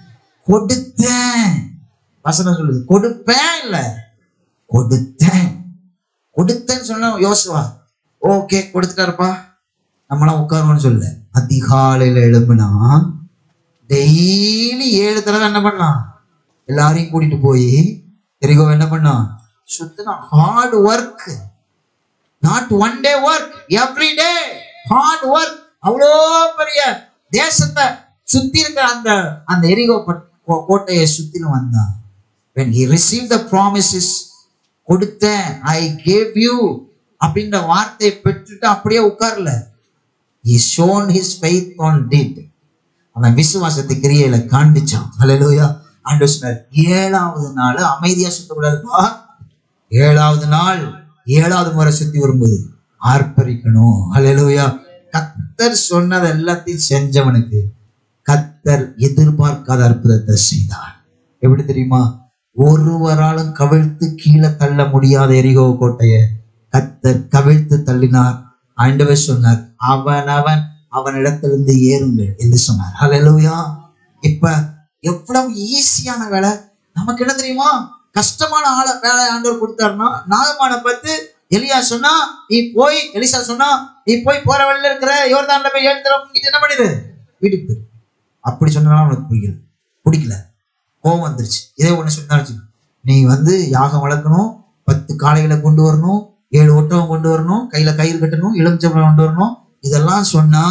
கொடுத்தேன் வசனம் சொல்லுது கொடுப்பேன் இல்ல கொடுத்தேன் கொடுத்தேன்னு சொன்ன யோசுவா ஓகே கொடுத்துட்டாருப்பா நம்மளாம் உட்காருவோம்னு சொல்ல அதிகாலையில எழுப்புனா டெய்லி ஏழு தடவை என்ன பண்ணலாம் எல்லாரையும் கூட்டிட்டு போய் எரிகோ என்ன பண்ணான் சுத்தினா hard work not one day work every day hard work அவ்வளோ பெரிய தேசத்தை சுத்தி இருக்கிற அந்த அந்த எரிகோ பட்- கோ- கோட்டையை சுத்திலும் வந்தான் when he received the promises கொடுத்தேன் ஐ gave you அப்படின்ற வார்த்தையை பெற்றுட்டு அப்படியே உட்கார்ல he shown his faith on deed அவன் விசுவாசத்தை கிரியையில காண்பிச்சான் ஹalleluya ஆண்டவர் சொன்னார் ஏழாவது நாள் அமைதியா சுத்தக்கூடாதுப்பா ஏழாவது நாள் ஏழாவது முறை சுத்தி வரும்போது ஆர்ப்பரிக்கணும் ஹalleluya கத்தர் சொன்னது எல்லாத்தையும் செஞ்சவனுக்கு கத்தர் எதிர்பார்க்காத அற்புதத்தை செய்தார் எப்படி தெரியுமா ஒருவராலும் கவிழ்த்து கீழே தள்ள முடியாத எரிகோ கோட்டைய கத்தர் கவிழ்த்து தள்ளினார் ஆண்டவர் சொன்னார் அவனவன் அவனிடத்திலிருந்து ஏறுங்கள் என்று சொன்னார் ஹalleluya இப்ப எவ்வளவு ஈஸியான வேலை நமக்கு என்ன தெரியுமா கஷ்டமான ஆள வேலை ஆண்டவர் கொடுத்தாருன்னா நாகமான பார்த்து எலியா சொன்னா நீ போய் எலிசா சொன்னா நீ போய் போற வழியில இருக்கிற யோர்தான்ல போய் ஏழு தடவை முங்கிட்டு என்ன பண்ணிடு வீட்டுக்கு போயிரு அப்படி சொன்னாலும் அவனுக்கு பிடிக்கல பிடிக்கல கோவம் வந்துருச்சு இதே ஒண்ணு சொன்னாச்சு நீ வந்து யாகம் வளர்க்கணும் பத்து காளைகளை கொண்டு வரணும் ஏழு ஒட்டகம் கொண்டு வரணும் கையில கயிறு கட்டணும் எலுமிச்சம்பழம் கொண்டு வரணும் இதெல்லாம் சொன்னா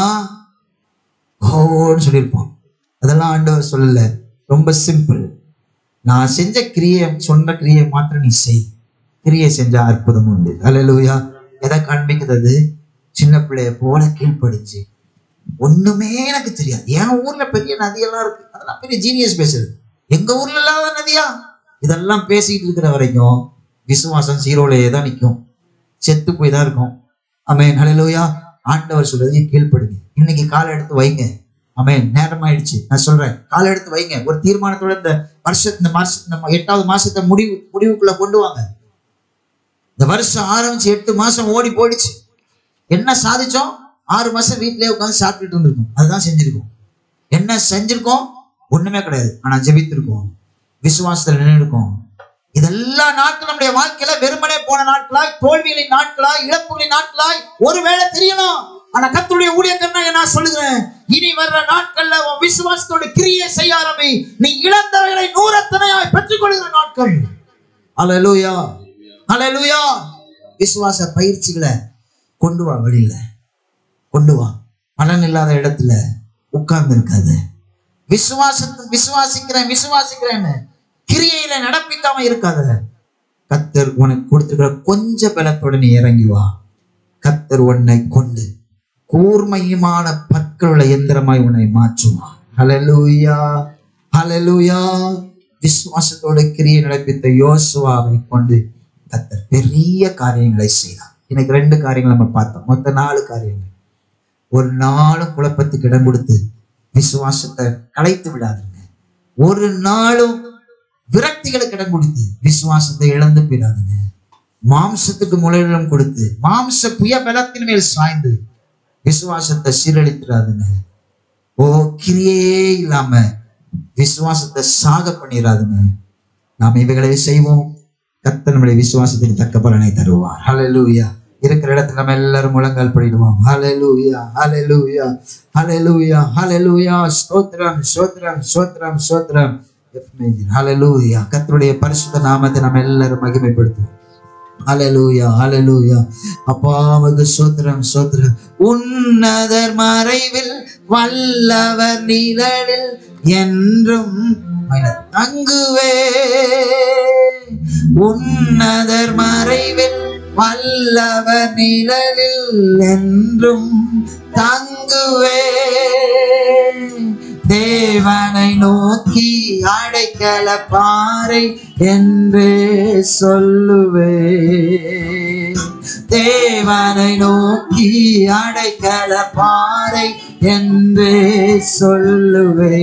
ஓன்னு சொல்லியிருப்பான் அதெல்லாம் ஆண்டவர் சொல்லல ரொம்ப சிம்பிள் நான் செஞ்ச கிரியை சொன்ன கிரியை மாத்திரம் நீ செய் கிரியை செஞ்ச அற்புதம் உண்டு அல்லேலூயா எதை காண்பிக்கிறது சின்ன பிள்ளைய போல கீழ்ப்படிச்சு ஒண்ணுமே எனக்கு தெரியாது என் ஊர்ல பெரிய நதியெல்லாம் இருக்கு அதெல்லாம் பெரிய ஜீனியஸ் பேசுறது எங்க ஊர்ல இல்லாத நதியா இதெல்லாம் பேசிட்டு இருக்கிற வரைக்கும் விசுவாசம் சீரோலையே தான் நிற்கும் செத்து போய் தான் இருக்கும் அமேன் ஹalleluya ஆண்டவர் சொல்றது கீழ்ப்படுங்க இன்னைக்கு காலை எடுத்து வைங்க அமேன் நேரம் ஆயிடுச்சு நான் சொல்றேன் காலை எடுத்து வைங்க ஒரு தீர்மானத்தோட இந்த வருஷம் இந்த மாசம் இந்த எட்டாவது மாசத்தை முடிவு முடிவுக்குள்ள கொண்டு வாங்க இந்த வருஷம் ஆரம்பிச்சு எட்டு மாசம் ஓடி போயிடுச்சு என்ன சாதிச்சோம் ஆறு மாசம் வீட்டிலேயே உட்காந்து சாப்பிட்டுட்டு இருந்திருக்கோம் அதுதான் செஞ்சிருக்கோம் என்ன செஞ்சிருக்கோம் ஒண்ணுமே கிடையாது ஆனா ஜெபித்திருக்கோம் விசுவாசத்துல நின்று இருக்கோம் இதெல்லாம் நாட்கள் நம்முடைய வாழ்க்கையில வெறுமனே போன நாட்களாய் தோல்விகளின் நாட்களாய் இழப்புகளின் நாட்களாய் ஒருவேளை தெரியணும் ஆனா கத்துடைய ஊழியக்கர்னா நான் சொல்லுகிறேன் இனி வர்ற நாட்கள்ல உன் விசுவாசத்தோட கிரியை செய்ய ஆரம்பி நீ இழந்தவைகளை நூறத்தனையாய் பெற்றுக்கொள்கிற நாட்கள் அல்லேலூயா அல்லேலூயா விசுவாச பயிற்சிகளை கொண்டு வா வெளியில கொண்டு வா பலன் இல்லாத இடத்துல உட்கார்ந்து இருக்காது விசுவாசத்தை விசுவாசிக்கிறேன் விசுவாசிக்கிறேன்னு கிரியையில நடப்பிக்காம இருக்காத கத்தர் உனக்கு கொடுத்திருக்கிற கொஞ்ச பலத்தோட நீ இறங்கி வா கத்தர் உன்னை கொண்டு கூர்மையுமான பற்களுள்ள எந்திரமாய் உன்னை மாற்றுவான் ஹalleluya ஹalleluya விசுவாசத்தோட கிரியை நடப்பித்த யோசுவாவை கொண்டு கத்தர் பெரிய காரியங்களை செய்தார் இன்னைக்கு ரெண்டு காரியங்கள் நம்ம பார்த்தோம் மொத்த நாலு காரியங்கள் ஒரு நாளும் குழப்பத்துக்கு இடம் கொடுத்து விசுவாசத்தை கலைத்து விடாதுங்க ஒரு நாளும் விரக்திகளுக்கு இடம் கொடுத்து விசுவாசத்தை இழந்து போயிடாதுங்க மாம்சத்துக்கு முளையிடம் கொடுத்து மாம்ச புய பலத்தின் மேல் சாய்ந்து விசுவாசத்தை சீரழித்திடாதுங்க ஓ கிரியே இல்லாம விசுவாசத்தை சாக பண்ணிடாதுங்க நாம் இவைகளை செய்வோம் கர்த்தர் நம்முடைய விசுவாசத்துக்கு தக்க பலனை தருவார் ஹalleluya இருக்கிற இடத்துல நம்ம எல்லாரும் முழங்கால் படிடுவோம் ஹalleluya ஹalleluya ஹalleluya ஹalleluya ஸ்தோத்திரம் ஸ்தோத்திரம் ஸ்தோத்திரம் ஸ்தோத்திரம் ஹalleluya கர்த்தருடைய பரிசுத்த நாமத்தை நம்ம எல்லாரும் மகிமைப்படுத்துவோம் ஹalleluya ஹalleluya அப்பாவுக்கு ஸ்தோத்திரம் ஸ்தோத்திரம் உன்னதர் மறைவில் வல்லவர் நிழலில் என்றும் தங்குவே உன்னதர் மறைவில் வல்லவர் நிழலில் என்றும் தங்குவே தேவனை நோக்கி அடைக்கல பாறை என்று சொல்லுவே தேவனை நோக்கி அடைக்கல பாறை என்று சொல்லுவே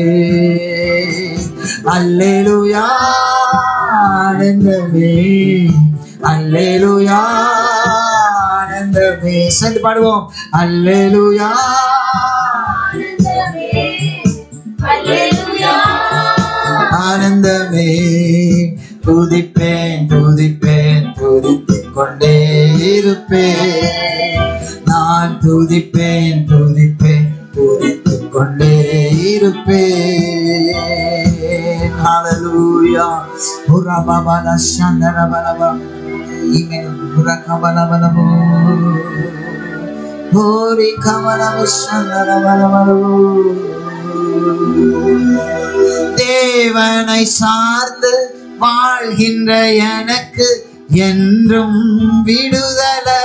அல்லேலுயா ஆனந்தமே அல்லேலுயா ஆனந்தமே சேர்ந்து பாடுவோம் அல்லேலுயா ஆனந்தமே துதிப்பேன் துதிப்பேன் துதித்துக் கொண்டே இருப்பேன் நான் துதிப்பேன் துதிப்பேன் துதித்துக் கொண்டே இருப்பேன் Hallelujah. Ura baba la shandara balaba. Imen ura kabala balabo. Ori kabala shandara balabo. தேவனை சார்ந்து வாழ்கின்ற எனக்கு என்றும் விடுதலை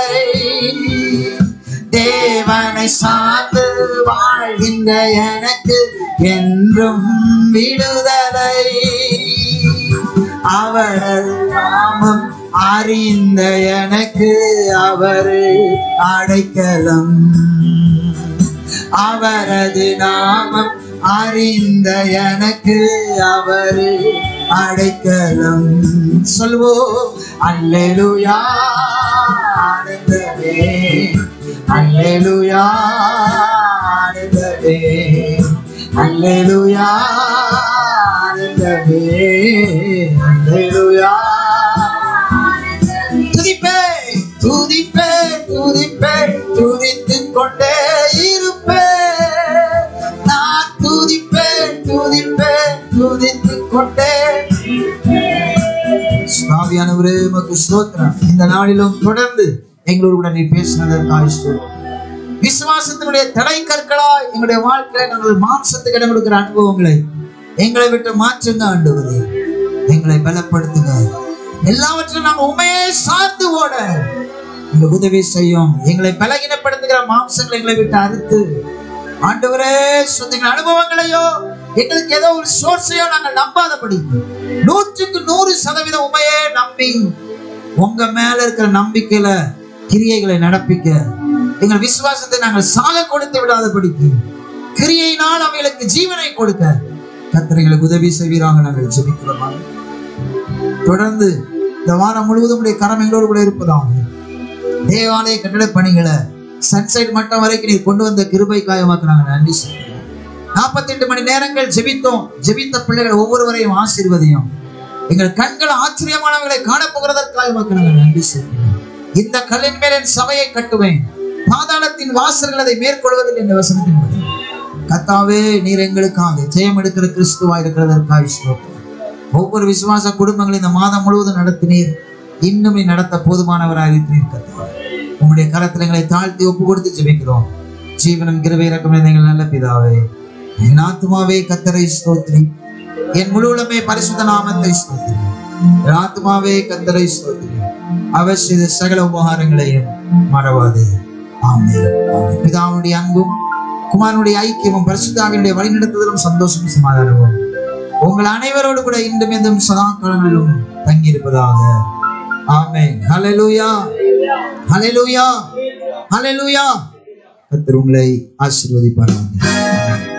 தேவனை சார்ந்து வாழ்கின்ற எனக்கு என்றும் விடுதலை அவர் நாமம் அறிந்த எனக்கு அவர் அடைக்கலம் அவரது நாமம் அறிந்த எனக்கு அவரு அடைக்கலம் சொல்வோம் அல்லேலூயா ஆனந்தமே அல்லேலூயா ஆனந்தமே அல்லேலூயா ஆனந்தமே அல்லேலூயா துதிப்பே துதிப்பே துதிப்பே துதித்துக் கொண்டே இருப்பே நான் துதிப்பே துதிப்பே துதித்துக் கொண்டே சுவாமியானவரே உமக்கு ஸ்தோத்திரம் இந்த நாளிலும் தொடர்ந்து எங்களோடு கூட நீ பேசினதற்காக ஸ்தோத்திரம் விசுவாசத்தினுடைய தடை கற்களாய் எங்களுடைய வாழ்க்கையில நாங்கள் மாம்சத்துக்கு இடம் கொடுக்கிற அனுபவங்களை எங்களை விட்டு மாற்றுங்க ஆண்டவரே எங்களை பலப்படுத்துங்க எல்லாவற்றிலும் நாங்கள் உண்மையே சார்ந்து ஓட எங்களுக்கு உதவி செய்யும் எங்களை பலகீனப்படுத்துகிற மாம்சங்களை எங்களை விட்டு அறுத்து ஆண்டவரே சொந்தங்கள் அனுபவங்களையோ எங்களுக்கு ஏதோ ஒரு சோர்ஸையோ நாங்கள் நம்பாதபடி நூற்றுக்கு நூறு சதவீதம் உண்மையே நம்பி உங்க மேல இருக்கிற நம்பிக்கையில கிரியைகளை நடப்பிக்க எங்கள் விசுவாசத்தை நாங்கள் சாக கொடுத்து விடாதபடிக்கு கிரியையினால் அவைகளுக்கு ஜீவனை கொடுக்க கத்திரைகளுக்கு உதவி செய்வீராக நாங்கள் ஜெபிக்கிறோம் தொடர்ந்து இந்த வாரம் முழுவதும் உடைய கரம் எங்களோடு கூட இருப்பதாக தேவாலய கட்டட பணிகளை சன்சைட் மட்டம் வரைக்கும் நீர் கொண்டு வந்த கிருபை காயமாக்கு நாங்கள் நன்றி சொல்கிறோம் நாற்பத்தி எட்டு மணி நேரங்கள் ஜெபித்தோம் ஜெபித்த பிள்ளைகள் ஒவ்வொருவரையும் ஆசீர்வதியும் எங்கள் கண்கள் ஆச்சரியமானவர்களை காணப்போகிறதற்காக உமக்கு நாங்கள் நன்றி சொல்கிறோம் இந்த கல்லின் மேல் என் சபையை கட்டுவேன் பாதாளத்தின் வாசல்கள் அதை மேற்கொள்வதில் என்ற வசனத்தின்படி கத்தாவே நீர் எங்களுக்காக ஜெயம் எடுக்கிற கிறிஸ்துவா இருக்கிறதற்காக ஸ்தோத்திரம் ஒவ்வொரு விசுவாச குடும்பங்களை இந்த மாதம் முழுவதும் நடத்தினீர் இன்னும் நீ நடத்த போதுமானவராக இருக்கிறீர் கத்தாவே உங்களுடைய கரத்தில் எங்களை தாழ்த்தி ஒப்பு கொடுத்து ஜெபிக்கிறோம் ஜீவனம் கிருபை இறக்கம் எங்கள் நல்ல பிதாவே என் ஆத்மாவே கத்தரை ஸ்தோத்ரி என் முழு உளமே பரிசுத்த நாமத்தை ஸ்தோத்ரி என் ஆத்மாவே கத்தரை ஸ்தோத்ரி அவசிய சகல உபகாரங்களையும் மறவாதே ஆமென் ஆமென். பிதாவுடைய அன்பும் குமாரனுடைய ஐக்கியமும் பரிசுத்தாவினுடைய வழிநடத்துதலும் சந்தோஷமும் சமாதானமும் உங்கள் அனைவரோடு கூட இன்றும் எந்தும் சதா காலங்களிலும் தங்கியிருப்பதாக ஆமென் ஹalleluya ஹalleluya ஹalleluya கர்த்தர் உங்களை ஆசீர்வதிப்பாராக